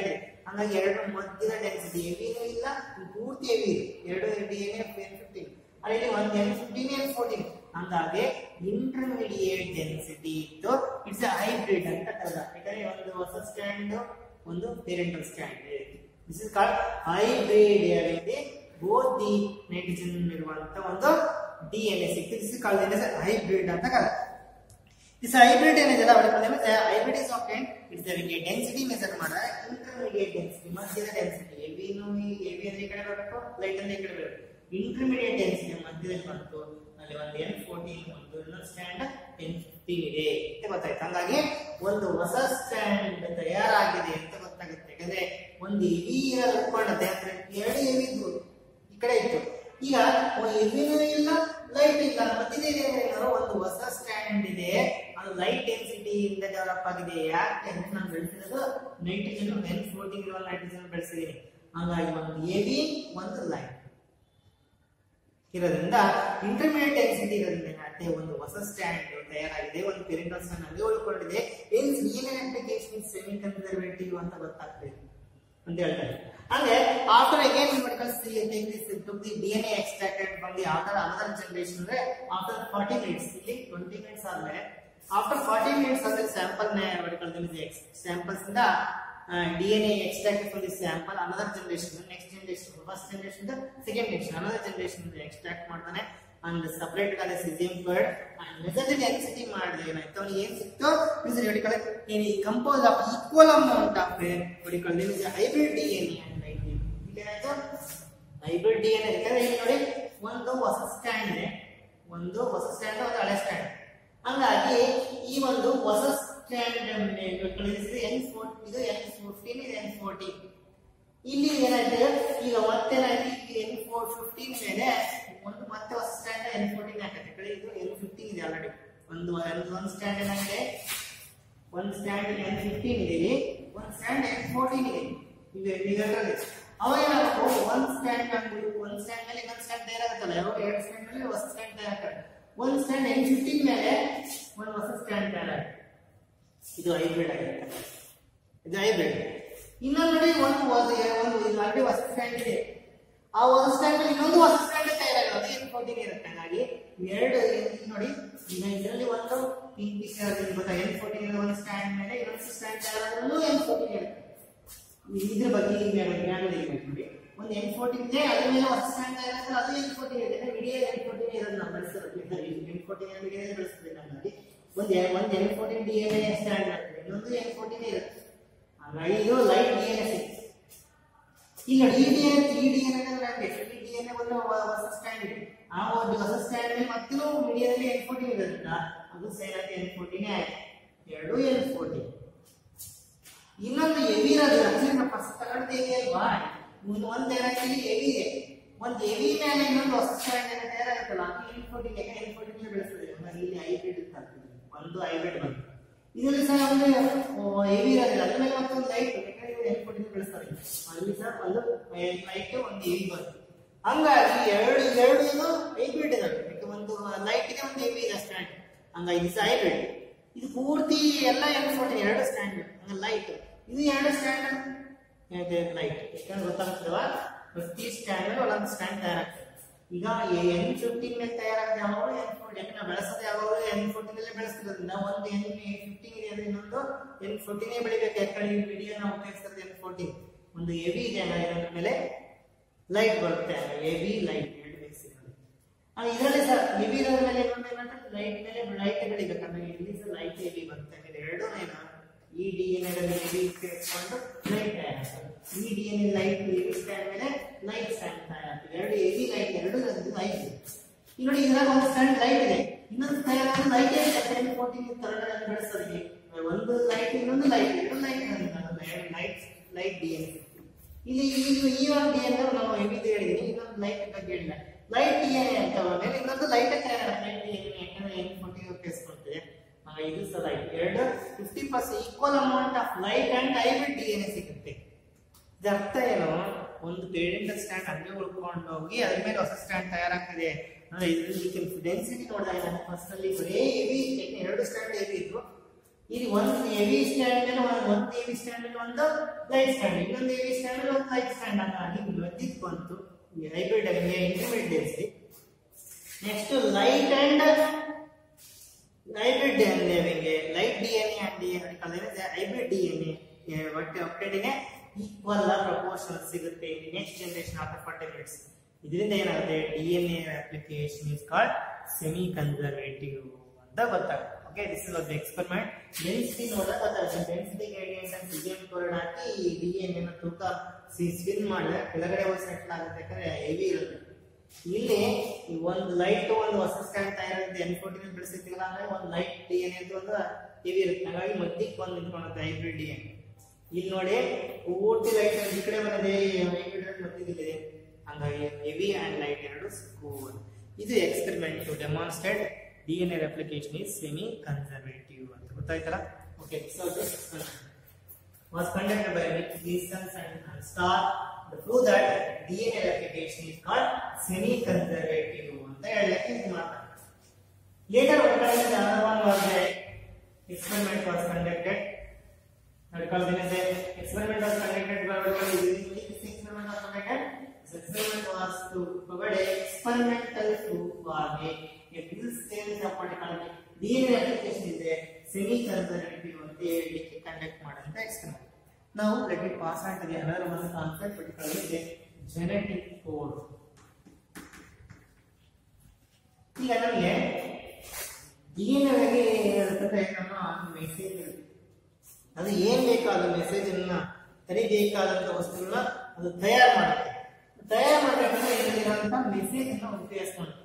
ಹಂಗಾಗಿ ಎರಡು ಮಧ್ಯದ ಡೆನ್ಸಿಟಿ ಎವಿನೂ ಇಲ್ಲ ಇದು ಪೂರ್ತಿ ಎವಿ ಇದೆ ಎರಡು D N F N fifteen ಅಲ್ಲಿ ಒಂದು ಎನ್ ಫಿಫ್ಟೀನ್ ಎನ್ ಫೋರ್ಟೀನ್ ಹಂಗಾಗಿ ಇಂಟರ್ಮೀಡಿಯೇಟ್ ಡೆನ್ಸಿಟಿ ಇತ್ತು ಇಟ್ಸ್ ಹೈಬ್ರಿಡ್ ಅಂತ ಕರೆದ ಯಾಕಂದ್ರೆ ಒಂದು ಹೊಸ ಸ್ಟ್ಯಾಂಡ್ ಒಂದು parental strand this is called hybrid the both the nitrogen ಇರುವಂತ ಒಂದು ಡಿ ಎನ್ ಎ ಸಿಕ್ತು ದಿಸ್ ಇಸ್ ಕಾಲ್ಡ್ ಹೈಬ್ರಿಡ್ ಅಂತ ಕರೆದ ದಿಸ್ ಹೈಬ್ರಿಡ್ ಏನಿದೆಯಲ್ಲ ಅವರ ಹೈಬ್ರಿಡ್ ಇಸ್ ಆಪ್ಟೈನ್ ಇಟ್ಸ್ ಅವರಿಗೆ ಡೆನ್ಸಿಟಿ ಮೆಜರ್ ಮಾಡಿದ್ರೆ ಇಂಟರ್ಮೀಡಿಯೇಟ್ ಡೆನ್ಸಿಟಿ ಮಧ್ಯದ ಡೆನ್ಸಿಟಿ ಎವಿನು ಎವಿ ಅಂದ್ರೆ ಈ ಕಡೆ ಬರಬೇಕು ಲೈಟ್ ಅಂದ್ರೆ ಈ ಕಡೆ ಬರಬೇಕು ಇಂಟರ್ಮೀಡಿಯೇಟ್ ಡೆನ್ಸಿಟಿ ಮಧ್ಯದಲ್ಲಿ ಬಂತು ಅಲ್ಲಿ ಒಂದು ಎನ್ ಫೋರ್ಟೀನ್ ಒಂದು ಇನ್ನೊಂದು ಸ್ಟ್ಯಾಂಡ್ ಎನ್ ಫಿಫ್ಟೀನ್ ಇದೆ ಅಂತ ಗೊತ್ತಾಯ್ತು ಹಂಗಾಗಿ ಒಂದು ಹೊಸ ಸ್ಟ್ಯಾಂಡ್ ತಯಾರಾಗಿದೆ ಅಂತ ಗೊತ್ತಾಗುತ್ತೆ ಯಾಕಂದ್ರೆ ಒಂದು ಎವಿ ಉತ್ಪನ್ನತೆ ಅಂದ್ರೆ ಎರಡು ಎವಿ ಇದ್ವು ಈ ಕಡೆ ಇತ್ತು ಈಗ ಎವಿನೂ ಇಲ್ಲ ಲೈಟ್ ಇಲ್ಲ ಮಧ್ಯದಲ್ಲಿ ಏನಾದ್ರು ಒಂದು ಹೊಸ ಸ್ಟ್ಯಾಂಡ್ ಇದೆ ಅದು ಲೈಟ್ ಡೆನ್ಸಿಟಿ ಇಂದ ಡೆವಲಪ್ ಆಗಿದೆ ಯಾಕೆ ಅಂದ್ರೆ ನಾನು ಬೆಳೆಸಿರೋದು ನೈಟ್ರೋಜನ್ ಎನ್ ಫೋರ್ಟೀನ್ ಇರುವ ನೈಟ್ರೋಜನ್ ಬೆಳೆಸಿದ್ದೀನಿ ಹಾಗಾಗಿ ಒಂದು ಎವಿ ಒಂದು ಲೈಟ್ ಇರೋದ್ರಿಂದ ಇಂಟರ್ಮೀಡಿಯೇಟ್ ಡೆನ್ಸಿಟಿ ಇರೋದ್ರಿಂದ ಏನಾಗುತ್ತೆ ಒಂದು ಹೊಸ ಸ್ಟ್ಯಾಂಡ್ ತಯಾರಾಗಿದೆ ಒಂದು ಪೆರಿಂಟಲ್ ಸ್ಟ್ಯಾಂಡ್ ಅಲ್ಲಿ ಉಳ್ಕೊಂಡಿದೆ ಏನ್ಸ್ ಏನೇನ್ ಅಪ್ಲಿಕೇಶನ್ ಸೆಮಿ ಕನ್ಸರ್ವೇಟಿವ್ ಅಂತ ಗೊತ್ತಾಗ್ತದೆ ಅಂತ ಹೇಳ್ತಾರೆ ಅಂದ್ರೆ after again medicals take this took the DNA extracted from the after another generation ಅಂದ್ರೆ ಆಫ್ಟರ್ ಫಾರ್ಟಿ ಮಿನಿಟ್ಸ್ ಇಲ್ಲಿ ಟ್ವೆಂಟಿ ಮಿನಿಟ್ಸ್ ಆದ್ಮೇಲೆ ಆಫ್ಟರ್ ಫಾರ್ಟಿ ಮಿನಿಟ್ಸ್ ಆದ್ರೆ ಸ್ಯಾಂಪಲ್ ಮೆಡಿಕಲ್ ಸ್ಯಾಂಪಲ್ಸ್ ಇಂದ DNA extracted from the sample another generation next generation first generation second generation another generation extract ಮಾಡ್ತಾನೆ ಅಂಡ್ ಸಪರೇಟ್ ಆದ CCM word and measure the density ಮಾಡಿದ್ರೆ ಏನಾಯ್ತು ಅವ್ನಿಗೆ ಏನ್ ಸಿಕ್ತು ಇಸ್ ರೆಡಿಕಲ್ ಏನ್ compose of equal amount of radical is hybrid DNA and ಏನಾಯ್ತು ಹೈಬ್ರಿಡ್ ಡಿಎನ್ಎ ಯಾಕಂದ್ರೆ ಇಲ್ಲಿ ನೋಡಿ ಒಂದು ಹೊಸ ಸ್ಟ್ಯಾಂಡ್ ಇದೆ ಒಂದು ಹೊಸ ಸ್ಟ್ಯಾಂಡ್ ಒಂದು ಹಳೆ ಸ್ಟ್ಯಾಂಡ್ ಹಂಗಾಗಿ ಈ ಒಂದು ಹೊಸ ಸ್ಟ್ಯಾಂಡ್ ಎನ್ ಫೋರ್ ಇದು ಎನ್ ಫೋರ್ಟೀನ್ ಇದು ಎನ್ ಫೋರ್ಟೀನ್ ಇಲ್ಲಿ ಏನಾಯ್ತು ಈಗ ಮತ್ತೇನಾಯ್ತು ಎನ್ ಫೋರ್ ಫಿಫ್ಟೀನ್ ಮೇಲೆ ಒಂದು ಮತ್ತೆ ಹೊಸ ಸ್ಟ್ಯಾಂಡ್ ಎನ್ ಫೋರ್ಟೀನ್ ಹಾಕತ್ತೆ ಕಡೆ ಇದು ಎನ್ ಫಿಫ್ಟೀನ್ ಇದೆ ಆಲ್ರೆಡಿ ಒಂದು ಒಂದು ಸ್ಟ್ಯಾಂಡ್ ಏನಾಗಿದೆ ಒಂದು ಸ್ಟ್ಯಾಂಡ್ ಎನ್ ಫಿಫ್ಟೀನ್ ಇದೆ ಇಲ್ಲಿ ಒಂದು ಸ್ಟ್ಯಾಂಡ್ ಎನ್ ಫೋರ್ಟೀನ್ ಇದೆ ಇದು ಇದರಲ್ಲಿ ಅವಾಗ ಏನಾಗಬೇಕು ಒಂದು ಸ್ಟ್ಯಾಂಡ್ ಅಂದ್ಬಿಟ್ಟು ಒಂದು ಸ್ಟ್ಯಾಂಡ್ ಮೇಲೆ ಇನ್ನೊಂದು ಸ್ಟ್ಯಾಂಡ್ ತಯಾರಾಗುತ್ತಲ್ಲ ಯಾವಾಗ ಎರಡು ಸ್ಟ್ಯಾಂಡ್ ಮೇಲೆ ಹೊಸ ಸ್ಟ್ಯಾಂಡ್ ತಯಾರಾಗ್ತದೆ ಒಂದು ಸ್ಟ್ಯಾಂಡ್ ಎನ್ ಫಿಫ್ಟೀನ್ ಮೇಲೆ ಒಂದು ಹೊಸ ಸ್ಟ್ಯಾಂಡ್ ತಯಾರಾಗುತ್ತೆ ಇದು ಹೈಬ್ರಿಡ್ ಆಗಿರುತ್ತೆ ಇದು ಹೈಬ್ರಿಡ್ ಇನ್ನೊಂದು ನೋಡಿ ಒಂದು ಹೊಸ ಒಂದು ಇದು ಆಲ್ರೆಡಿ ಹೊಸ ಸ್ಟ್ಯಾಂಡ್ ಇದೆ ಆ ಹೊಸ ಸ್ಟ್ಯಾಂಡ್ ಇನ್ನೊಂದು ಹೊಸ ಸ್ಟ್ಯಾಂಡ್ ತಯಾರಾಗೋದು ಎನ್ ಫೋರ್ಟೀನ್ ಇರುತ್ತೆ ಹಾಗಾಗಿ ಎರಡು ಇಲ್ಲಿ ನೋಡಿ ಈಗ ಇದರಲ್ಲಿ ಒಂದು ಪಿಂಕ್ ಪಿಕ್ಚರ್ ಗೊತ್ತಾ ಎನ್ ಫೋರ್ಟೀನ್ ಒಂದು ಸ್ಟ್ಯಾಂಡ್ ಮೇಲೆ ಇನ್ನೊಂದು ಸ್ಟ್ಯಾಂಡ್ ತಯಾರಾದ್ರೂ ಎನ್ ಫೋರ್ಟೀನ್ ಇರುತ್ತೆ ಇದ್ರ ಬಗ್ಗೆ ಈಗ ಜ್ಞಾನದಲ್ಲಿ ನೋಡಿ ಒಂದು ಎನ್ ಫೋರ್ಟೀನ್ ಇದೆ ಅದ್ರ ಮೇಲೆ ಹೊಸ ಸ್ಟ್ಯಾಂಡ್ ತಯಾರಾದ್ರೆ ಅದು ಎನ್ ಫೋರ್ಟೀನ್ ಇದೆ ಮಿಡಿಯಾ ಎನ್ ಫೋರ್ಟೀನ್ ಇರೋದು ನಾವು ಬೆಳೆಸೋದು ಎನ್ ಫೋರ್ಟೀನ್ ಮಿಡಿಯಾ ಬೆಳೆಸ್ತದೆ ನಮ್ಮಲ್ಲಿ ಒಂದು ಒಂದು N fourteen D N A strand ಆಗ್ತದೆ ಇನ್ನೊಂದು ಎನ್ ಫೋರ್ಟೀನ್ ಇರುತ್ತೆ ಹಾಗಾಗಿ ಇದು light D N A six ಈಗ D D N three D N ಅಂದ್ರೆ ತ್ರೀ ಡಿ ಎನ್ ಒಂದು ಹೊಸ ಸ್ಟ್ಯಾಂಡ್ ಇದೆ ಆ ಒಂದು ಹೊಸ ಸ್ಟ್ಯಾಂಡ್ ಮೇಲೆ ಮತ್ತೆ ಮೀಡಿಯಾದಲ್ಲಿ ಎನ್ ಫೋರ್ಟೀನ್ ಇರೋದ್ರಿಂದ ಅದು ಸೇರಾಗಿ ಎನ್ ಫೋರ್ಟೀನೇ ಆಯ್ತು ಎರಡು ಎನ್ ಫೋರ್ಟೀನ್ ಇನ್ನೊಂದು ಎವಿ ಇರೋದು ಆಕ್ಚುಲಿ ನಾವು ಫಸ್ಟ್ ತಗೊಂಡಿದ್ದೀವಿ ಅಲ್ವಾ ಒಂದು ಒಂದು ಏನಾಗ್ತದೆ ಎವಿ ಇದೆ ಒಂದು ಎವಿ ಮೇಲೆ ಇನ್ನೊಂದು ಹೊಸ ಸ್ಟ್ಯಾಂಡ್ ಏನೋ ತಯಾರಾಗುತ್ತಲ್ಲ ಅದು ಎನ್ ಫೋರ್ಟೀನ್ ಯಾಕೆ ಎನ್ ಫೋರ್ಟೀನ್ ಬೆಳೆಸ್ತದೆ ಹಂಗಾಗಿ ಇಲ್ಲಿ ಹೈಬ್ರಿಡ್ ಅಂತ ಆಗ್ತದೆ ಒಂದು ಹೈಬ್ರಿಡ್ ಬಂತು ಇದರಲ್ಲಿ ಸಹ ಒಂದು ಎವಿ ಇರೋದಿಲ್ಲ ಅದ್ರ ಮೇಲೆ ಮತ್ತೊಂದು ಲೈಟ್ ಎನ್ ಫೋರ್ಟೀನ್ ಬೆಳೆಸ್ತಾರೆ ಅಲ್ಲಿ ಸಹ ಒಂದು ಲೈಟ್ ಒಂದು ಎವಿ ಬಂತು ಹಂಗಾಗಿ ಎರಡು ಎರಡು ಏನು ಹೈಬ್ರಿಡ್ ಇದಾವೆ ಯಾಕೆ ಒಂದು ಲೈಟ್ ಇದೆ ಒಂದು ಎವಿ ಇದೆ ಸ್ಟ್ಯಾಂಡ್ ಹಂಗಾಗಿ ಇದು ಹೈಬ್ರಿಡ್ ಇದು ಪೂರ್ತಿ ಎಲ್ಲ ಎನ್ ಫೋರ್ಟೀನ್ ಎರಡು ಸ್ಟ್ಯಾಂಡ್ ಹಂಗ ಲೈಟ್ ಇದು ಎರಡು ಸ್ಟ್ಯಾಂಡ್ ಲೈಟ್ ಯಾಕಂದ್ರೆ ಗೊತ್ತಾಗ್ತದವ ಪ್ರತಿ ಸ್ಟ್ಯಾಂಡ್ ಮೇಲೆ ಒಂದೊಂದು ಸ್ಟ್ಯಾಂಡ್ ತಯಾರಾಗ್ತದೆ ಈಗ ಎನ್ ಫಿಫ್ಟೀನ್ ಮೇಲೆ ತಯಾರಾಗಿದೆ ಯಾವಾಗ ಎನ್ ಫೋರ್ಟೀನ್ ಯಾಕೆ ನಾವು ಬೆಳೆಸೋದು ಯಾವಾಗ ಎನ್ ಫೋರ್ಟೀನ್ ಅಲ್ಲೇ ಬೆಳೆಸ್ತಿರೋದ್ರಿಂದ ಒಂದು ಎನ್ ಫಿಫ್ಟೀನ್ ಇದೆ ಅಂದ್ರೆ ಇನ್ನೊಂದು ಎನ್ ಫೋರ್ಟೀನೇ ಬೆಳಿಬೇಕು ಯಾಕಂದ್ರೆ ಈ ವಿಡಿಯೋ ನಾವು ಉಪಯೋಗಿಸ್ತಿರೋದು ಎನ್ ಫೋರ್ಟೀನ್ ಒಂದು ಎವಿ ಇದೆ ಇದ್ರ ಮೇಲೆ ಲೈಟ್ ಬರುತ್ತೆ ಎವಿ ಲೈಟ್ ಎರಡು ಮಿಕ್ಸ್ ಇರೋದು ಇದರಲ್ಲಿ ಸರ್ ಎವಿ ಇರೋದ್ರ ಮೇಲೆ ಇನ್ನೊಂದು ಏನಂದ್ರೆ ಲೈಟ್ ಮೇಲೆ ಲೈಟ್ ಬೆಳಿಬೇಕಂದ್ರೆ ಇಲ್ಲಿ ಸಹ ಲೈಟ್ ಎವಿ ಬರುತ್ತೆ ಅಂದ್ರೆ ಎರಡು ಏನು ಈ ಡಿ ಎನ್ ಎವಿ ಸೇರಿಸ್ಕೊಂಡು ಲೈಟ್ ತಯಾರಾಗ್ತದೆ ಈ D N A light heavy strand ಮೇಲೆ ಲೈಟ್ ಸ್ಟ್ಯಾಂಡ್ ತಯಾರಾಗ್ತದೆ ಎರಡು ಎವಿ ಲೈಟ್ ಎರಡು ಲೈಟ್ ಈಗ ನೋಡಿ ಇದ್ರಾಗ ಒಂದು ಸ್ಟ್ಯಾಂಡ್ ಲೈಟ್ ಇದೆ ಇನ್ನೊಂದು ತಯಾರಾದ ಲೈಟ್ ಟೆನ್ ಫೋರ್ಟೀನ್ ತರಗತಿ ಬೆಳೆಸೋದಕ್ಕೆ ಒಂದು ಲೈಟ್ ಇನ್ನೊಂದು ಲೈಟ್ ಎರಡು light light light D N ಇಲ್ಲಿ ಈಗ ಈ ಒಂದು ಡಿ ಎನ್ ನಾವು ಎವಿದು ಹೇಳಿದೀನಿ ಇನ್ನೊಂದು ಲೈಟ್ ಬಗ್ಗೆ ಹೇಳಿಲ್ಲ ಲೈಟ್ ಡಿ ಎನ್ ಅಂತ ಮೇಲೆ ಇನ್ನೊಂದು ಲೈಟ್ ಲೈಟ್ ಡಿ ಎನ್ ಯಾಕಂದ್ರೆ ಎನ್ ಫೋರ್ಟೀನ್ ಉಪಯೋಗಿಸ್ಕೊಳ್ತೇವೆ ಇದು ಸಹ ಲೈಟ್ ಎರಡು fifty percent equal amount of light and hybrid D N ಸಿಗುತ್ತೆ ಇದರ ಅರ್ಥ ಏನು ಒಂದು ಪೇರೆಂಟಲ್ ಸ್ಟ್ಯಾಂಡ್ ಹಂಗೆ ಉಳ್ಕೊಂಡು ಹೋಗಿ ಅದ್ರ ಮೇಲೆ ಹೊಸ ಸ್ಟ್ಯಾಂಡ್ ತಯಾರಾಗ್ತದೆ ಅಂದ್ರೆ ಇದರಲ್ಲಿ ಡೆನ್ಸಿಟಿ ನೋಡಿದಾಗ ನಾನು ಫಸ್ಟ್ ಅಲ್ಲಿ ಬರೇ ಹೆವಿ ಎರಡು ಸ್ಟ್ಯಾಂಡ್ ಹೆವಿ ಇದ್ರು ಇಲ್ಲಿ ಒಂದು ಹೆವಿ ಸ್ಟ್ಯಾಂಡ್ ಮೇಲೆ ಒಂದು ಒಂದು ಹೆವಿ ಸ್ಟ್ಯಾಂಡ್ ಮೇಲೆ ಒಂದು ಲೈಟ್ ಸ್ಟ್ಯಾಂಡ್ ಇನ್ನೊಂದು ಹೆವಿ ಸ್ಟ್ಯಾಂಡ್ ಮೇಲೆ ಒಂದು ಲೈಟ್ ಸ್ಟ್ಯಾಂಡ್ ಹಾಗಾಗಿ ಮಧ್ಯಕ್ಕೆ ಬಂತು hybrid intermediate density next light and hybrid DNA ಗೆ light DNA and DNA ಕಲಿದ್ರೆ hybrid DNA ಒಟ್ಟು ಒಟ್ಟೆಡಿಗೆ ಈಕ್ವಲ್ ಪ್ರಪೋರ್ಷನ್ ಸಿಗುತ್ತೆ next generation after forty minutes ಇದರಿಂದ ಏನಾಗುತ್ತೆ D N A application is called semi conservative ಅಂತ ಗೊತ್ತಾಗುತ್ತೆ ಓಕೆ ದಿಸ್ ಇಸ್ ಒಂದು ಎಕ್ಸ್ಪೆರಿಮೆಂಟ್ ಡೆನ್ಸಿಟಿ ನೋಡಿದ್ರೆ ಗೊತ್ತಾಗುತ್ತೆ ಡೆನ್ಸಿಟಿ ಗ್ರೇಡಿಯಂಟ್ ಅಂತ ಸಿಎಂ ಕೋಡ್ ಹಾಕಿ ಡಿ ಎನ್ ಎನ ತೂಕ ಸ್ಪಿನ್ ಮಾಡಿದ್ರೆ ಕೆಳಗಡೆ ಹೋಗಿ ಸೆಟ್ಲ್ ಆಗುತ್ತೆ ಯಾಕಂದ್ರೆ ಹೆವಿ ಇರುತ್ತೆ ಇಲ್ಲಿ ಈ ಒಂದು ಲೈಟ್ ಒಂದು ಹೊಸ ಸ್ಟ್ಯಾಂಡ್ ತಯಾರಾಗಿದೆ ಎನ್ ಫೋರ್ಟಿನ್ ಬೆಳೆಸಿರ್ತೀವಲ್ಲ ಅಂದ್ರೆ ಒಂದು ಲೈಟ್ ಡಿ ಎನ್ ಅಂತ ಒಂದು ಹೆವಿ ಇರುತ್ತೆ ಹಾಗಾಗಿ ಮಧ್ಯಕ್ಕೆ ಬಂದು ನಿಂತ್ಕೊಳ್ಳುತ್ತೆ ಹೈಬ್ರಿಡ್ ಡಿ ಎನ್ ಇಲ್ಲಿ ನೋಡಿ ಪೂರ್ತಿ ಲೈಟ್ ಈ ಕಡೆ ಬಂದಿದೆ ಹೈಬ್ರಿಡ್ ಮಧ್ಯದಲ್ಲಿದೆ ಹಂಗಾಗಿ ಹೆವಿ ಅಂಡ್ ಲೈಟ್ ಎರಡು ಸ್ಕೂಲ್ ಇದು experiment to demonstrate D N A replication is semi conservative ಅಂತ ಗೊತ್ತಾಯ್ತಲ್ಲ okay so was conducted by Nick Gleason and Star. The prove that DNA replication is called semi-conservative ಅಂತ ಹೇಳಲಿಕ್ಕೆ ಇದು ಮಾಡ್ತಾರೆ Later, what kind of another one was a experiment was conducted. Because there is a experiment was conducted by what is this experiment was conducted? This experiment was to provide a experimental proof for a a fuel stage of particle DNA application is a semi-conservative ಅಂತ ಹೇಳಲಿಕ್ಕೆ ಕಂಡಕ್ಟ್ ಮಾಡಿದಂತ ಎಕ್ಸ್ಪೆರಿಮೆಂಟ್ ನಾವು let it pass on to the another one concept particularly genetic code ಈಗ ನಮಗೆ ಡಿಎನ್ಎ ಇರ್ತದೆ ನಮ್ಮ ಮೆಸೇಜ್ ಅದು ಏನ್ ಬೇಕೋ ಅದು ಮೆಸೇಜ್ ಅನ್ನ ತರಿಬೇಕಾದಂತ ವಸ್ತುಗಳನ್ನ ಅದು ತಯಾರು ಮಾಡುತ್ತೆ ತಯಾರು ಮಾಡಬೇಕಾದ್ರೆ ಇದರಲ್ಲಿರುವಂತ ಮೆಸೇಜ್ ಅನ್ನ ಉಪಯೋಗಿಸ್ಕೊಂಡು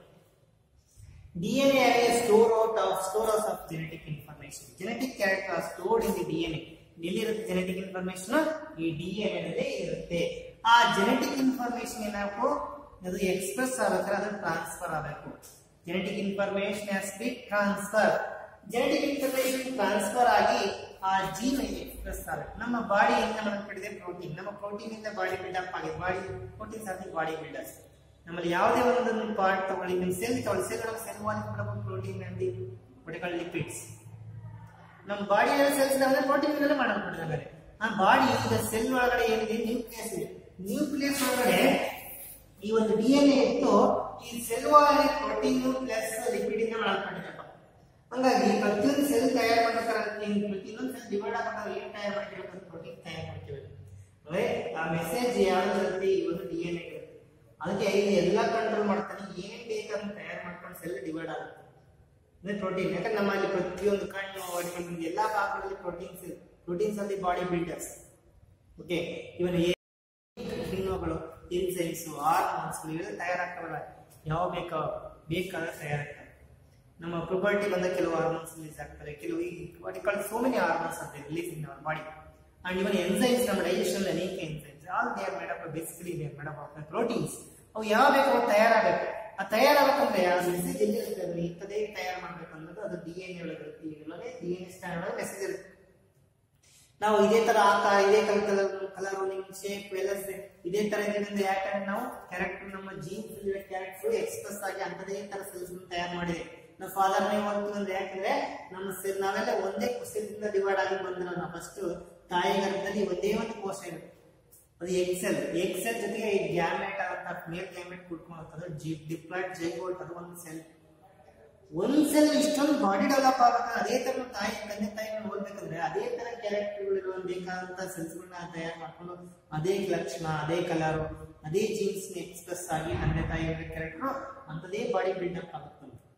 DNA as a store out of storehouse of genetic information. Genetic character are stored in the DNA. ಎಲ್ಲಿರುತ್ತೆ ಜೆನೆಟಿಕ್ ಇನ್ಫಾರ್ಮೇಶನ್ ಈ ಡಿ ಎನ್ ಎನಲ್ಲಿ ಇರುತ್ತೆ ಆ ಜೆನೆಟಿಕ್ ಇನ್ಫಾರ್ಮೇಶನ್ ಏನಾಗಬೇಕು ಅದು ಎಕ್ಸ್ಪ್ರೆಸ್ ಆಗ್ಬೇಕಾದ್ರೆ ಅದು ಟ್ರಾನ್ಸ್ಫರ್ ಆಗಬೇಕು genetic information has be transfer genetic information transfer ಆಗಿ ಆ ಜೀನ್ ಎಕ್ಸ್ಪ್ರೆಸ್ ಆಗಬೇಕು ನಮ್ಮ ಬಾಡಿಯಿಂದ ಮಾಡಲ್ಪಟ್ಟಿದೆ ಪ್ರೋಟೀನ್ ನಮ್ಮ ಪ್ರೋಟೀನ್ ಇಂದ ಬಾಡಿ ಬಿಲ್ಡಪ್ ಆಗಿದೆ ಬಾಡಿ ಪ್ರೋಟೀನ್ಸ್ ಆಗಿ ಬಾಡಿ ಬಿಲ್ಡರ್ಸ್ ನಮ್ಮಲ್ಲಿ ಯಾವುದೇ ಒಂದು ಪಾರ್ಟ್ ತಗೊಳ್ಳಿ ನಿಮ್ಮ ಸೆಲ್ ತಗೊಳ್ಳಿ ಸೆಲ್ ಒಳಗೆ cell wall protein and particle lipids ನಮ್ಮ ಬಾಡಿಯ ಸೆಲ್ಸ್ ಅಂದ್ರೆ ಪ್ರೋಟೀನ್ ಇಂದಲೇ ಮಾಡಲ್ಪಟ್ಟಿದ್ದಾರೆ ಆ ಬಾಡಿ ಈಗ ಸೆಲ್ ಒಳಗಡೆ ಏನಿದೆ ನ್ಯೂಕ್ಲಿಯಸ್ ಇದೆ ನ್ಯೂಕ್ಲಿಯಸ್ ಒಳಗಡೆ ಈ ಒಂದು ಡಿ ಎನ್ ಎ ಇತ್ತು ಈ ಸೆಲ್ ಒಳಗಡೆ ಪ್ರೋಟೀನ್ ಪ್ಲಸ್ ಲಿಪಿಡ್ ಇಂದ ಮಾಡಲ್ಪಟ್ಟಿದೆಪ್ಪ ಹಂಗಾಗಿ ಪ್ರತಿಯೊಂದು ಸೆಲ್ ತಯಾರು ಮಾಡ್ಬೇಕಾದ್ರೆ ಪ್ರತಿಯೊಂದು ಸೆಲ್ ಡಿವೈಡ್ ಆಗ್ಬೇಕಾದ್ರೆ ಏನ್ ತಯಾರು ಮಾಡ್ತಿರ್ಬೇಕು ಪ್ರೋಟೀನ್ ತಯಾರು ಮಾಡ್ತೀವಿ ಅಂದ್ರೆ ಆ ಮೆಸೇಜ್ ಯಾವ್ದಿರುತ್ತೆ ಈ ಒಂದು ಡಿ ಎನ್ ಎ ಇರುತ್ತೆ ಅದಕ್ಕೆ ಇಲ್ಲಿ ಎಲ್ಲ ಕಂಟ್ರೋಲ್ ಮಾಡ್ತಾನೆ ಏನೇನ್ ಬೇಕಂತ ತಯಾರು ಮಾಡ್ಕೊಂಡು ಸೆಲ್ ಡಿವೈಡ್ ಆಗುತ್ತೆ ಅಂದ್ರೆ ಪ್ರೋಟೀನ್ ಯಾಕಂದ್ರೆ ನಮ್ಮಲ್ಲಿ ಪ್ರತಿಯೊಂದು ಕಣ್ಣು ಹೊಟ್ಟೆ ಎಲ್ಲಾ ಭಾಗಗಳಲ್ಲಿ ಪ್ರೋಟೀನ್ಸ್ ಪ್ರೋಟೀನ್ಸ್ ಅಲ್ಲಿ ಬಾಡಿ ಬಿಲ್ಡರ್ಸ್ ಓಕೆ ಇವನ್ ಕಿಣ್ವಗಳು ಎನ್ಸೈಮ್ಸ್ ಹಾರ್ಮೋನ್ಸ್ ಇವೆಲ್ಲ ತಯಾರಾಗ್ತಾವಲ್ಲ ಯಾವ ಬೇಕೋ ಬೇಕಾದ್ರೆ ತಯಾರಾಗ್ತವೆ ನಮ್ಮ ಪ್ರಿಬರ್ಟಿ ಬಂದ ಕೆಲವು ಹಾರ್ಮೋನ್ಸ್ ರಿಲೀಸ್ ಆಗ್ತವೆ ಕೆಲವು ಈ what call so many hormones ಅಂತ release in our body and even enzymes ನಮ್ಮ ಡೈಜೆಷನ್ ಅನೇಕ enzymes all they are made up basically they made up of proteins ಅವು ಯಾವ ಬೇಕು ಅವು ತಯಾರಾಗಬೇಕು ಆ ತಯಾರಾಗಬೇಕಂದ್ರೆ ಆ ಮೆಸೇಜ್ ಎಲ್ಲಿರುತ್ತೆ ಅಂದ್ರೆ ಇಂಥದೇ ತಯಾರು ಮಾಡ್ಬೇಕು ಅನ್ನೋದು ಅದು ಡಿ ಎನ್ ಎ ಒಳಗಿರುತ್ತೆ ಈಗಲೇ ಡಿ ಎನ್ ಎ ಸ್ಟ್ಯಾಂಡ್ ಒಳಗೆ ಮೆಸೇಜ್ ಇರುತ್ತೆ ನಾವು ಇದೇ ತರ ಆಕಾರ ಇದೇ ಕಲರ್ ಕಲರ್ ಕಲರ್ ನಿಮ್ ಶೇಪ್ ಎಲ್ಲ ಸೆ- ಇದೇ ತರ ಇದರಿಂದ ಯಾಕಂದ್ರೆ ನಾವು ಕ್ಯಾರೆಕ್ಟರ್ ನಮ್ಮ ಜೀನ್ಸ್ ಕ್ಯಾರೆಕ್ಟರ್ ಎಕ್ಸ್ಪ್ರೆಸ್ ಆಗಿ ಅಂತದೇ ತರ ಸೆಲ್ಸ್ ತಯಾರು ಮಾಡಿದೆ ನಮ್ಮ ಫಾದರ್ ನೇ ಹೋಗ್ತೀವಿ ಅಂದ್ರೆ ಯಾಕಂದ್ರೆ ನಮ್ಮ ಸೆಲ್ ನಾವೆಲ್ಲ ಒಂದೇ ಕೋಶದಿಂದ ಡಿವೈಡ್ ಆಗಿ ಬಂದ್ರೆ ನಾವು ಫಸ್ಟ್ ತಾಯಿ ಗರ್ಭದಲ್ಲಿ ಒಂದೇ ಒಂದು ಕೋಶ ಇರುತ್ತೆ ಅದು ಎಕ್ಸೆಲ್ ಎಕ್ಸೆಲ್ ಜೊತೆಗೆ ಈ ಗ್ಯಾಮೆಟ್ ಅಂತ ಮೇಲ್ ಗ್ಯಾಮೆಟ್ ಕುಟ್ಕೊಂಡು ಜಿ ಡಿಪ್ಲಾಯ್ಡ್ ಜೈಗೋಲ್ಟ್ ಅದು ಒಂದು ಸೆಲ್ ಒಂದ್ ಸೆಲ್ ಇಷ್ಟೊಂದು ಬಾಡಿ ಡೆವಲಪ್ ಆಗಬೇಕು ಅದೇ ತರ ನಮ್ಮ ತಾಯಿ ತಂದೆ ತಾಯಿ ಓದ್ಬೇಕಂದ್ರೆ ಅದೇ ತರ ಕ್ಯಾರೆಕ್ಟರ್ಗಳಿರುವ ಬೇಕಾದಂತ ಸೆಲ್ಸ್ಗಳನ್ನ ತಯಾರು ಮಾಡ್ಕೊಂಡು ಅದೇ ಲಕ್ಷಣ ಅದೇ ಕಲರ್ ಅದೇ ಜೀನ್ಸ್ ಎಕ್ಸ್ಪ್ರೆಸ್ ಆಗಿ ತಂದೆ ತಾಯಿ ಕ್ಯಾರೆಕ್ಟರ್ ಅಂತದೇ ಬಾಡಿ ಬಿಲ್ಡಪ್ ಆಗುತ್ತೆ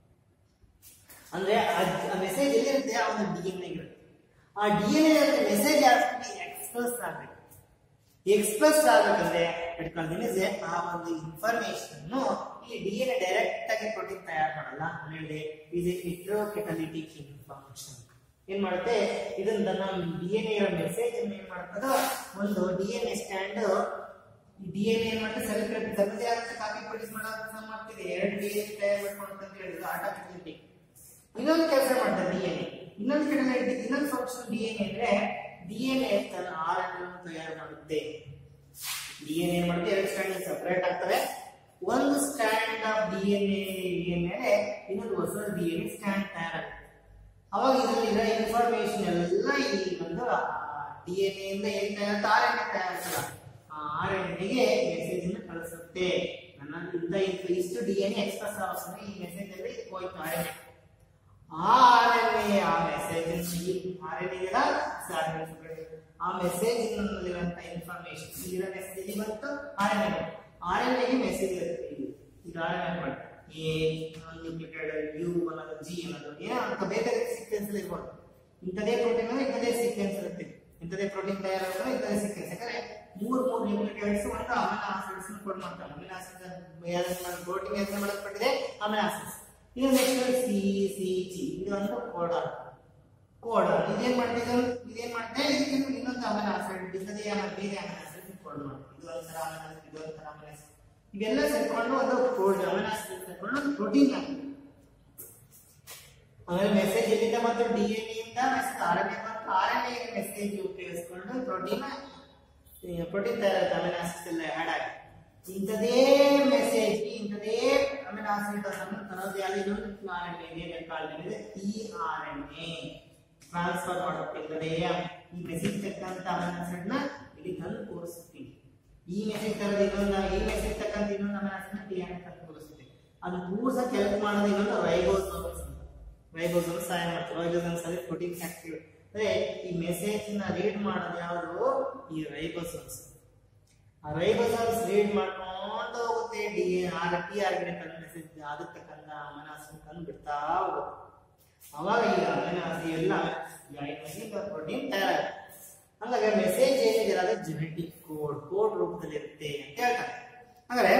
ಅಂದ್ರೆ ಆ ಮೆಸೇಜ್ ಎಲ್ಲಿರುತ್ತೆ ಆ ಒಂದು ಡಿ ಎನ್ ಇರುತ್ತೆ ಆ D N A message express ಆಗ್ಬೇಕು ಎಕ್ಸ್ಪ್ರೆಸ್ ಆಗ್ಬೇಕಂದ್ರೆ ಇಟ್ಕೊಂಡಿದ್ರೆ ಆ ಒಂದು ಇನ್ಫಾರ್ಮೇಶನ್ ಈ ಡಿ ಎನ್ ಎ ಡೈರೆಕ್ಟ್ ಆಗಿ ಪ್ರೋಟೀನ್ ತಯಾರು ಮಾಡಲ್ಲ ಹೇಳಿದೆ ಇದು ಇಟ್ರೋಕೆಟಲಿಟಿಕ್ ಇನ್ಫಾರ್ಮೇಶನ್ ಏನ್ ಮಾಡುತ್ತೆ ಇದನ್ನ ನಮ್ಮ ಡಿ ಎನ್ ಎ ಮೆಸೇಜ್ ಏನ್ ಮಾಡ್ತದ ಒಂದು D N A strand D N ಏನ್ ಮಾಡುತ್ತೆ ಸೆಲೆಬ್ರೇಟ್ ತನ್ನದೇ ಆದ ಕಾಪಿ ಪ್ರೊಡ್ಯೂಸ್ ಮಾಡೋದನ್ನ ಮಾಡ್ತಿದೆ ಎರಡು ಡಿ ಎನ್ ತಯಾರು ಮಾಡ್ಕೊಂಡು ಅಂತ ಹೇಳಿದ್ರು ಆಟೋಮೆಟಿಕ್ ಇನ್ನೊಂದು ಕೆಲಸ ಮಾಡ್ತಾರೆ ಡಿ ಎನ್ ಎ ಇನ್ನೊಂದು ಕಡೆ ಇನ್ನೊಂದು ಫಂಕ್ಷನ್ ಡಿ ಎನ್ ಎ ಅಂದ್ರೆ ಡಿ ಎನ್ ಎ ತನ್ನ ಆರ್ ಅನ್ನು ತಯಾರು ಮಾಡುತ್ತೆ ಡಿ ಎನ್ ಏನ್ ಮಾಡುತ್ತೆ ಎರಡು ಸ್ಟ್ಯಾಂಡ್ ಸಪರೇಟ್ ಆಗ್ತವೆ ಒಂದು strand of D N A ಮೇಲೆ ಇನ್ನೊಂದು ಹೊಸ ಡಿ ಎನ್ ಎ ಸ್ಟ್ಯಾಂಡ್ ತಯಾರಾಗುತ್ತೆ ಅವಾಗ ಇದರಲ್ಲಿರೋ ಇನ್ಫಾರ್ಮೇಶನ್ ಎಲ್ಲ ಈ ಒಂದು ಡಿ ಎನ್ ಎ ಇಂದ ಏನ್ ತಯಾರ ಆರ್ ಎನ್ ಎ ತಯಾರಿಸಲ್ಲ ಆ ಆರ್ ಎನ್ ಎಗೆ ಮೆಸೇಜ್ ಅನ್ನು ಕಳಿಸುತ್ತೆ ನನ್ನ ಇಂತ ಇಂತ ಇಷ್ಟು ಡಿ ಎನ್ ಎ ಎಕ್ಸ್ಪ್ರೆಸ್ ಆಗೋಸ್ಕರ ಈ ಮೆಸೇಜ್ ಅಲ್ಲಿ ಇದಕ್ಕೆ ಹೋಯ್ತು ಆರ್ ಎನ್ ಎ ಆ ಆರ್ ಎನ್ ಎ ಆ ಮೆಸೇಜ್ ಆರ್ ಎನ್ ಎ ಆ ಮೆಸೇಜ್ ನಲ್ಲಿರುವಂತ ಇನ್ಫಾರ್ಮೇಶನ್ ಇಲ್ಲಿರೋ ಮೆಸೇಜ್ ಇಲ್ಲಿ ಬಂತು R N A R N ಎಗೆ ಮೆಸೇಜ್ ಇರುತ್ತೆ ಇಲ್ಲಿ ಇದು ಆರ್ ಎನ್ ಎ ಮಾಡಿ ಎ ನ್ಯೂಕ್ಲಿಯೇಟೆಡ್ ಯು ಅನ್ನೋದು ಜಿ ಅನ್ನೋದು ಏನೋ ಅಂತ ಬೇರೆ ಬೇರೆ ಸೀಕ್ವೆನ್ಸ್ ಅಲ್ಲಿ ಇರ್ಬೋದು ಇಂಥದೇ ಪ್ರೋಟೀನ್ ಅಂದ್ರೆ ಇಂಥದೇ ಸೀಕ್ವೆನ್ಸ್ ಇರುತ್ತೆ ಇಂಥದೇ ಪ್ರೋಟೀನ್ ತಯಾರಾದ್ರೆ ಇಂಥದೇ ಸೀಕ್ವೆನ್ಸ್ ಯಾಕಂದ್ರೆ ಮೂರ್ ಮೂರ್ ನ್ಯೂಕ್ಲಿಯೇಟೆಡ್ಸ್ ಒಂದು ಅಮಿನೋ ಆಸಿಡ್ಸ್ ಕೊಡ್ ಮಾಡ್ತಾರೆ ಅಮಿನೋ ಆಸಿಡ್ ಪ್ರೋಟೀನ್ ಹೆಸರು ಮಾಡಲ್ಪಟ್ಟಿದೆ ಅಮಿನೋ ಆಸಿಡ್ಸ್ ಇದು ನೆಕ್ಸ್ಟ್ ಸಿ ಸಿ ಜಿ ಇದು ಒಂದು ಕೋಡಾನ್ ಕೋಡಾನ್ ಇದೇನ್ ಮಾಡ್ತಿದ್ದು ಇದೇನ್ ಮಾಡುತ್ತೆ ಇದಕ್ಕೆ ಇನ್ನೊಂದು ಅಮಿನೋ ಆಸಿಡ್ ಇಂಥದೇ ಬೇರೆ ಅಮಿನೋ ಆಸಿಡ್ ಕೋಡ್ ಮಾಡುತ್ತೆ ಇದು ಒಂಥರ ಅಮಿನೋ ಆಸಿಡ್ ಇದು ಒಂಥರ ಅಮಿನೋ ಆಸಿಡ್ ಇವೆಲ್ಲ ಸೇರ್ಕೊಂಡು ಒಂದು ಕೋಡ್ ಅಮಿನೋ ಆಸಿಡ್ ಸೇರ್ಕೊಂಡು ಒಂದು ಪ್ರೋಟೀನ್ ಆಗ್ತದೆ ಆಮೇಲೆ ಮೆಸೇಜ್ ಎಲ್ಲಿಂದ ಬಂತು ಡಿ ಎನ್ ಇಂದ ಮೆಸೇಜ್ ಆರ್ ಎನ್ ಎ ಬಂತು ಆರ್ ಎನ್ ಎ ಮೆಸೇಜ್ ಉಪಯೋಗಿಸ್ಕೊಂಡು ಪ್ರೋಟೀನ್ ಪ್ರೋಟೀನ್ ತಯಾರಾಗುತ್ತೆ ಅಮಿನೋ ಆಸಿಡ್ಸ್ ಎಲ್ಲ ಆಡ್ ಆಗಿ ಇಂಥದೇ ಮೆಸೇಜ್ ಇಂಥದೇ ಅಮಿನೋ ಆಸಿಡ್ ಅನ್ನು ತರೋದು ಯಾವುದು ಇನ್ನೊಂದು ಆರ್ ಎನ್ ಎ ಇದೆ ಕಾಲ್ಡಿದೆ ಈ ಆರ್ ಎನ್ ಎ ಟ್ರಾನ್ಸ್ಫರ್ ಮಾಡುತ್ತೆ ಇಂಥದೇ ಈ ಮೆಸೇಜ್ ತಕ್ಕಂತ ಅಮಿನೋ ಆಸಿಡ್ ನ ಇಲ್ಲಿ ತಂದು ಕೂರಿಸ್ತೀವಿ ಈ ಮೆಸೇಜ್ ತರೋದು ಇನ್ನೊಂದು ಈ ಮೆಸೇಜ್ ತಕ್ಕಂತ ಇನ್ನೊಂದು ಅಮಿನೋ ಆಸಿಡ್ ನ ಡಿ ಎನ್ ತಂದು ಕೂರಿಸ್ತೀವಿ ಅದು ಕೂರ್ಸಕ್ಕೆ ಹೆಲ್ಪ್ ಮಾಡೋದು ಇನ್ನೊಂದು ರೈಬೋಸೋಮಸ್ ಅಂತ ರೈಬೋಸೋಮ್ ಸಹಾಯ ಮಾಡ್ತಾರೆ ರೈಬೋಸೋಮ್ಸ್ ಅಲ್ಲಿ ಪ್ರೋಟೀನ್ ಫ್ಯಾಕ್ಟರಿ ಅಂದ್ರೆ ಈ ಮೆಸೇಜ್ ನ ರೀಡ್ ಮಾಡೋದು ಯಾವುದು ಈ ರೈಬೋಸೋಮ್ಸ್ ಆ ರೈಬೋಸೋಮ್ಸ್ ರೀಡ್ ಮಾಡ್ಕೊಂಡು ಹೋಗುತ್ತೆ ಡಿ ಆರ್ ಟಿ ಆರ್ ತಂದು ಮೆಸೇಜ್ ಅದಕ್ಕೆ ತಕ್ಕಂತ ಅಮನಾಸಿನ ತಂದು ಬಿಡ್ತಾ ಹೋಗುತ್ತೆ ಅವಾಗ ಈ ಅಮನಾಸಿ ಎಲ್ಲ ಪ್ರೋಟೀನ್ ತಯಾರಾಗುತ್ತೆ ಹಂಗಾಗಿ ಮೆಸೇಜ್ ಏನಿದೆ ಅದು ಜೆನೆಟಿಕ್ ಕೋಡ್ ಕೋಡ್ ರೂಪದಲ್ಲಿ ಇರುತ್ತೆ ಅಂತ ಹೇಳ್ತಾರೆ ಹಾಗಾದ್ರೆ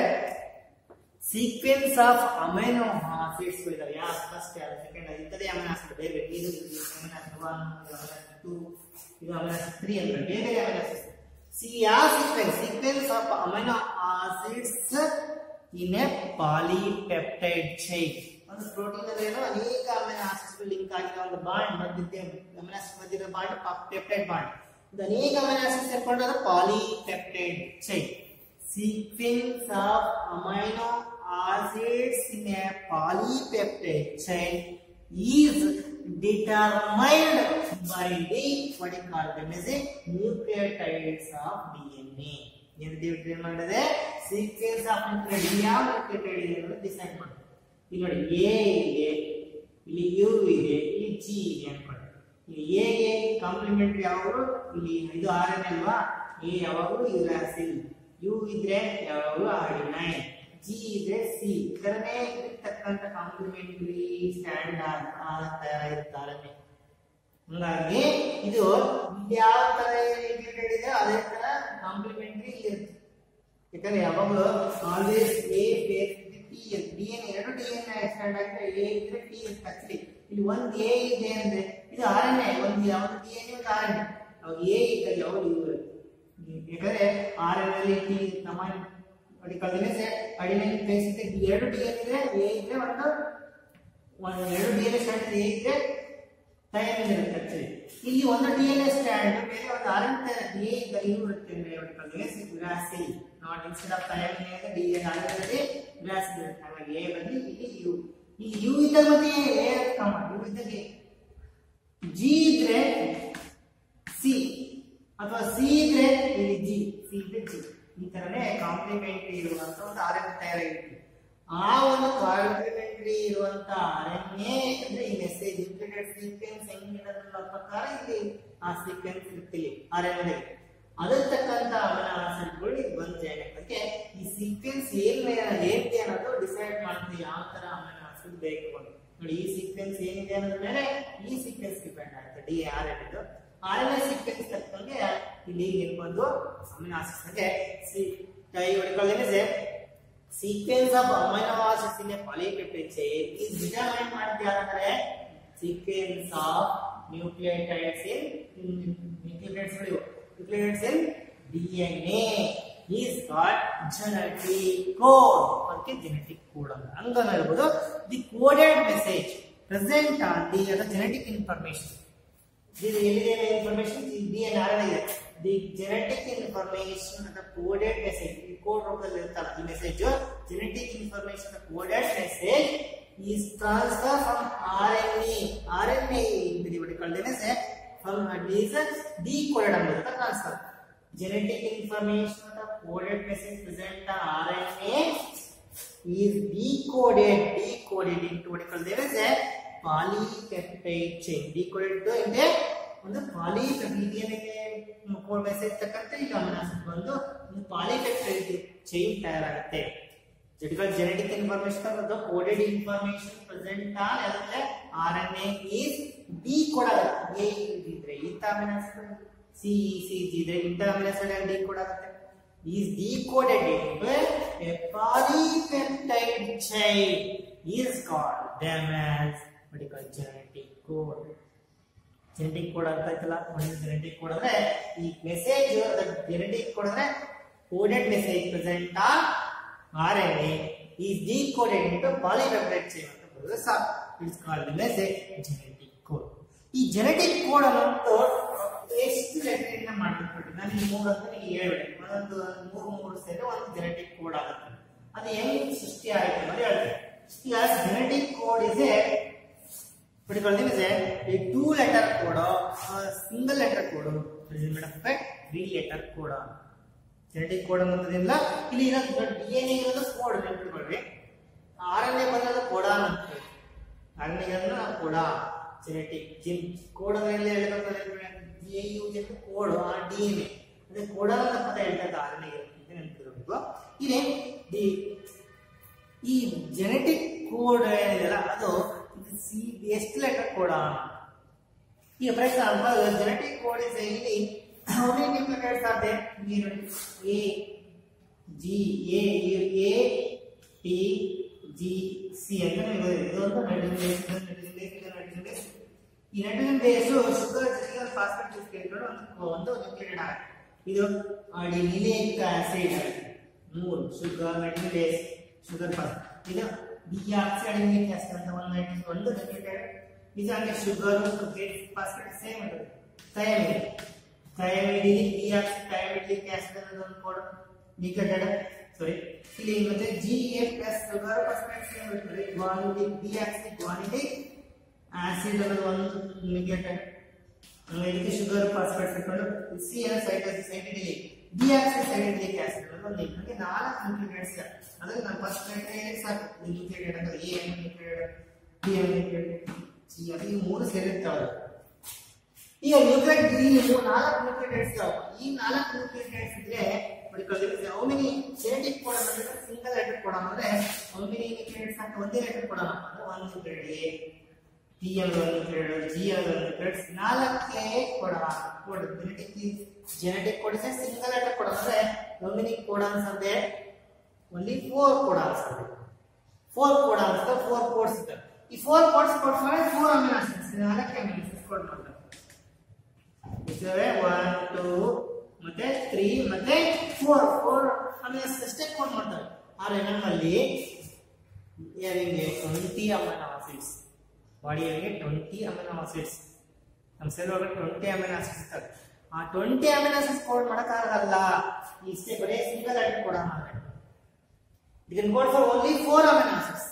ಸೀಕ್ವೆನ್ಸ್ ಆಫ್ ಅಮೈನೋ ಆಸಿಡ್ಸ್ ಇದಾವೆ ಯಾವ ಫಸ್ಟ್ ಯಾವ ಸೆಕೆಂಡ್ ಇಂಥದೇ ಅಮೈನೋ ಆಸಿಡ್ ಬೇರೆ ಬೇರೆ ಇದು amino acid one amino two ಇದು ಅಮೈನೋ ಆಸಿಡ್ ತ್ರೀ ಅಂತ ಬೇರೆ ಬೇರೆ ಅಮೈನೋ ಆಸಿಡ್ಸ್ ಸಿ ಯಾವ sequence sequence of amino acids in a polypeptide chain ಒಂದು ಪ್ರೋಟೀನ್ ಅಂದ್ರೆ ಏನು ಅನೇಕ ಅಮೈನೋ ಆಸಿಡ್ಸ್ ಲಿಂಕ್ ಆಗಿರೋ ಒಂದು ಬಾಂಡ್ ಮಧ್ಯೆ ಅಮೈನೋ ಆಸಿಡ್ ಮಧ್ಯೆ ಬಾಂಡ್ ಪೆಪ್ಟೈಡ್ ಬಾಂಡ್ ಇದು ಅನೇಕ ಅಮೈನೋ ಆಸಿಡ್ಸ್ ಸೇರ್ಕೊಂಡು ಅದು polypeptide chain sequence of amino acids in a polypeptide chain is determined by the what you call them as a nucleotides of DNA. ಏನು ಡಿಟೈನ್ ಮಾಡಿದೆ ಸೀಕ್ವೆನ್ಸ್ ಆಫ್ ನ್ಯೂಕ್ಲಿಯೈಡ್ ಯಾವ ನ್ಯೂಕ್ಲಿಯೈಡ್ ಇದೆ ಅನ್ನೋದು ಡಿಸೈಡ್ ಮಾಡಿ ಇಲ್ಲಿ ನೋಡಿ ಎ ಇದೆ ಇಲ್ಲಿ ಯು ಇದೆ ಇಲ್ಲಿ ಜಿ ಇದೆ ಅನ್ಕೊಳ್ಳಿ ಇಲ್ಲಿ ಎ ಗೆ ಕಾಂಪ್ಲಿಮೆಂಟರಿ ಯಾವಾಗಲೂ ಇಲ್ಲಿ ಇದು ಆರ್ ಎನ್ ಅಲ್ವಾ ಎ ಯಾವಾಗಲೂ ಯುರಾಸಿಲ್ ಯು ಇದ್ರೆ ಯಾವಾಗಲೂ ಆರ್ಡಿನೈನ್ ಜಿ ಇದ್ರೆ ಸಿ ಇದರನ್ನೇ ತಕ್ಕಂತ ಕಾಂಪ್ಲಿಮೆಂಟರಿ ಸ್ಟ್ಯಾಂಡರ್ಡ್ ತಯಾರಾಗಿರ್ತಾರೆ ಹಂಗಾಗಿ ಇದು ಯಾವ ತರ ರಿಲೇಟೆಡ್ ಇದೆ ಅದೇ ತರ ಕಾಂಪ್ಲಿಮೆಂಟರಿ ಇರುತ್ತೆ ಯಾಕಂದ್ರೆ ಯಾವಾಗಲೂ always A base T S D N ಎರಡು ಡಿ ಎನ್ ಸ್ಟ್ಯಾಂಡ್ ಆಗಿದೆ ಎ ಇದ್ರೆ ಟಿ ಎಸ್ ಆಕ್ಚುಲಿ ಇಲ್ಲಿ ಒಂದ್ ಎ ಇದೆ ಅಂದ್ರೆ ಇದು ಆರ್ ಎನ್ ಎ ಒಂದು ಯಾವ್ದು ಡಿ ಎನ್ ಒಂದು ಆರ್ ಎನ್ ಎ ಅವಾಗ ಎ ಇದ್ದಾಗ ಯಾವ್ದು ಇವು ಇರುತ್ತೆ ಯಾಕಂದ್ರೆ ಆರ್ ಎನ್ ಅಲ್ಲಿ ಟಿ ನಮ್ಮ ಅಡಿಕಲ್ದಿನೇ ಅಡಿನಲ್ಲಿ ಪ್ಲೇಸ್ ಇದೆ ಎರಡು ಡಿ ಎನ್ ಇದೆ ಎ ಇದ್ರೆ ಒಂದು ಒಂದು ಎರಡು ಡಿ ಎನ್ ಸ್ಟ್ಯಾಂಡ್ ಎ ಇದ್ರೆ ಥೈಮಿನ್ ಇರುತ್ತೆ ಆಕ್ಚುಲಿ ಇಲ್ಲಿ ಒಂದು ಡಿ ಎನ್ ಎ ಸ್ಟ್ಯಾಂಡ್ ಮೇಲೆ ಒಂದು ಆರ್ ಎನ್ ಎ ಈಗ ಇವು ಇರುತ್ತೆ ಅಡಿಕಲ್ದಿನೇ uracil not instead of thymine ಇದೆ ಡಿ ಎನ್ ಆರ್ ಎನ್ ಅಲ್ಲಿ ಗ್ರಾಸಿಲ್ ಇರುತ್ತೆ ಹಾಗಾಗಿ ಎ ಬಂದು ಇಲ್ಲಿ ಯು ಇಲ್ಲಿ ಯು ಇದ್ದಾಗ ಮತ್ತೆ ಎ ಕಮ್ಮ ಯು ಇದ್ದಾಗ ಜಿ ಇದ್ರೆ ಸಿ ಅಥವಾ ಸಿ ಇದ್ರೆ ಇಲ್ಲಿ ಜಿ ಸಿ ಇದ್ರೆ ಜಿ ಈ ತರನೇ ಕಾಂಪ್ಲಿಮೆಂಟರಿ ಇರುವಂತ ಒಂದು ಆರ್ ಎನ್ ತಯಾರಾಗಿರುತ್ತೆ ಆ ಒಂದು ಕಾಂಪ್ಲಿಮೆಂಟರಿ ಇರುವಂತ ಆರ್ ಎನ್ ಎ ಅಂದ್ರೆ ಈ ಮೆಸೇಜ್ ಇಂಪ್ಲಿಟೆಡ್ ಸೀಕ್ವೆನ್ಸ್ ಹೆಂಗಿದೆ ಅನ್ನೋ ಪ್ರಕಾರ ಇಲ್ಲಿ ಆ ಸೀಕ್ವೆನ್ಸ್ ಇರುತ್ತೆ ಇಲ್ಲಿ ಆರ್ ಎನ್ ಎ ಅದಕ್ಕೆ ತಕ್ಕಂತ ಅಮಿನೋ ಆಸಿಡ್ಗಳು ಇದು ಬಂದು ಜಾಯ್ನ್ ಆಗಕ್ಕೆ ಈ ಸೀಕ್ವೆನ್ಸ್ ಏನ್ ಏನಿದೆ ಅನ್ನೋದು ಡಿಸೈಡ್ ಮಾಡುತ್ತೆ ಯಾವ ತರ ಅಮಿನೋ ಆಸಿಡ್ ಬೇಕು ಅಂತ ನೋಡಿ ಈ ಸೀಕ್ವೆನ್ಸ್ ಏನಿದೆ ಅನ್ನೋದ್ರ ಮೇಲೆ ಈ ಸೀಕ್ವೆನ್ಸ್ ಡಿಪೆಂಡ್ ಆಗುತ್ತೆ ಡಿ ಆರ್ ಎನ್ ಇದು ಆರ್ ಎನ್ ಎ ಸೀಕ್ವೆನ್ಸ್ ತಕ್ಕಂಗೆ ಇಲ್ಲಿ ಏನ್ ಬಂದು ಅಮಿನೋ ಆಸಿಡ್ಸ್ ಅಂದ್ರೆ ಸಿ ಟೈ ಹೊಡಿಕೊಳ್ಳೇನೆ sequence of amino acids in a polypeptide chain is determine ಮಾಡಿದ್ದು ಯಾರಂದ್ರೆ sequence of nucleotides in nucleotides ಗಳು nucleotides in DNA is got genetic code ಅದಕ್ಕೆ ಜೆನೆಟಿಕ್ ಕೋಡ್ ಅಂತ ಹಂಗನ ಹೇಳ್ಬೋದು the coded message present on the ಅದ ಜೆನೆಟಿಕ್ ಇನ್ಫಾರ್ಮೇಶನ್ ಇದು ಎಲ್ಲಿದೆ ಇನ್ಫಾರ್ಮೇಶನ್ ಡಿ ಎನ್ ಆರ್ ಇದೆ ದಿ ಜೆನೆಟಿಕ್ ಇನ್ಫಾರ್ಮೇಶನ್ ಅಂತ ಕೋಡೆಡ್ ಮೆಸೇಜ್ ಈ ಕೋಡ್ ರೂಪದಲ್ಲಿ ಇರ್ತಲ್ಲ ಈ message genetic information coded message is transfer from R N A R N A is decoded ಅನ್ನೋದು transfer genetic information of the coded message present on RNA is decoded decoded into what called there is a polypeptide chain decoded to into ಒಂದು ಪಾಲಿಪೆಪ್ಟೈಡ್ ಡಿಎನ್ಎಗೆ ಕೋಡ್ ಮೆಸೇಜ್ ತಕ್ಕಂತೆ ಈಗ ಅಮಿನೋ ಆಸಿಡ್ ಬಂದು ಒಂದು ಪಾಲಿಪೆಪ್ಟೈಡ್ ಚೈನ್ ತಯಾರಾಗುತ್ತೆ critical genetic information of the coded information present on ಅದಕ್ಕೆ RNA is decode ಆಗುತ್ತೆ A ಇದ್ರೆ ಇಂಥ amino acid C C G ಇದ್ರೆ ಇಂಥ ಅಮಿನೋ ಆಸಿಡ್ ಡಿಕೋಡ್ ಆಗುತ್ತೆ is decoded into a polypeptide chain is called them as what you call genetic code genetic code ಅಂತ ಆಯ್ತಲ್ಲ ಜೆನೆಟಿಕ್ ಕೋಡ್ ಅಂದ್ರೆ ಈ ಮೆಸೇಜ್ ಜೆನೆಟಿಕ್ ಕೋಡ್ ಅಂದ್ರೆ coded message present on R N A is decoded into polypeptide chain ಅಂತ ಬರೋದು ಸಾಕು it's called message genetic code ಈ ಜೆನೆಟಿಕ್ ಕೋಡ್ ಅನ್ನೋದು ಎಷ್ಟು ಲೆಟರ್ ಇಂದ ಮಾಡಲ್ಪಟ್ಟು ನಾನು ಈ ಮೂರು ಅಂತ ನಿಮಗೆ ಹೇಳ್ಬೇಡಿ ಒಂದೊಂದು ಮೂರು ಮೂರು ಸೇರಿ ಒಂದು ಜೆನೆಟಿಕ್ ಕೋಡ್ ಆಗುತ್ತೆ ಅದು ಹೆಂಗ್ ಸೃಷ್ಟಿ ಆಯ್ತು ಅಂತ ಹೇಳ್ತಾರೆ ಈಗ genetic code is a particular thing is a, a two letter code or a single letter code is made up of a three letter code genetic code ಅನ್ನೋದ್ರಿಂದ ಇಲ್ಲಿ ಇರೋದು ಡಿ ಎನ್ ಎ ಇರೋದು ಕೋಡ್ ನೆನಪಿಟ್ಕೊಳ್ರಿ ಆರ್ ಎನ್ ಎ ಬಂದದ್ದು ಕೋಡಾನ್ ಅಂತ ಹೇಳಿ R N A code genetic gene code ಅಂದ್ರೆ ಜಿ ಎ ಯು ಜೆಟ್ ಕೋಡ್ ಆ ಡಿ ಎನ್ ಎ ಅದೇ ಕೋಡಾನ್ ಅಂತ ಪದ ಹೇಳ್ತಾರೆ ಆರ್ ಎನ್ ಎ ಅಂತ ನೆನಪಿಟ್ಕೊಳ್ಬೇಕು ಇದೆ ದಿ ಈ ಜೆನೆಟಿಕ್ ಕೋಡ್ ಏನಿದೆಯಲ್ಲ ಅದು ಇದು ಸಿ ಎಷ್ಟು ಲೆಟರ್ ಕೋಡ ಈಗ for example genetic code is ಇಲ್ಲಿ how many nucleotides are there here a g a a t g c ಅಂತ ನಮಗೆ ಇದು ಒಂದು ನೈಟ್ರೋಜನ್ ಬೇಸ್ ಇದು ನೈಟ್ರೋಜನ್ ಬೇಸ್ ಇದು ನೈಟ್ರೋಜನ್ ಬೇಸ್ ಈ ನೈಟ್ರೋಜನ್ ಬೇಸ್ ಶುಗರ್ ಜೊತೆಗೆ ಫಾಸ್ಫೇಟ್ ಜೊತೆ ಸೇರಿಕೊಂಡು ಒಂದು ಒಂದು ನ್ಯೂಕ್ಲಿಯೇಟೆಡ್ ಆಗುತ್ತೆ ಇದು ಅಡಿನಿಲಿಕ್ ಆಸಿಡ್ ಮೂರು sugar nitrogen base sugar phosphate ಇದು ಡಿಆಕ್ಸಿ ಅಡಿನಿಲಿಕ್ ಆಸಿಡ್ ಅಂತ ಒಂದು ನೈಟ್ರೋಜನ್ ಒಂದು ನ್ಯೂಕ್ಲಿಯೇಟೆಡ್ ಇದು ಹಂಗೆ ಶುಗರ್ ಫಾಸ್ಫೇಟ್ ಸೇಮ್ ಇರುತ್ತೆ ಥೈಮಿಡ್ ಥೈಮಿಡ್ ಡಿಆಕ್ಸಿ ಥೈಮಿಡಿಕ್ ಆಸಿಡ್ ಅನ್ನೋದು ಒಂದು ಕೋಡ್ ನ್ಯೂಕ್ಲಿಯೇಟೆಡ್ ಸಾರಿ ಇಲ್ಲಿ ಮತ್ತೆ G A plus sugar phosphate same ಇರ್ತದೆ ಗ್ವಾನಿಟಿಕ್ ಡಿಆಕ್ಸಿ ಗ್ವಾನಿಟಿಕ್ ಆಸಿಡ್ ಅನ್ನೋದು ಒಂದು ನ್ಯೂಕ್ಲಿಯೇಟೆಡ್ ಇದಕ್ಕೆ ಶುಗರ್ ಫಾಸ್ಫೇಟ್ ಸೇರ್ಕೊಂಡು ಸಿ ಅನ್ನ ಸೈಟೋಸಿಸ್ ಸೈಟಿಡಿಲಿಕ್ ಡಿಆಕ್ಸಿ ಸೈಟಿಡಿಲಿಕ್ ಆಸಿಡ್ ಅನ್ನೋದು ಒಂದು ನಿಮಗೆ ನಾಲ್ಕು ನ್ಯೂಕ್ಲಿಯೇಟೆಡ್ಸ್ ಇದೆ ಅದಕ್ಕೆ ನಾನು ಫಸ್ಟ್ ಹೇಳಿ ಸಾಕು ನ್ಯೂಕ್ಲಿಯೇಟೆಡ್ ಅಂದ್ರೆ A N nucleotide D N nucleotide C ಅದು ಈ ಮೂರು ಸೇರಿರ್ತಾವೆ ಈಗ ನ್ಯೂಕ್ಲಿಯೇಟ್ ಈ ಮೂರು ನಾಲ್ಕು ನ್ಯೂಕ್ಲಿಯೇಟೆಡ್ಸ್ ಈ ನಾಲ್ಕು ನ್ಯೂಕ್ಲಿಯೇಟೆಡ್ಸ್ ಇದ್ರೆ ಹೌ ಮೆನಿ ಜೆನೆಟಿಕ್ ಕೋಡ್ ಅಂದ್ರೆ ಸಿಂಗಲ್ ಲೆಟರ್ ಕೋಡ್ ಅಂದ್ರೆ ಹೌ ಮೆನಿ ನ್ಯೂಕ್ಲಿಯೇಟೆಡ್ಸ್ ಅಂತ ಒಂದೇ ಲೆಟರ್ ಕೋಡ್ ಅಂದ್ರೆ ಒಂದು ನ್ಯೂಕ್ಲಿಯೇಟ್ ಎ ಟಿ ಎಲ್ ಒಂದು ನ್ಯೂಕ್ಲಿಯೇಟ್ ಜಿ ಎಲ್ ಒಂದು ನ್ಯೂಕ್ಲಿಯೇಟ್ಸ್ ನಾಲ್ಕೇ code code genetic genetic code is single letter code ಅಂದ್ರೆ ಹೌ ಮೆನಿ ಕೋಡಾನ್ಸ್ ಅಂದ್ರೆ only four codons are there. Four codons, the four codes ಇದೆ. ಈ ಫೋರ್ ಕೋಡ್ಸ್ ಕೋಡ್ ಮಾಡಿ ಫೋರ್ ಅಮಿನೋ ಆಸಿಡ್ಸ್ ನಾಲ್ಕು ಅಮಿನೋ ಆಸಿಡ್ಸ್ ಕೋಡ್ ಮಾಡ್ತಾರೆ ಇದ್ರೆ ಒನ್ ಟೂ ಮತ್ತೆ ತ್ರೀ ಮತ್ತೆ ಫೋರ್ ಫೋರ್ ಅಮಿನೋ ಆಸಿಡ್ಸ್ ಅಷ್ಟೇ ಕೋಡ್ ಮಾಡ್ತಾರೆ ಆದ್ರೆ ನಮ್ಮಲ್ಲಿ ಯಾರಿಗೆ ಟ್ವೆಂಟಿ ಅಮಿನೋ ಆಸಿಡ್ಸ್ ಬಾಡಿಯಲ್ಲಿ ಟ್ವೆಂಟಿ ಅಮಿನೋ ಆಸಿಡ್ಸ್ ನಮ್ಮ ಸೆಲ್ ಒಳಗಡೆ ಟ್ವೆಂಟಿ ಅಮಿನೋ ಆಸಿಡ್ಸ್ ಇರ್ತವೆ ಆ ಟ್ವೆಂಟಿ ಅಮಿನೋ ಆಸಿಡ್ಸ್ ಕೋಡ್ ಮಾಡೋಕ್ಕಾಗಲ್ಲ ಇಷ್ಟೇ ಬರೀ ಸಿಂಗಲ್ ಐಟಮ್ ಕೋಡ್ ಮಾಡ್ಬೇಕು You can code for only four amino acids.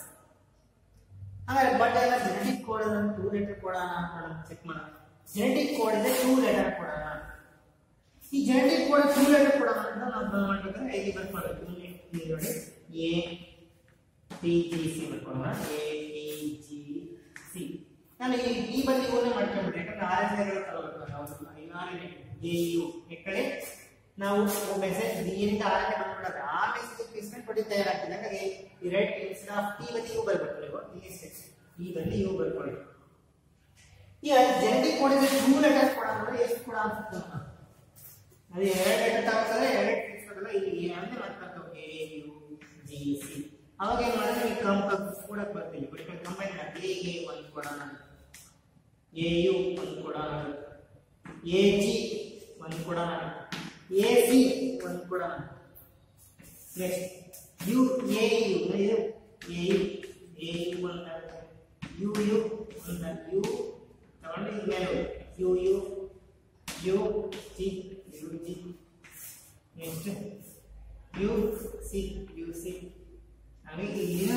ಆಮೇಲೆ ಬಟ್ ಎಲ್ಲ ಜೆನೆಟಿಕ್ ಕೋಡ್ ಅನ್ನು ಟೂ ಲೆಟರ್ ಕೊಡೋಣ ಅಂತ ಚೆಕ್ ಮಾಡೋಣ ಜೆನೆಟಿಕ್ ಕೋಡ್ ಇದೆ ಟೂ ಲೆಟರ್ ಕೊಡೋಣ ಈ ಜೆನೆಟಿಕ್ ಕೋಡ್ ಟೂ ಲೆಟರ್ ಕೊಡೋಣ ಅಂತ ನಾವು ಮಾಡ್ಬೇಕಾದ್ರೆ ಇಲ್ಲಿ ಬರ್ಕೊಳ್ಬೇಕು ಇಲ್ಲಿ ನೋಡಿ ಎ ಟಿ ಜಿ ಸಿ ಬರ್ಕೊಳ್ಳೋಣ ಎ ಟಿ ಜಿ ಸಿ ನಾನು ಈ ಈ ಬದಿ ಓನೇ ಮಾಡ್ಕೊಂಡ್ಬಿಟ್ಟೆ ಯಾಕಂದ್ರೆ ಆರ್ ಎಸ್ ಐಗಳು ತಗೋಬೇಕು ನಾವು ಆರ್ ಎ ಯು ಈ ಕಡೆ ನಾವು ಮೆಸೇಜ್ ಡಿಯಿಂದ ಆರ್ ಎನ್ ಬಂದ್ಬಿಡೋದು ಆ ಮೆಸೇಜ್ ಪ್ಲೇಸ್ಮೆಂಟ್ ಬಡಿ ತಯಾರಾಗ್ತದೆ ಹಾಗಾಗಿ ಈ ರೈಟ್ ಇನ್ಸ್ಟೆಡ್ ಆಫ್ ಟಿ ಬದಿ ಯು ಬರ್ಬೇಕು ನೀವು ಇಲ್ಲಿ ಈ ಬದಿ ಯು ಬರ್ಕೊಳ್ಳಿ ಈಗ ಜೆನೆಟಿಕ್ ಕೋಡ್ ಇದೆ ಟೂ ಲೆಟರ್ಸ್ ಕೊಡ ಅಂದ್ರೆ ಎಷ್ಟು ಕೊಡ ಅನ್ಸುತ್ತೆ ಅದು ಎರಡು ಲೆಟರ್ ತಗೋತಾರೆ ಎರಡು ತಿಳಿಸ್ಬೇಕಲ್ಲ ಇಲ್ಲಿ ಎ ಅಂದ್ರೆ ಮತ್ತೆ ಎ ಯು ಜಿ ಸಿ ಅವಾಗ ಏನ್ ಮಾಡಿದ್ರೆ ಈ ಕಮ್ ಕೂಡ ಬರ್ತೀವಿ ಬಟ್ ಕಂಬೈನ್ ಎ ಎ ಒಂದು ಕೊಡೋಣ ಎ ಯು ಒಂದು ಕೊಡೋಣ ಎ ಜಿ ಒಂದು ಕೊಡೋಣ ಎ ಸಿ ಒಂದು ಕೊಡೋಣ ನೆಕ್ಸ್ಟ್ ಯು ಎ ಯು ಇದು ಎ ಯು ಎ ಯು ಅಂತ ಯು ಯು ಅಂತ ಯು ತಗೊಂಡು ಇದು ಮೇಲೆ U U U C U G next U C U C ಆಮೇಲೆ ಇಲ್ಲಿನ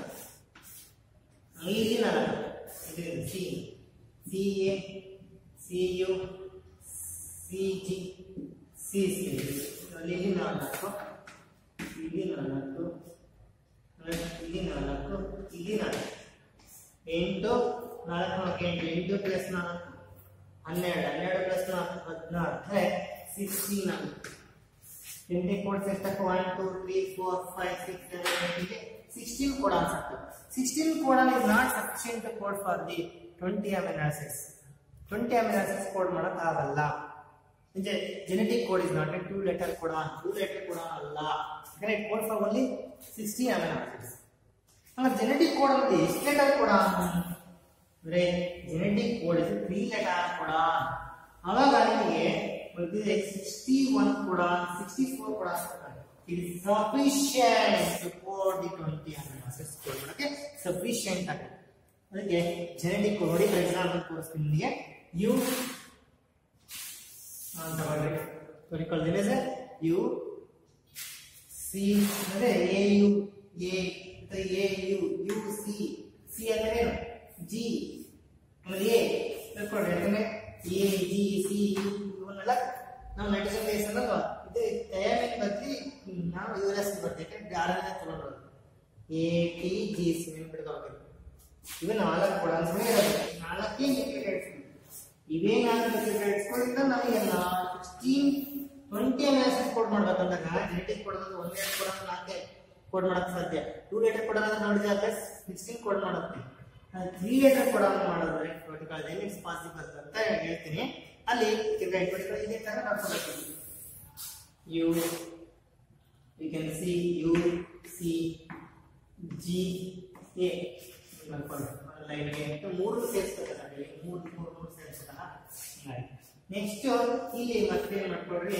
ಆಮೇಲೆ ಇಲ್ಲಿನ ಇದು C C A C C U C G C C ಅಲ್ಲಿ ಇಲ್ಲಿ ನಾಲ್ಕು ಇಲ್ಲಿ ನಾಲ್ಕು ಆಮೇಲೆ ಇಲ್ಲಿ ನಾಲ್ಕು ಇಲ್ಲಿ ನಾಲ್ಕು ಎಂಟು ನಾಲ್ಕು ನಾಲ್ಕು ಎಂಟು ಎಂಟು ಪ್ಲಸ್ ನಾಲ್ಕು ಹನ್ನೆರಡು ಹನ್ನೆರಡು ಪ್ಲಸ್ ನಾಲ್ಕು ಹದಿನಾರು ಅಂದರೆ ಸಿಕ್ಸ್ಟೀನ್ ಎಂಟನೇ ಕೋಡ್ಸ್ ಎಷ್ಟಕ್ಕೆ one two three four five six seven eight ಹೀಗೆ ಸಿಕ್ಸ್ಟೀನ್ ಕೋಡಾನ್ಸ್ ಆಗ್ತವೆ sixteen codon is not sufficient code for the twenty amino acids twenty amino acids code ಮಾಡೋಕ್ಕಾಗಲ್ಲ ನಿಜ genetic code is not a two letter codon two letter codon ಅಲ್ಲ ಯಾಕಂದ್ರೆ code for only sixteen amino acids ಹಂಗಾರೆ ಜೆನೆಟಿಕ್ ಕೋಡ್ ಅಂದ್ರೆ ಎಷ್ಟು ಲೆಟರ್ ಕೋಡಾನ್ ಅಂದ್ರೆ genetic code is three letter codon ಅವಾಗ ನಿಮಗೆ ಗೊತ್ತಿದೆ sixty one codon sixty four codon it is sufficient to code the twenty amino acids code ಮಾಡೋಕ್ಕೆ ಸಫಿಷಿಯಂಟ್ ಆಗುತ್ತೆ ಅದಕ್ಕೆ ಜೆನೆಟಿಕ್ ಕೋಡ್ ನೋಡಿ ಫಾರ್ ಎಕ್ಸಾಂಪಲ್ ತೋರಿಸ್ತೀನಿ ನಿಮಗೆ ಯು ಅಂತ ಬರಬೇಕು ಕೊರಿಕೊಳ್ಳಿ ಸರ್ ಯು ಸಿ ಅಂದ್ರೆ A U A A U U C C ಅಂದ್ರೆ ಏನು ಜಿ ಆಮೇಲೆ ಎ ತಿಳ್ಕೊಳ್ರಿ ಯಾಕಂದ್ರೆ ಎ ಜಿ ಸಿ ಯು ಇವನ್ನೆಲ್ಲ ನಾವು ನೈಟ್ರೋಜನ್ ಬೇಸ್ ಅನ್ನೋದು ಇದು ಥಯಾಮಿನ್ ಬದಲಿ ನಾವು ಯೂರಸ್ ಬರ್ತೈತೆ ಯಾಕಂದ್ರೆ ಆರನೇ ತಗೊಂಡ್ರು ಎ ಟಿ ಜಿ ಸಿ ಬಿಡ್ಕೋಬೇಕು ಇವೆ ನಾಲ್ಕು ಕೂಡ ಇರೋದು ನಾಲ್ಕೇ ನ್ಯೂಕ್ಲಿಯೇಟ್ಸ್ ಇವೇ ನಾಲ್ಕು ನ್ಯೂಕ್ಲಿಯೇಟ್ಸ್ಗಳಿಂದ ನಮಗೆ sixteen twenty M S code ಮಾಡ್ಬೇಕಂದಾಗ ಜೆನೆಟಿಕ್ ಕೋಡ್ ಅಂದ್ರೆ ಒಂದ್ ಎರಡು ಕೋಡ್ ಅಂದ್ರೆ ನಾಲ್ಕೇ ಕೋಡ್ ಮಾಡಕ್ ಸಾಧ್ಯ ಟೂ ಲೇಟರ್ ಕೋಡ್ ಅಂದ್ರೆ ನೋಡಿದ್ರೆ ಸಿಕ್ಸ್ಟೀನ್ ಕೋಡ್ ಮಾಡುತ್ತೆ ತ್ರೀ ಲೇಟರ್ ಕೋಡ್ ಅಂದ್ರೆ ಮಾಡಿದ್ರೆ ವರ್ಟಿಕಲ್ ಇಟ್ಸ್ ಪಾಸಿಬಲ್ ಅಂತ ಹೇಳ್ತೀನಿ ಅಲ್ಲಿ ವರ್ಟಿಕಲ್ ಇದೇ ತರ ಮಾಡ್ಕೋಬೇಕು U U can C U C G A ಲೈನ್ಗೆ ಮೂರು ಸೇರಿಸ್ಬೇಕಲ್ಲ ಮೂರು ಮೂರು ಮೂರು ಸೇರಿಸ್ಬೇಕಲ್ಲ ನೆಕ್ಸ್ಟ್ ಇಲ್ಲಿ ಮತ್ತೆ ಏನ್ ಮಾಡ್ಕೊಳ್ರಿ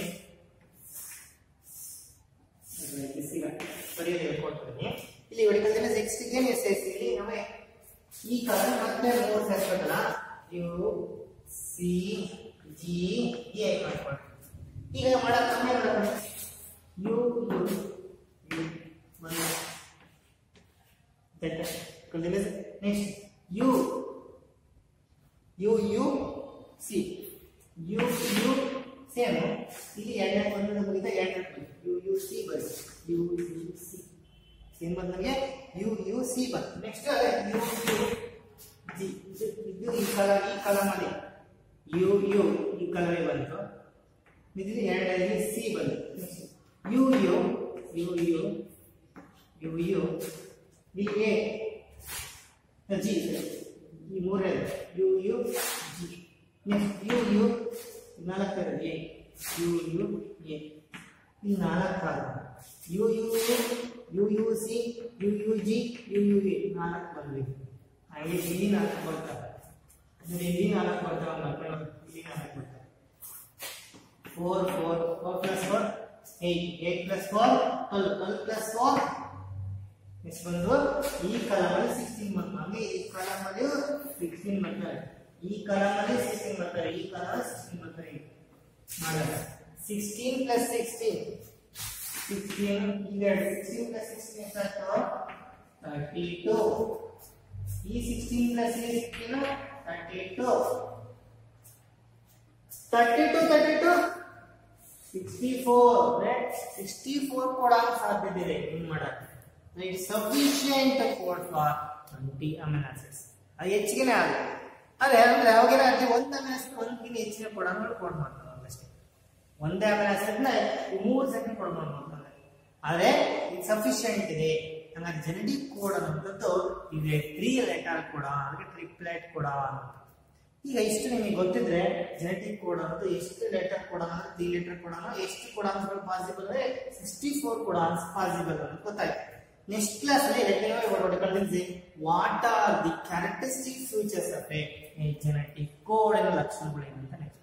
ಬರೆಯೋದು ಹೇಳ್ಕೊಡ್ತೀನಿ ಇಲ್ಲಿ ಹೊಡಿಕಲ್ದಲ್ಲಿ ನೆಕ್ಸ್ಟ್ ಏನು ಸೇರಿಸಿ ಇಲ್ಲಿ ನಮಗೆ ಈ ಕಲರ್ ಮತ್ತೆ ಮೂರು ಸೇರಿಸ್ಬೇಕಲ್ಲ ಯು ಸಿ ಜಿ ಎ ಮಾಡ್ಕೊಳ್ರಿ ಈಗ ಮಾಡಕ್ ಕಮ್ಮಿ ಮಾಡೋಣ ಯು ಯು ಯು ಒಂದು next U U U C U U same ಇಲ್ಲಿ ಎರಡನೇ ಬಂದ ಮುಗಿದ ಎರಡನೇ ಯು ಯು ಸಿ ಬರಿ ಯು ಯು ಸಿ ಸೇಮ್ ಬಂದ ನಮಗೆ ಯು ಯು ಸಿ ಬಂತು ನೆಕ್ಸ್ಟ್ ಯು ಯು ಜಿ ಇದು ಈ ಕಲರ್ ಈ ಕಲರ್ ಅಲ್ಲಿ ಯು ಯು ಈ ಕಲರ್ ಬಂತು ಇದು ಎರಡನೇ ಸಿ ಬಂತು U U U U U U V A G ಈ ಮೂರೇ U U G next U U ನಾಲ್ಕರ ಎ ಯು ಯು ಎ ಈ ನಾಲ್ಕಾದ U U U U C U U G U U A ನಾಲ್ಕು ಬಂದ್ವಿ ಹಾಗೆ ಇಲ್ಲಿ ನಾಲ್ಕು ಬರ್ತಾವೆ ಅಂದ್ರೆ ಇಲ್ಲಿ ನಾಲ್ಕು ಬರ್ತಾವೆ ಮಕ್ಕಳು ಇಲ್ಲಿ ನಾಲ್ಕು ಬರ್ತಾವೆ four four four plus four eight eight plus four twelve twelve plus four next ಬಂದು ಈ ಕಾಲಮ್ ಅಲ್ಲಿ ಸಿಕ್ಸ್ಟೀನ್ ಬಂತು ಹಂಗೆ ಈ ಕಾಲಮ್ ಅಲ್ಲಿ ಸಿಕ್ಸ್ಟೀನ್ ಬರ್ತಾರೆ ಈ ಕಾಲಮ್ ಅಲ್ಲಿ ಸಿಕ್ಸ್ಟೀನ್ ಬರ್ತಾರೆ ಈ ಕಾಲಮ್ ಸಿಕ್ಸ್ಟೀನ್ ಬರ್ತಾರೆ ಮಾಡಲ್ಲ ಸಿಕ್ಸ್ಟೀನ್ ಪ್ಲಸ್ ಸಿಕ್ಸ್ಟೀನ್ ಸಿಕ್ಸ್ಟೀನ್ ಈಗ ಸಿಕ್ಸ್ಟೀನ್ ಪ್ಲಸ್ ಸಿಕ್ಸ್ಟೀನ್ ಎಷ್ಟಾಯ್ತು ತರ್ಟಿ ಟು ಈ sixteen plus sixteen thirty two thirty two thirty two sixty four sixty four ಕೊಡಕ್ಕೆ ಸಾಧ್ಯತೆ ಇದೆ ಹಿಂಗ್ ಮಾಡಕ್ಕೆ it's sufficient code for twenty amino acids ಅದು ಹೆಚ್ಚಿಗೆನೇ ಆಗುತ್ತೆ ಅದೇ ಅಂದ್ರೆ ಅವಾಗೇನ ಅಲ್ಲಿ ಒಂದು ಅಮಿನೋ ಆಸಿಡ್ ಒಂದ್ಕಿಂತ ಹೆಚ್ಚಿನ ಕೊಡೋಣ ಕೋಡ್ ಮಾಡ್ತಾರೆ ಅಷ್ಟೇ ಒಂದೇ ಅಮಿನೋ ಆಸಿಡ್ನ ಮೂರು ಸೆಕೆಂಡ್ ಕೋಡ್ ಮಾಡ್ತಾರೆ ಆದ್ರೆ ಇದು ಸಫಿಷಿಯಂಟ್ ಇದೆ ಹಂಗಾಗಿ ಜೆನೆಟಿಕ್ ಕೋಡ್ ಅನ್ನೋಂಥದ್ದು ಇದೆ ತ್ರೀ ಲೆಟರ್ ಕೂಡ ಅದಕ್ಕೆ ಟ್ರಿಪ್ಲೆಟ್ ಕೂಡ ಅಂತ ಈಗ ಇಷ್ಟು ನಿಮಗೆ ಗೊತ್ತಿದ್ರೆ ಜೆನೆಟಿಕ್ ಕೋಡ್ ಅನ್ನೋದು ಎಷ್ಟು ಲೆಟರ್ ಕೊಡ ತ್ರೀ ಲೆಟರ್ ಕೊಡ ಎಷ್ಟು ಕೊಡಾನ್ಸ್ಗಳು ಪಾಸಿಬಲ್ ಅಂದ್ರೆ ಸಿಕ್ಸ್ಟಿ ಫೋರ್ ಕೊಡಾನ್ಸ್ ಪಾಸಿಬಲ್ ಅಂತ ಗೊತ್ತಾಯ್ತು ನೆಕ್ಸ್ಟ್ ಕ್ಲಾಸ್ ಅಲ್ಲಿ ಕಲಿಸಿ what are the characteristic features of a genetic code ಲಕ್ಷಣಗಳು ಏನಂತ ನೆಕ್ಸ್ಟ್